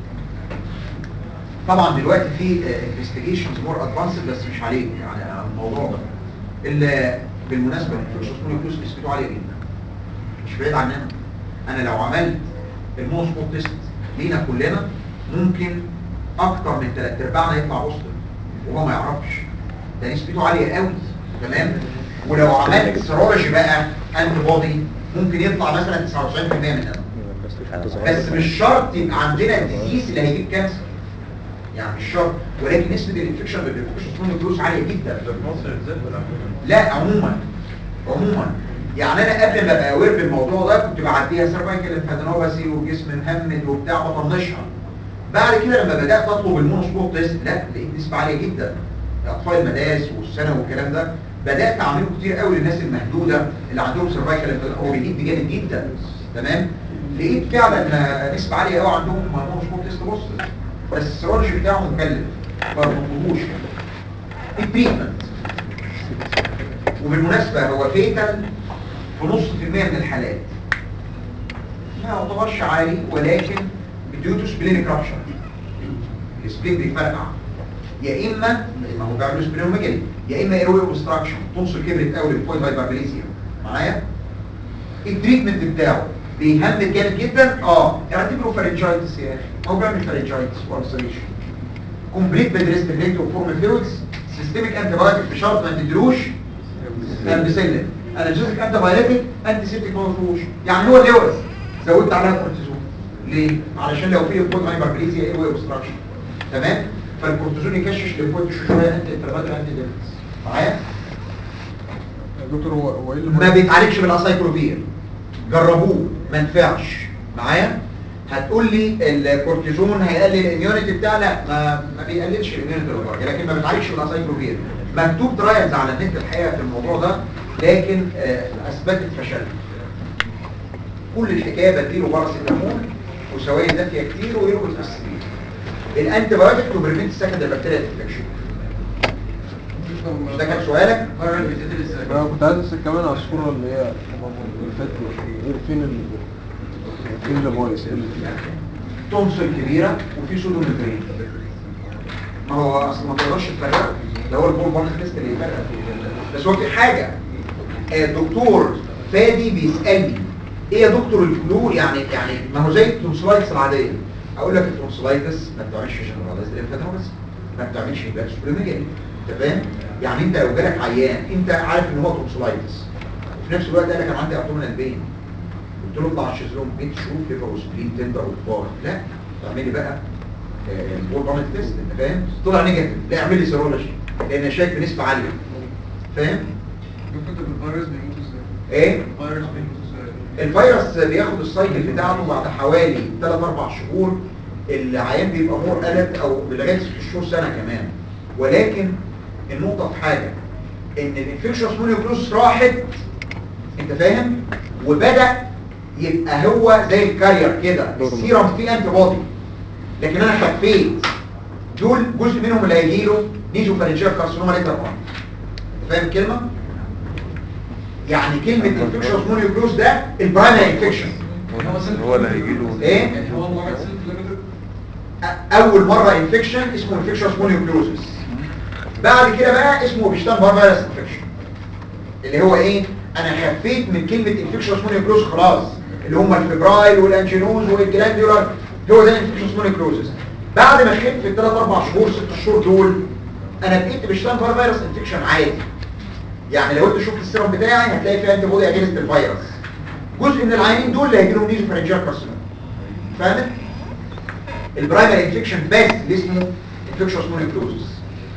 طبعا دلوقتي في انفستيجيشنز مور ادفانسد بس مش عليك يعني على الموضوع ده اللي بالمناسبه الفلوس كلوز نسبته عاليه جدا مش بعيد عننا انا لو عملت المونو سبوت تيست لينا كلنا ممكن اكتر من ثلاث ارباعنا يطلع بوزيتيف وهو ما يعرفش ده نسبته عاليه قوي تمام ولو عملت سيرولوجي بقى انتي بودي ممكن يطلع مثلا 99% منها بس مش شرط يبقى عندنا الديزيز اللي هيجيب كانسر يعني مش شرط ولكن نسبه الانفكشن بالبيكوشن فلوس عاليه جدا لا عموما عموما يعني انا قبل ما ابقى اوير بالموضوع ده كنت بعديها سيرفايكال انفادينوباسي والجسم مهمد وبتاع بطنشها بعد كده لما بدات اطلب المونوسبوت تيست لا لقيت نسبه عاليه جدا اطفال المدارس والثانوي والكلام ده بدات اعمله كتير قوي للناس المهدوده اللي عندهم سيرفايكال هو بيجيب جامد جدا تمام لقيت فعلا نسبه عاليه قوي عندهم مونوسبوت تيست بص بس السيرولوجي بتاعهم مكلف ما بيطلبوش التريتمنت وبالمناسبة هو فيتال في نص في المية من الحالات ما يعتبرش عالي ولكن بديوتو سبلينيك رابشر السبلين بيفرقع يا اما ما هو بيعملوا سبلينوميجالي يا اما ايروي اوبستراكشن تنصل كبرت قوي للفويد هايبربليزيا معايا التريتمنت بتاعه بيهمد جامد جدا اه اعتبره فارنجايتس يا اخي هو بيعمل فارنجايتس والسريشن كومبليت بيد ريستريكت فورم فلويدز سيستميك انتي بايوتيك بشرط ما تديلوش امبسلين انالجيزيك انتي بايوتيك انتي سيبتيك ما فيهوش يعني هو اللوز زودت عليها كورتيزون ليه علشان لو في فود هايبربليزيا ايه واي اوبستراكشن تمام فالكورتيزون يكشش للفود شويه انتي انترفاتر انتي ديفنس معايا يا دكتور هو هو ايه اللي ما بيتعالجش بالاسايكلوفير جربوه ما نفعش معايا هتقول لي الكورتيزون هيقلل الاميونيتي بتاع لا ما, ما بيقللش الاميونيتي للدرجه لكن ما بيتعالجش بالاسايكلوفير مكتوب ترايلز على النت الحقيقه في الموضوع ده لكن آه، اثبتت فشل كل الحكايه بديله باراسيتامول وسوائل دافيه كتير ويرقص بالسرير الانتي بايوتيك تو بريفنت سكند البكتيريا انفكشن مش ده كان سؤالك انا كنت عايز اسال كمان على الصوره اللي هي اللي فاتت غير فين ال فين الفويس تونسل كبيرة وفي سودو ميمبرين ما هو اصل ما تقدرش تفرقه ده هو البول بارت تيست اللي يفرق بس هو في حاجة آه، دكتور فادي بيسألني ايه يا دكتور الفلو يعني يعني ما هو زي التونسلايتس العادية اقول لك التونسلايتس ما بتعملش جنرالايز للفترة بس ما بتعملش بلاش بريميجالي انت فاهم يعني انت لو جالك عيان انت عارف ان هو تونسلايتس وفي نفس الوقت قال لك انا عندي ابدومينال بين قلت له اطلع على الشيزلون بيت شوف ليفر وسبلين تندر وكبار لا تعملي بقى البول بامت تيست انت فاهم طلع نيجاتيف لا اعمل لي سيرولوجي لان شايف بنسبه عاليه فاهم دكتور الفيروس بيموت ازاي؟ ايه الفيروس بيموت ازاي؟ الفيروس بياخد السايكل بتاعته بعد حوالي 3 4 شهور العيان بيبقى مور الرت او لغايه 6 شهور سنه كمان ولكن النقطه في حاجه ان الانفكشن مونيوكلوز راحت انت فاهم وبدا يبقى هو زي الكارير كده السيرم فيه انتي بودي لكن انا خفيت دول جزء منهم اللي هيجي له نيزو فارنجيال كارسينوما ليتر اون انت فاهم الكلمه يعني كلمه انفكشن مونيوكلوز ده البرايمري انفكشن هو اللي هيجي له ايه يعني هو واحد سنت ليميتد أ- اول مره انفكشن اسمه انفكشن مونيوكلوزس بعد كده بقى اسمه بيشتان فيروس انفكشن اللي هو ايه انا خفيت من كلمه انفكشن مونيوكلوز خلاص اللي هم الفبرايل والانجينوز والجلاندولار هو ده انفكشن مونيوكلوزس بعد ما خفت في الثلاث اربع شهور ست شهور دول انا بقيت بيشتان فيروس انفكشن عادي يعني لو انت شفت السيرم بتاعي هتلاقي فيه انتي بودي اجينست الفيروس جزء من العيانين دول اللي هيجي لهم نيزو فرنجيال كارسينوما فاهمت البرايمري انفكشن بس اللي اسمه انفكشن مونيكلوزس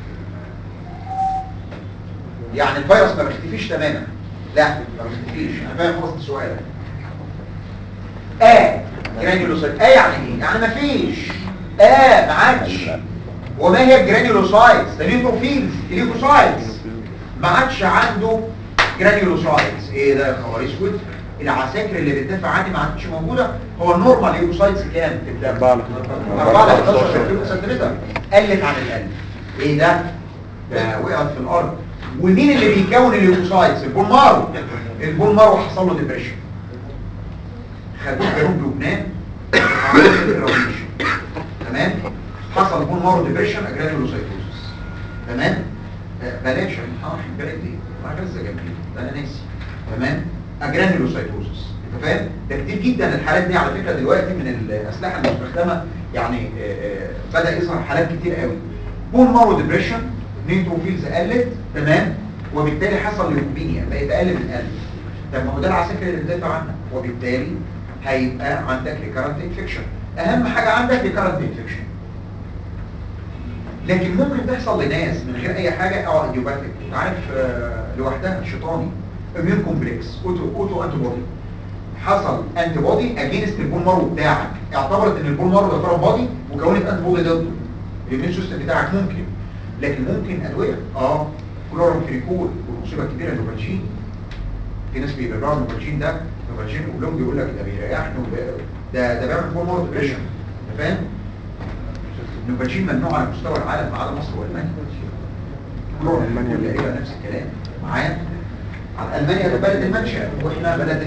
يعني الفيروس ما بيختفيش تماما لا ما بيختفيش انا فاهم قصد سؤالك اه جرانيولوسايت اه يعني ايه يعني ما فيش اه ما عادش وما هي الجرانيولوسايتس ده نيوتروفيلز ليوكوسايتس ما عادش عنده جرانيولوسايتس ايه ده يا خبر اسود العساكر اللي بتدافع عني ما عادش موجوده هو النورمال ليوكوسايتس كام في الدم 4 ل 4 ل 11 سنتيمتر قلت عن القلب ايه ده ده وقعت في الارض ومين اللي بيكون الليوكوسايتس البون مارو البون مارو حصل له ديبريشن خدوه جنوب لبنان عملوا انتراويشن تمام حصل بون مارو ديبريشن اجرانيولوسايتوزس تمام آه، بلاش اه بلاش دي ما لسه جميل ده انا ناسي تمام اجرانيولوسايتوزس انت فاهم ده كتير جدا الحالات دي على فكره دلوقتي من الاسلحه المستخدمه يعني آه، آه، بدا يظهر حالات كتير قوي بون مارو ديبريشن نيتروفيلز قلت تمام وبالتالي حصل ليوكوبينيا بقت اقل من القلب طب ما هو ده العساكر اللي بندافع عنها وبالتالي هيبقى عندك ريكارنت انفكشن اهم حاجه عندك ريكارنت انفكشن لكن ممكن تحصل لناس من غير اي حاجه اه ايديوباثيك انت عارف آه، لوحدها شيطاني اميون كومبلكس اوتو اوتو انتي بودي حصل انتي بودي اجينست البول مارو بتاعك اعتبرت ان البول مارو ده فورم بودي وكونت انتي بودي ضده الاميون سيستم بتاعك ممكن لكن ممكن ادويه اه كلورامفينيكول والمصيبه الكبيره النوفالجين في ناس بيبرروا النوفالجين ده النوفالجين كلهم بيقول لك ده بيريحنا وب- ده ده بيعمل بول مارو ديبريشن انت فاهم النوفالجين ممنوع على مستوى العالم ما عدا مصر والمانيا ألمانيا. كل تقريبا نفس الكلام معايا على المانيا ده بلد المنشا واحنا بلد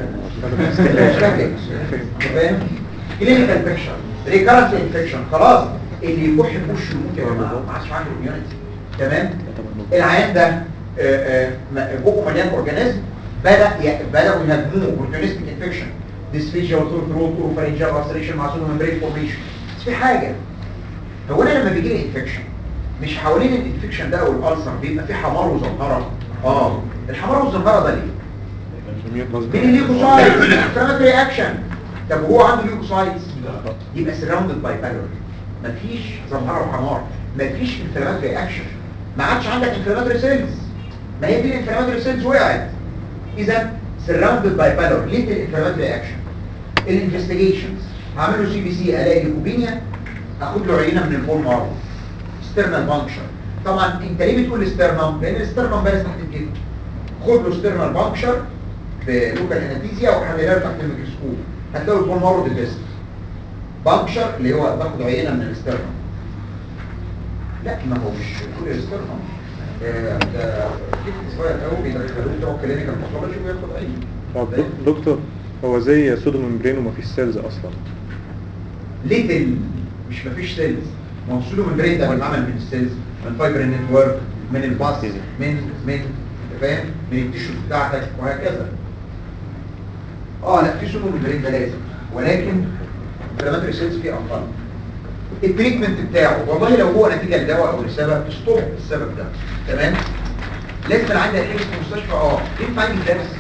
ال فاهم كلينيكال انفكشن ريكارنت انفكشن خلاص اللي يكح في وشه يموت يا جماعه ما عادش عنده اميونيتي تمام العيان ده آه، آه، م- بقه مليان اورجانيزم بدا ي- بداوا يهاجموه اورجانيزمك انفكشن ديسفيجيا وثور ثروت اوروفارينجال راسريشن مع سونو ممبرين فورميشن بس في حاجه هو انا لما بيجي لي انفكشن مش حوالين الانفكشن ده او الالسر بيبقى في حمار وزنهره اه الحمار والزنهره ده ليه مين الليكوسايت انفلاماتوري اكشن طب هو عنده ليكوسايتس يبقى سراوندد باي بالور مفيش زنهره وحمار مفيش انفلاماتوري اكشن ما عادش عندك انفلاماتوري سيلز ما هي دي الانفلاماتوري سيلز وقعت اذا سراوندد باي بالور ليه الانفلاماتوري اكشن الانفستيجيشنز هعمل له سي بي سي الاقي ليكوبينيا اخد له عينه من البول مارو ستيرنال بانكشر طبعا انت ليه بتقول ستيرنال لان الستيرنال بارز تحت الجلد خد له ستيرنال بانكشر بلوكال انستيزيا وحللها له تحت الميكروسكوب هتلاقي البول مارو ديبست بانكشر اللي هو باخد عينه من الستيرنال لا ما هو مش كل الستيرنال آه، ده كيف صغير قوي بيدخلوه بتوع كلينيكال باثولوجي وياخد عينه طب دك- دكتور هو زي سودو ممبرين ومفيش سيلز اصلا ليتل مش مفيش سيلز ما هو السودو ممبرين ده بيتعمل من السيلز من فايبر نتورك من الباص من من أنت فاهم من التيشو بتاعتك وهكذا اه لا في سودو ممبرين ده لازم ولكن انفلاماتوري سيلز فيه اقل التريتمنت بتاعه والله لو هو نتيجه لدواء او لسبب ستوب السبب ده تمام لازم عندي اتحجز في المستشفى اه ينفع عندي درس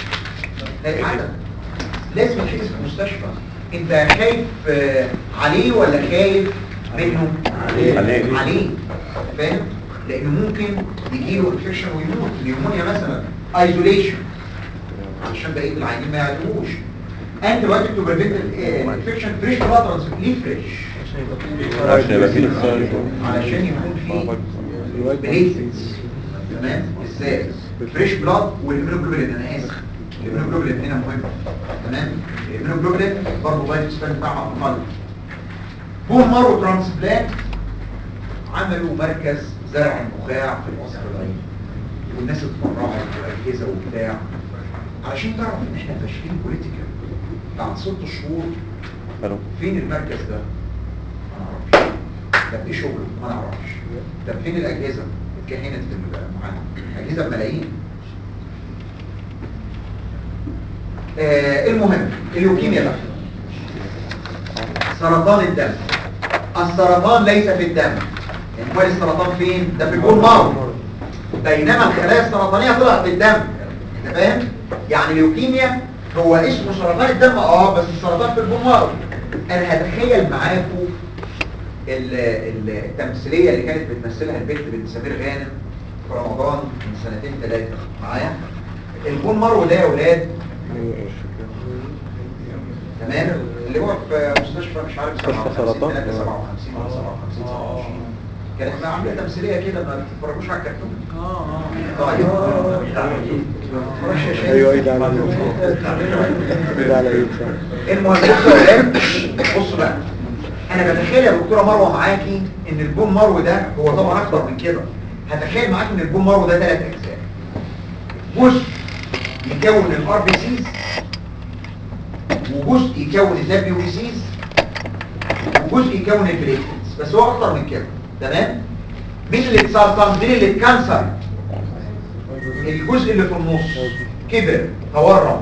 هيتعدم لازم اتحجز في المستشفى انت خايف آه، عليه ولا خايف منه عليه. عليه فاهم لانه ممكن يجيله انفكشن ويموت نيومونيا مثلا ايزوليشن علشان بقيه العيانين ما يعدوش انت دلوقتي تو بريفنت الانفكشن فريش بلاترنس ليه فريش عشان يبقى فيه علشان يكون فيه بليتلز تمام ازاي فريش بلاد والهيموجلوبين انا اسف الهيموجلوبين هنا مهم تمام الهيموجلوبين برضه لايف سبان بتاعها اقل بون مارو ترانسبلانت عملوا مركز زرع النخاع في القصر العيني والناس اتفرعت واجهزه وبتاع علشان تعرف ان احنا فاشلين بوليتيكال بعد ست شهور حلو فين المركز ده؟ ما نعرفش طب ايه شغله؟ ما نعرفش طب فين الاجهزه؟ اتكهنت في المعالم اجهزه بملايين آه المهم اللوكيميا بقى سرطان الدم السرطان ليس في الدم امال السرطان فين؟ ده في البول مارو بينما الخلايا السرطانيه طلعت في الدم انت فاهم؟ يعني اللوكيميا هو اسمه سرطان الدم اه بس السرطان في البول مارو انا هتخيل معاكم ال- ال- التمثيليه اللي كانت بتمثلها البنت بنت سمير غانم في رمضان من سنتين ثلاثه معايا البول مارو ده يا اولاد تمام اللي هو في مستشفى مش عارف مستشفى 57 سرطان؟ 57 ولا 57 27 كانت عامله تمثيليه كده ما بتتفرجوش على الكرتون اه اه طيب ايوه ايه ده على ايه ده على ايه صح المهم بصوا يا ولاد بصوا بقى انا بتخيل يا دكتوره مروه معاكي ان البوم مرو ده هو طبعا اكبر من كده هتخيل معاكي ان البوم مرو ده ثلاث اجزاء جزء يكون الار بي سيز وجزء يكون الدبليو بي سيز وجزء يكون البليتلز بس هو اكتر من كده تمام مين اللي اتسرطن مين اللي اتكنسر الجزء اللي في النص كبر تورم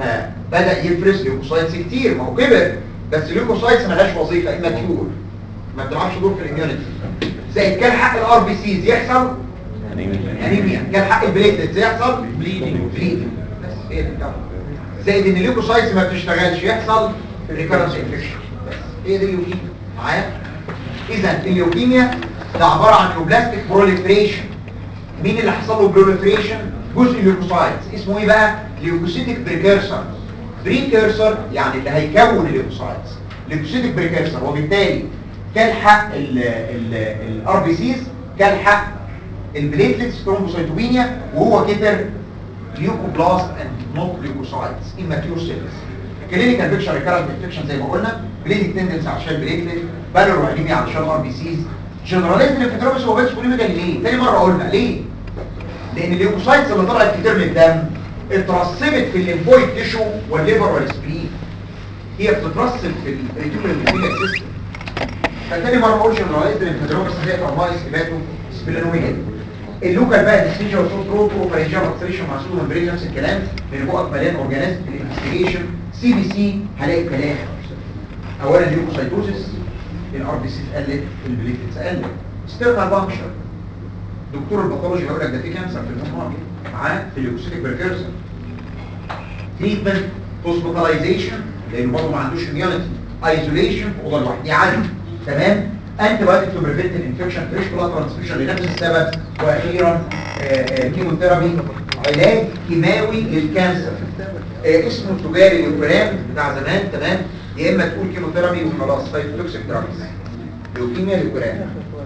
فبدأ يفرز ليوكوسايتس كتير ما هو كبر بس الليوكوسايتس ملهاش وظيفة اما كيور ما بتلعبش دور في الاميونيتي زائد كان حق الار بي سيز يحصل انيميا كان حق البليتلتس يحصل بليدنج بليدنج بس هي دي الكلام. زائد ان الليوكوسايتس ما بتشتغلش يحصل ريكارنس انفكشن بس هي دي الليوكيميا معايا اذا الليوكيميا ده عباره عن نيوبلاستيك بروليفريشن مين اللي حصل له بروليفريشن جزء الليوكوسايتس اسمه ايه بقى ليوكوسيتيك بريكيرسر بريكيرسر يعني اللي هيكون الليوكوسايتس ليوكوسيتيك بريكيرسر وبالتالي كالحق الار بي سيز كالحق البليتلتس ثرومبوسيتوبينيا وهو كتر ليوكوبلاست اند نوت ليوكوسايتس immature cells كلينيكال بيكشر ريكارنت انفكشن زي ما قلنا بليدنج تندنس عشان بليتلت بالور انيميا علشان ار بي سيز جنراليزد ليفيتروبس هو بس بوليميكال ليه؟ تاني مره قلنا ليه؟ لان الليوكوسايتس اللي طلعت كتير من الدم اترسبت في الليمفويد تيشو والليفر والسبلين هي بتترسب في الريتينال سيستم فتاني مرة اقول جنراليزد ليمفيتروبس زي ارمايس هيباتو سبلينويد اللوكال بقى ديستيجا وصوت روت وفرنجال اكسريشن مع سودو ممبرين نفس الكلام لان بقك مليان اورجانيزم في الانفستيجيشن سي بي سي هلاقي كلام اولا ليوكوسايتوزيس الار بي سي قلت البليتلتس قلت ستيرنال بانكشر دكتور الباثولوجي هيقول لك ده في كانسر في المخ معاه في الليوكوسيتيك بريكيرسر تريتمنت هوسبيتاليزيشن لانه برضه ما عندوش اميونيتي ايزوليشن في اوضه لوحده يعالج تمام انتي بايوتيك تو بريفنت الانفكشن فريش بلاد ترانسفيوجن لنفس السبب واخيرا كيموثيرابي علاج كيماوي للكانسر آه، اسمه التجاري اليوكرام بتاع زمان تمام يا اما تقول كيموثيرابي وخلاص سايتوتوكسيك ثيرابي ليوكيميا اليوكرام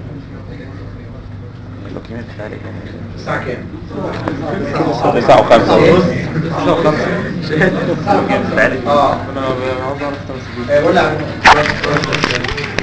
اللوكيميا بتتعالج الساعه كام؟ تسعة وخمسة بتتعالج اه انا عاوز اعرف تمثيل آه، ولا